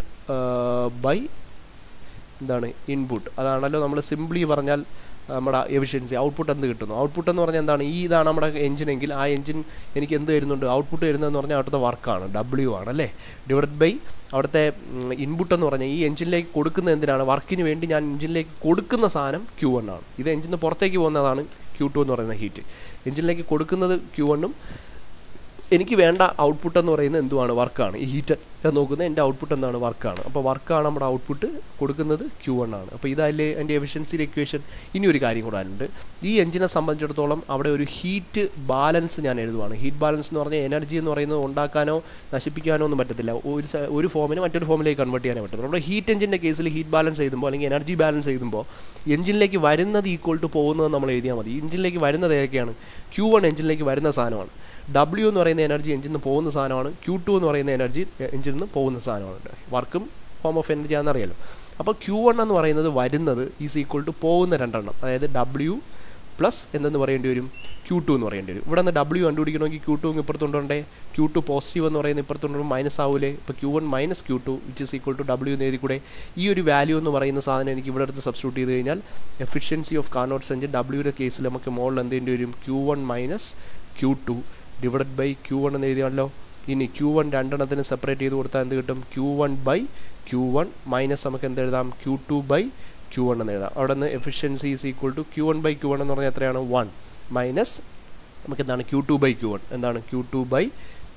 ബൈ എന്താണ് ഇൻപുട്ട് അതാണല്ലോ നമ്മൾ സിംപ്ലി പറഞ്ഞാൽ നമ്മുടെ എഫിഷ്യൻസി ഔട്ട്പുട്ട് എന്ത് കിട്ടുന്നു ഔട്ട്പുട്ട് എന്ന് പറഞ്ഞാൽ എന്താണ് ഈ ഇതാണ് നമ്മുടെ എഞ്ചിൻ എങ്കിൽ ആ എഞ്ചിൻ എനിക്ക് എന്ത് തരുന്നുണ്ട് ഔട്ട്പുട്ട് തരുന്നതെന്ന് പറഞ്ഞാൽ അവിടുത്തെ വർക്കാണ് ഡബ്ല്യു ആണ് അല്ലേ ഡിവൈഡ് ബൈ അവിടുത്തെ ഇൻപുട്ട് എന്ന് പറഞ്ഞാൽ ഈ എഞ്ചിനിലേക്ക് കൊടുക്കുന്ന എന്തിനാണ് വർക്കിന് വേണ്ടി ഞാൻ എഞ്ചിനിലേക്ക് കൊടുക്കുന്ന സാധനം ക്യൂ വൺ ആണ് ഇത് എഞ്ചിന് പുറത്തേക്ക് പോകുന്നതാണ് ക്യൂ ടു എന്ന് പറയുന്ന ഹീറ്റ് എഞ്ചിനിലേക്ക് കൊടുക്കുന്നത് ക്യൂ വണ്ണും എനിക്ക് വേണ്ട ഔട്ട്പുട്ട് എന്ന് പറയുന്നത് എന്തുവാണ് വർക്കാണ് ഈ ഹീറ്റ് നോക്കുന്നത് എൻ്റെ ഔട്ട്പുട്ട് എന്താണ് വർക്കാണ് അപ്പോൾ വർക്കാണ് നമ്മുടെ ഔട്ട്പുട്ട് കൊടുക്കുന്നത് ക്യൂ വൺ ആണ് അപ്പോൾ ഇതല്ലേ എൻ്റെ എഫിഷ്യൻസി ഇക്വേഷൻ ഇനി ഒരു കാര്യം കൂടെ ഉണ്ട് ഈ എഞ്ചിനെ സംബന്ധിച്ചിടത്തോളം അവിടെ ഒരു ഹീറ്റ് ബാലൻസ് ഞാൻ എഴുതുവാണ് ഹീറ്റ് ബാലൻസ് എന്ന് പറഞ്ഞാൽ എനർജി എന്ന് പറയുന്നത് ഉണ്ടാക്കാനോ നശിപ്പിക്കാനോ ഒന്നും പറ്റത്തില്ല ഒരു ഒരു ഫോമിന് മറ്റൊരു ഫോമിലേക്ക് കൺവേർട്ട് ചെയ്യാനേ പറ്റും നമ്മുടെ ഹീറ്റ് എഞ്ചിൻ്റെ കേസിൽ ഹീറ്റ് ബാലൻസ് എഴുതുമ്പോൾ അല്ലെങ്കിൽ എനർജി ബാലൻസ് എഴുതുമ്പോൾ എഞ്ചിനിലേക്ക് വരുന്നത് ഈക്വൽ ടു പോകുന്നത് നമ്മൾ എഴുതിയാൽ മതി എഞ്ചിനിലേക്ക് വരുന്നത് ഏതൊക്കെയാണ് ക്യൂ വൺ എഞ്ചിനിലേക്ക് വരുന്ന സാധനമാണ് ഡബ്ല്യു എന്ന് പറയുന്ന എനർജി എഞ്ചിൽ നിന്ന് പോകുന്ന സാധനമാണ് ക്യൂ ടു എന്ന് പറയുന്ന എനർജി എഞ്ചിൽ നിന്ന് പോകുന്ന സാധനമാണ് വർക്കും ഫോം ഓഫ് എനർജി ആണെന്നറിയാലോ അപ്പോൾ ക്യൂ വൺ എന്ന് പറയുന്നത് വരുന്നത് ഈസ് ഈക്വൽ ടു പോകുന്ന രണ്ടെണ്ണം അതായത് ഡബ്ല്യു പ്ലസ് എന്തെന്ന് പറയേണ്ടി വരും ക്യൂ ടു എന്ന് പറയേണ്ടി വരും ഇവിടെ നിന്ന് ഡബ്ല്യു കണ്ടുപിടിക്കണമെങ്കിൽ ക്യൂ ടു ഇപ്പുറത്തുണ്ടേ ക്യൂ ടു പോസിറ്റീവ് എന്ന് പറയുന്നത് ഇപ്പുറത്തുണ്ടെങ്കിൽ മൈനസ് ആവൂലേ ഇപ്പോൾ Q one minus Q two which is equal to W എന്ന് എഴുതി കൂടെ ഈ ഒരു വാല്യൂ എന്ന് പറയുന്ന സാധനം എനിക്ക് ഇവിടെ അടുത്ത് സബ്സ്റ്റിറ്റ്യൂട്ട് ചെയ്ത് കഴിഞ്ഞാൽ എഫിഷ്യൻസി ഓഫ് കാർനോട്ട്സ് എഞ്ചിൻ ഡബ്ല്യൂയുടെ കേസിൽ നമുക്ക് മുകളിൽ എന്തെങ്കിലും വരും Q one minus Q two divide by Q one എന്ന് എഴുതിയാണല്ലോ ഇനി ക്യൂ വൺ രണ്ടെണ്ണത്തിന് സെപ്പറേറ്റ് ചെയ്ത് കൊടുത്താൽ എന്ത് കിട്ടും Q one by Q one minus നമുക്ക് എന്ത് എഴുതാം Q two by Q one എന്ന് എഴുതാം അവിടെ നിന്ന് efficiency is equal to Q one by Q one എന്ന് പറഞ്ഞാൽ എത്രയാണ് വൺ മൈനസ് നമുക്ക് എന്താണ് Q two by Q one എന്താണ് Q two by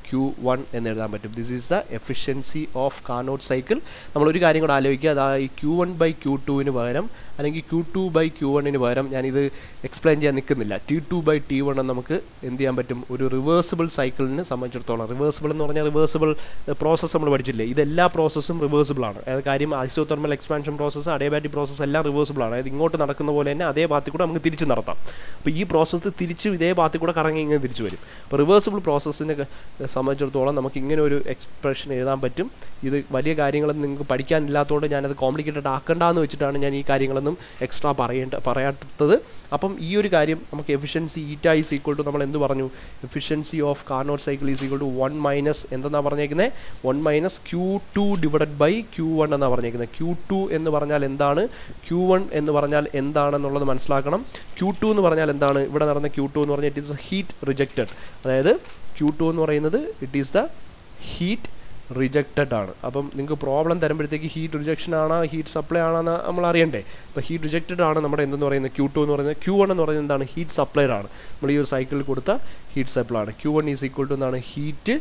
Q one എന്ന് എഴുതാൻ പറ്റും this is the efficiency of Carnot cycle നമ്മളൊരു കാര്യം കൂടെ ആലോചിക്കുക അതായത് ഈ ക്യൂ വൺ ബൈ ക്യൂ ടുവിന് പകരം അല്ലെങ്കിൽ ക്യൂ ടു ബൈ ക്യൂ വണ്ണിന് പകരം ഞാനിത് എക്സ്പ്ലെയിൻ ചെയ്യാൻ നിൽക്കുന്നില്ല T two by T one എന്ന് നമുക്ക് എന്ത് ചെയ്യാൻ പറ്റും ഒരു റിവേഴ്സിബിൾ സൈക്കിളിനെ സംബന്ധിച്ചിടത്തോളം റിവേഴ്സിബിൾ എന്ന് പറഞ്ഞാൽ റിവേഴ്സിബിൾ പ്രോസസ്സ് നമ്മൾ പഠിച്ചില്ലേ ഇതെല്ലാ പ്രോസസ്സും റിവേഴ്സിബിൾ ആണ് അതായത് കാര്യം isothermal expansion process adiabatic process എല്ലാം റിവേഴ്സിബിൾ ആണ് അതായത് ഇങ്ങോട്ട് നടക്കുന്ന പോലെ തന്നെ അതേ പാത്തിൽ കൂടെ നമുക്ക് തിരിച്ച് നടത്താം അപ്പോൾ ഈ പ്രോസസ്സ് തിരിച്ച് ഇതേ പാത്തിൽ കൂടെ കറങ്ങി ഇങ്ങനെ തിരിച്ചു വരും അപ്പോൾ റിവേഴ്സിബിൾ പ്രോസസ്സിനെ സംബന്ധിച്ചിടത്തോളം നമുക്ക് ഇങ്ങനെ ഒരു എക്സ്പ്രഷൻ എഴുതാൻ പറ്റും ഇത് വലിയ കാര്യങ്ങളൊന്നും നിങ്ങൾക്ക് പഠിക്കാനില്ലാത്തതുകൊണ്ട് ഞാനത് കോംപ്ലിക്കേറ്റഡ് ആക്കണ്ടെന്ന് വെച്ചിട്ടാണ് ഞാൻ ഈ കാര്യങ്ങളൊന്നും എക്സ്ട്രാ പറയേണ്ട പറയാത്തത് അപ്പം ഈ ഒരു കാര്യം നമുക്ക് എഫിഷ്യൻസി ഈറ്റ ഈസ് ഈക്വൾ ടു നമ്മൾ എന്ത് പറഞ്ഞു efficiency of Carnot cycle is equal to one minus എന്തെന്നാണ് പറഞ്ഞേക്കുന്നത് one minus Q two divided by Q one എന്നാണ് പറഞ്ഞേക്കുന്നത് ക്യൂ ടു എന്ന് പറഞ്ഞാൽ എന്താണ് ക്യൂ വൺ എന്ന് പറഞ്ഞാൽ എന്താണെന്നുള്ളത് മനസ്സിലാക്കണം ക്യൂ ടു എന്ന് പറഞ്ഞാൽ എന്താണ് ഇവിടെ നടന്ന ക്യൂ ടു എന്ന് പറഞ്ഞാൽ ഇറ്റ് ഈസ് ഹീറ്റ് റിജക്റ്റഡ് അതായത് ക്യൂ ടു എന്ന് പറയുന്നത് it is the heat rejected ആണ് അപ്പം നിങ്ങൾക്ക് പ്രോബ്ലം തരുമ്പോഴത്തേക്ക് ഹീറ്റ് റിജക്ഷൻ ആണോ ഹീറ്റ് സപ്ലൈ ആണോ നമ്മൾ അറിയണ്ടേ അപ്പോൾ ഹീറ്റ് റിജക്റ്റഡ് ആണ് നമ്മുടെ എന്തെന്ന് പറയുന്നത് ക്യൂ ടു എന്ന് പറയുന്നത് ക്യൂ വൺ എന്ന് പറയുന്നത് എന്താണ് ഹീറ്റ് സപ്ലൈഡ് ആണ് നമ്മൾ ഈ ഒരു സൈക്കിളിൽ കൊടുത്ത ഹീറ്റ് സപ്ലൈ ആണ് Q one is equal to എന്താണ് ഹീറ്റ്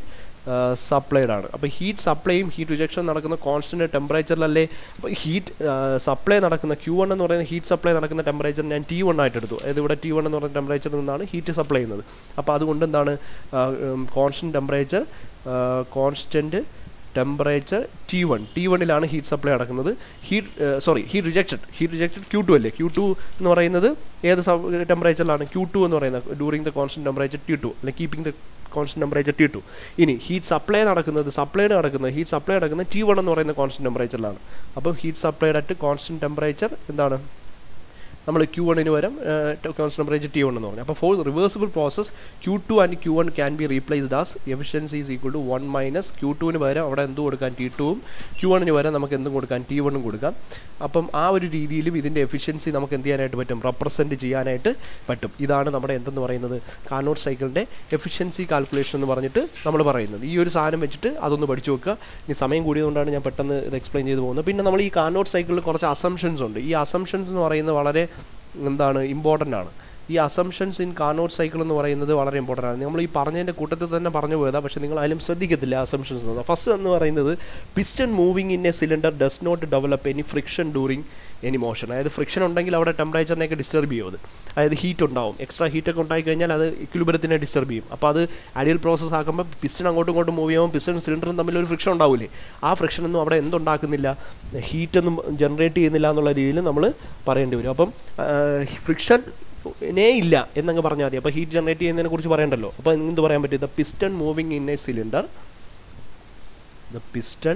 സപ്ലൈഡ് ആണ് അപ്പോൾ ഹീറ്റ് സപ്ലൈയും ഹീറ്റ് റിജക്ഷൻ നടക്കുന്ന കോൺസ്റ്റൻറ്റ് ടെമ്പറേച്ചറിലല്ലേ അപ്പോൾ ഹീറ്റ് സപ്ലൈ നടക്കുന്ന ക്യൂ വൺ എന്ന് പറയുന്ന ഹീറ്റ് സപ്ലൈ നടക്കുന്ന ടെമ്പറേച്ചർ ഞാൻ ടി വൺ ആയിട്ട് എടുത്തു അതായത് ഇവിടെ ടി വൺ എന്ന് പറയുന്ന ടെമ്പറേച്ചറിൽ നിന്നാണ് ഹീറ്റ് സപ്ലൈ ചെയ്യുന്നത് അപ്പോൾ അതുകൊണ്ട് എന്താണ് constant temperature constant temperature T one T വണ്ണിലാണ് ഹീറ്റ് സപ്ലൈ നടക്കുന്നത് heat sorry heat rejected heat rejected Q two അല്ലേ ക്യൂ ടു എന്ന് പറയുന്നത് ഏത് ടെമ്പറേച്ചറിലാണ് ക്യൂ ടു എന്ന് പറയുന്നത് during the constant temperature T two അല്ലെങ്കിൽ keeping the constant temperature T two ഇനി ഹീറ്റ് സപ്ലൈ നടക്കുന്നത് സപ്ലൈഡ് നടക്കുന്നത് ഹീറ്റ് സപ്ലൈ നടക്കുന്നത് ടി വൺ എന്ന് പറയുന്ന കോൺസ്റ്റൻറ്റ് ടെമ്പറേച്ചറിലാണ് അപ്പം heat supplied at constant temperature എന്താണ് നമ്മൾ ക്യൂ വണ്ണിന് വരും കോൺസ്റ്റന്റ് ടെമ്പറേച്ചർ ടി വൺ എന്ന് പറഞ്ഞു അപ്പോൾ for reversible process Q two and Q one can be replaced as efficiency is equal to one minus Q ടുവിന് പകരം അവിടെ എന്ത് കൊടുക്കാൻ ടി ടുവും ക്യൂ വണ്ണിന് പകരം നമുക്ക് എന്തും കൊടുക്കാൻ ടി വണ്ണും കൊടുക്കാം അപ്പം ആ ഒരു രീതിയിലും ഇതിൻ്റെ എഫിഷ്യൻസി നമുക്ക് എന്ത് ചെയ്യാനായിട്ട് പറ്റും റെപ്രസെൻറ്റ് ചെയ്യാനായിട്ട് പറ്റും ഇതാണ് നമ്മുടെ എന്തെന്ന് പറയുന്നത് കാർനോട്ട് സൈക്കിളിൻ്റെ എഫിഷ്യൻസി കാൽക്കുലേഷൻ എന്ന് പറഞ്ഞിട്ട് നമ്മൾ പറയുന്നത് ഈ ഒരു സാധനം വെച്ചിട്ട് അതൊന്ന് പഠിച്ചു വെക്കുക ഇനി സമയം കൂടിയതുകൊണ്ടാണ് ഞാൻ പെട്ടെന്ന് ഇത് എക്സ്പ്ലെയിൻ ചെയ്ത് പോകുന്നത് പിന്നെ നമ്മൾ ഈ കാർനോട്ട് സൈക്കിളിൽ കുറച്ച് അസംഷൻസ് ഉണ്ട് ഈ അസംഷൻസ് എന്ന് പറയുന്നത് വളരെ എന്താണ് ഇമ്പോർട്ടൻ്റ് ആണ് ഈ അസംഷൻസ് ഇൻ കാർനോട്ട് സൈക്കിൾ എന്ന് പറയുന്നത് വളരെ ഇമ്പോർട്ടൻ്റ് ആണ് നമ്മൾ ഈ പറഞ്ഞതിൻ്റെ കൂട്ടത്തിൽ തന്നെ പറഞ്ഞു പോയതാണ് പക്ഷേ നിങ്ങൾ അതിലും ശ്രദ്ധിക്കത്തില്ല അസംഷൻസ് എന്ന് ഫസ്റ്റ് എന്ന് പറയുന്നത് piston moving in a cylinder does not develop any friction during any motion അതായത് ഫ്രിക്ഷൻ ഉണ്ടെങ്കിൽ അവിടെ ടെമ്പറേച്ചറിനെയൊക്കെ ഡിസ്റ്റർബ് ചെയ്യും അത് അതായത് ഹീറ്റ് ഉണ്ടാവും എക്സ്ട്രാ ഹീറ്റൊക്കെ ഉണ്ടായി കഴിഞ്ഞാൽ അത് ഇക്വിലിബരത്തിനെ ഡിസ്റ്റർബ് ചെയ്യും അപ്പോൾ അത് ഐഡിയൽ പ്രോസസ്സ് ആക്കുമ്പോൾ പിസ്റ്റൺ അങ്ങോട്ടും ഇങ്ങോട്ടും മൂവ് ചെയ്യുമ്പോൾ പിസ്റ്റൺ സിലിണ്ടറും തമ്മിൽ ഒരു ഫ്രിക്ഷൻ ഉണ്ടാവില്ലേ ആ ഫ്രിക്ഷൻ ഒന്നും അവിടെ എന്തുണ്ടാക്കുന്നില്ല ഹീറ്റൊന്നും ജനറേറ്റ് ചെയ്യുന്നില്ല എന്നുള്ള രീതിയിൽ നമ്മൾ പറയേണ്ടി വരും അപ്പം ഫ്രിക്ഷൻ നേ ഇല്ല എന്നങ്ങ് പറഞ്ഞാൽ മതി അപ്പോൾ ഹീറ്റ് ജനറേറ്റ് ചെയ്യുന്നതിനെ കുറിച്ച് പറയണ്ടല്ലോ അപ്പോൾ എന്ത് പറയാൻ പറ്റും the piston moving in a cylinder the piston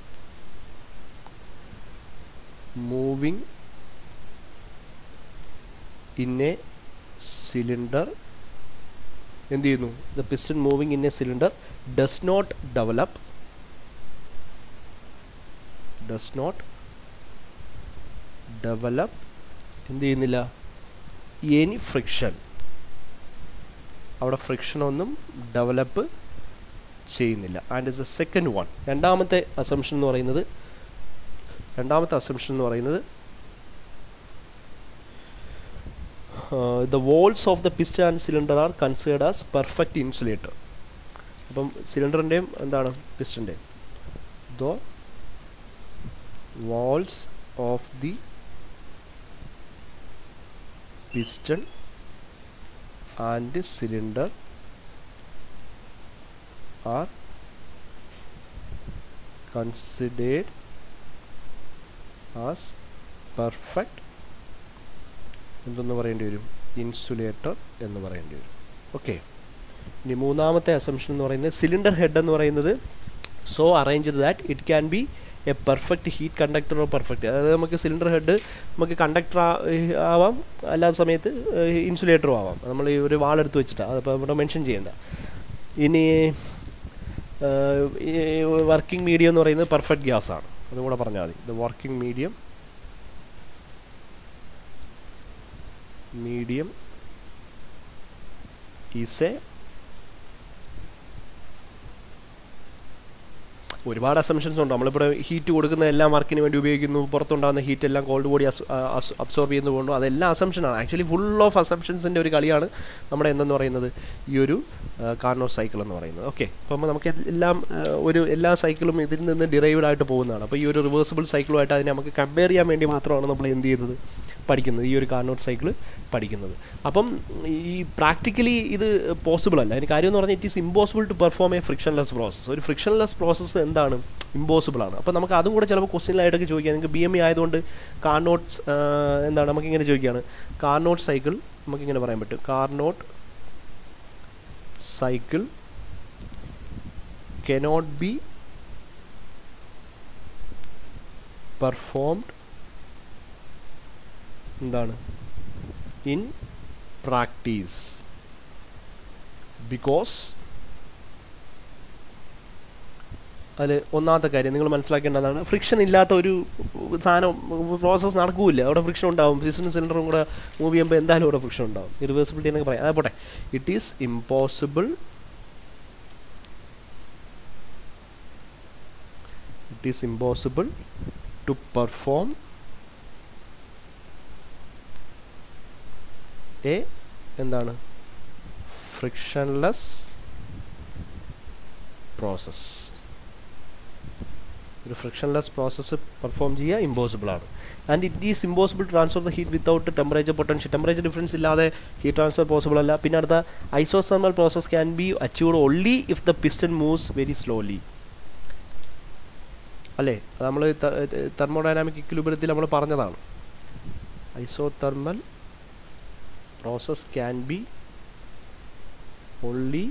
moving in a cylinder എന്ത് ചെയ്യുന്നു the piston moving in a cylinder does not develop does not develop എന്ത് ചെയ്യുന്നില്ല എനി ഫ്രിക്ഷൻ അവിടെ ഫ്രിക്ഷനൊന്നും ഡെവലപ്പ് ചെയ്യുന്നില്ല and is a second one രണ്ടാമത്തെ assumption എന്ന് പറയുന്നത് രണ്ടാമത്തെ അസംഷൻ എന്ന് പറയുന്നത് the walls of the piston and cylinder are considered as perfect insulator അപ്പം സിലിണ്ടറിൻ്റെയും എന്താണ് പിസ്റ്റൻ്റെയും the walls of the piston and cylinder are considered as perfect എന്തെന്ന് പറയേണ്ടി വരും ഇൻസുലേറ്റർ എന്ന് പറയേണ്ടി വരും ഓക്കെ ഇനി മൂന്നാമത്തെ അസംഷൻ എന്ന് പറയുന്നത് സിലിണ്ടർ ഹെഡ് എന്ന് പറയുന്നത് so arrange that it can be a perfect heat conductor or perfect അതായത് നമുക്ക് സിലിണ്ടർ ഹെഡ് നമുക്ക് കണ്ടക്ടർ ആവാം അല്ലാത്ത സമയത്ത് ഇൻസുലേറ്ററും ആവാം നമ്മൾ ഈ ഒരു വാളെടുത്ത് വെച്ചിട്ടാണ് അതിപ്പോൾ ഇവിടെ മെൻഷൻ ചെയ്യേണ്ട ഇനി വർക്കിംഗ് മീഡിയം എന്ന് പറയുന്നത് പെർഫെക്റ്റ് ഗ്യാസ് ആണ് അതും കൂടെ പറഞ്ഞാൽ മതി the working medium medium is a ഒരുപാട് അസംഷൻസ് ഉണ്ട് നമ്മളിപ്പോൾ ഹീറ്റ് കൊടുക്കുന്ന എല്ലാം വർക്കിന് വേണ്ടി ഉപയോഗിക്കുന്നു പുറത്തുണ്ടാകുന്ന ഹീറ്റ് എല്ലാം കോൾഡ് ബോഡി അബ്സോർബ് ചെയ്യുന്നു പോകുന്നു അതെല്ലാം അസംഷനാണ് ആക്ച്വലി ഫുൾ ഓഫ് അസംഷൻസിൻ്റെ ഒരു കളിയാണ് നമ്മുടെ എന്തെന്ന് പറയുന്നത് ഈ ഒരു കാർണോ സൈക്കിൾ എന്ന് പറയുന്നത് ഓക്കെ അപ്പം നമുക്ക് എല്ലാം ആ, ഒരു എല്ലാ സൈക്കിളും ഇതിൽ നിന്ന് ഡിറൈവ്ഡ് ആയിട്ട് പോകുന്നതാണ് അപ്പോൾ ഈ ഒരു റിവേഴ്സിബിൾ സൈക്കിളുമായിട്ട് അതിനെ നമുക്ക് കമ്പയർ ചെയ്യാൻ വേണ്ടി മാത്രമാണ് നമ്മൾ എന്ത് ചെയ്യുന്നത് പഠിക്കുന്നത് ഈ ഒരു കാർണോട്ട് സൈക്കിൾ പഠിക്കുന്നത് അപ്പം ഈ പ്രാക്ടിക്കലി ഇത് പോസിബിൾ അല്ല അതിന് കാര്യം എന്ന് പറഞ്ഞാൽ it is impossible to perform a frictionless process ഒരു ഫ്രിക്ഷൻലെസ് പ്രോസസ്സ് എന്താണ് ഇമ്പോസിബിൾ ആണ് അപ്പോൾ നമുക്ക് അതും കൂടെ ചിലപ്പോൾ ക്വസ്റ്റ്യനിലായിട്ടൊക്കെ ചോദിക്കാം നിങ്ങൾക്ക് ബി എം ഇ ആയതുകൊണ്ട് കാർനോട്ട്സ് എന്താണ് നമുക്കിങ്ങനെ ചോദിക്കുകയാണ് കാർനോട്ട് സൈക്കിൾ നമുക്കിങ്ങനെ പറയാൻ പറ്റും Carnot cycle cannot be performed എന്താണ് ഇൻ പ്രാക്ടീസ് ബിക്കോസ് അതിൽ ഒന്നാമത്തെ കാര്യം നിങ്ങൾ മനസ്സിലാക്കേണ്ടതാണ് ഫ്രിക്ഷൻ ഇല്ലാത്ത ഒരു സാധനം പ്രോസസ്സ് നടക്കൂല അവിടെ ഫ്രിക്ഷൻ ഉണ്ടാവും പിസ്റ്റനും സിലിണ്ടറും കൂടെ മൂവ് ചെയ്യുമ്പോൾ എന്തായാലും അവിടെ ഫ്രിക്ഷൻ ഉണ്ടാവും ഇറിവേഴ്സിബിലിറ്റി എന്നൊക്കെ പറയാം അതെ പോട്ടെ it is impossible it is impossible to perform a എന്താണ് ഫ്രിക്ഷൻലെസ് പ്രോസസ്സ് ഒരു ഫ്രിക്ഷൻലെസ് പ്രോസസ്സ് പെർഫോം ചെയ്യുക ഇമ്പോസിബിൾ ആണ് and it is impossible transfer the heat without temperature potential temperature difference ഇല്ലാതെ ഹീറ്റ് ട്രാൻസ്ഫർ പോസിബിൾ അല്ല പിന്നെ അടുത്ത isothermal process can be achieved only if the piston moves very slowly അല്ലേ അത് നമ്മൾ thermodynamic ഇക്വിലിബ്രിയത്തിൽ നമ്മൾ പറഞ്ഞതാണ് isothermal process can be only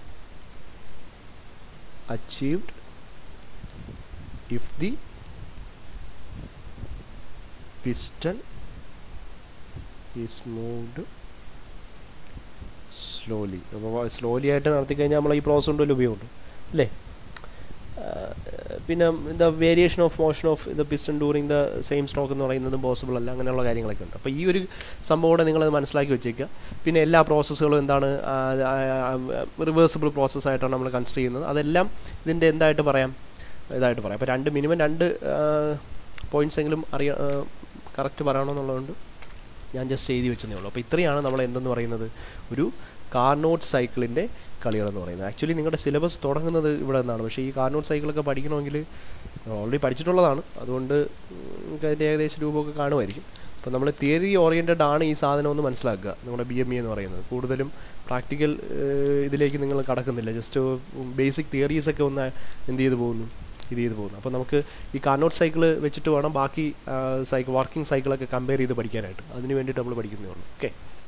achieved if the piston is moved slowly അപ്പോൾ സ്ലോലി ആയിട്ട് നടത്തി കഴിഞ്ഞാൽ നമ്മൾ ഈ പ്രോസസ് കൊണ്ട് വലിയ ഉപയോഗമുണ്ട് അല്ലേ പിന്നെ the variation of motion of the piston during the same stroke എന്ന് പറയുന്നതും പോസിബിൾ അല്ല അങ്ങനെയുള്ള കാര്യങ്ങളൊക്കെ ഉണ്ട് അപ്പോൾ ഈ ഒരു സംഭവം കൂടെ നിങ്ങളത് മനസ്സിലാക്കി വെച്ചേക്കുക പിന്നെ എല്ലാ പ്രോസസ്സുകളും എന്താണ് റിവേഴ്സിബിൾ പ്രോസസ്സായിട്ടാണ് നമ്മൾ കൺസിഡർ ചെയ്യുന്നത് അതെല്ലാം ഇതിൻ്റെ എന്തായിട്ട് പറയാം ഇതായിട്ട് പറയാം അപ്പോൾ രണ്ട് മിനിമം രണ്ട് പോയിൻറ്റ്സ് എങ്കിലും അറിയാ കറക്റ്റ് പറയണമെന്നുള്ളതുകൊണ്ട് ഞാൻ ജസ്റ്റ് എഴുതി വെച്ചതേ ഉള്ളൂ അപ്പോൾ ഇത്രയാണ് നമ്മൾ എന്തെന്ന് പറയുന്നത് ഒരു കാർനോട്ട് സൈക്കിളിൻ്റെ കളികളെന്ന് പറയുന്നത് ആക്ച്വലി നിങ്ങളുടെ സിലബസ് തുടങ്ങുന്നത് ഇവിടെ നിന്നാണ് പക്ഷേ ഈ കാർനോട്ട് സൈക്കിളൊക്കെ പഠിക്കണമെങ്കിൽ ഓൾറെഡി പഠിച്ചിട്ടുള്ളതാണ് അതുകൊണ്ട് നിങ്ങൾക്ക് അതിൻ്റെ ഏകദേശം രൂപമൊക്കെ കാണുമായിരിക്കും അപ്പോൾ നമ്മൾ തിയറി ഓറിയൻറ്റഡ് ആണ് ഈ സാധനം ഒന്ന് മനസ്സിലാക്കുക നമ്മുടെ ബി എം ഇ എന്ന് പറയുന്നത് കൂടുതലും പ്രാക്ടിക്കൽ ഇതിലേക്ക് നിങ്ങൾ കടക്കുന്നില്ല ജസ്റ്റ് ബേസിക് തിയറീസൊക്കെ ഒന്ന് എന്ത് ചെയ്ത് പോകുന്നു ഇത് ചെയ്ത് പോകുന്നു അപ്പോൾ നമുക്ക് ഈ കാർനോട്ട് സൈക്കിൾ വെച്ചിട്ട് വേണം ബാക്കി സൈക്കിൾ വർക്കിംഗ് സൈക്കിളൊക്കെ കമ്പയർ ചെയ്ത് പഠിക്കാനായിട്ട് അതിന് വേണ്ടിയിട്ട് നമ്മൾ പഠിക്കുന്നേ ഉള്ളൂ ഓക്കെ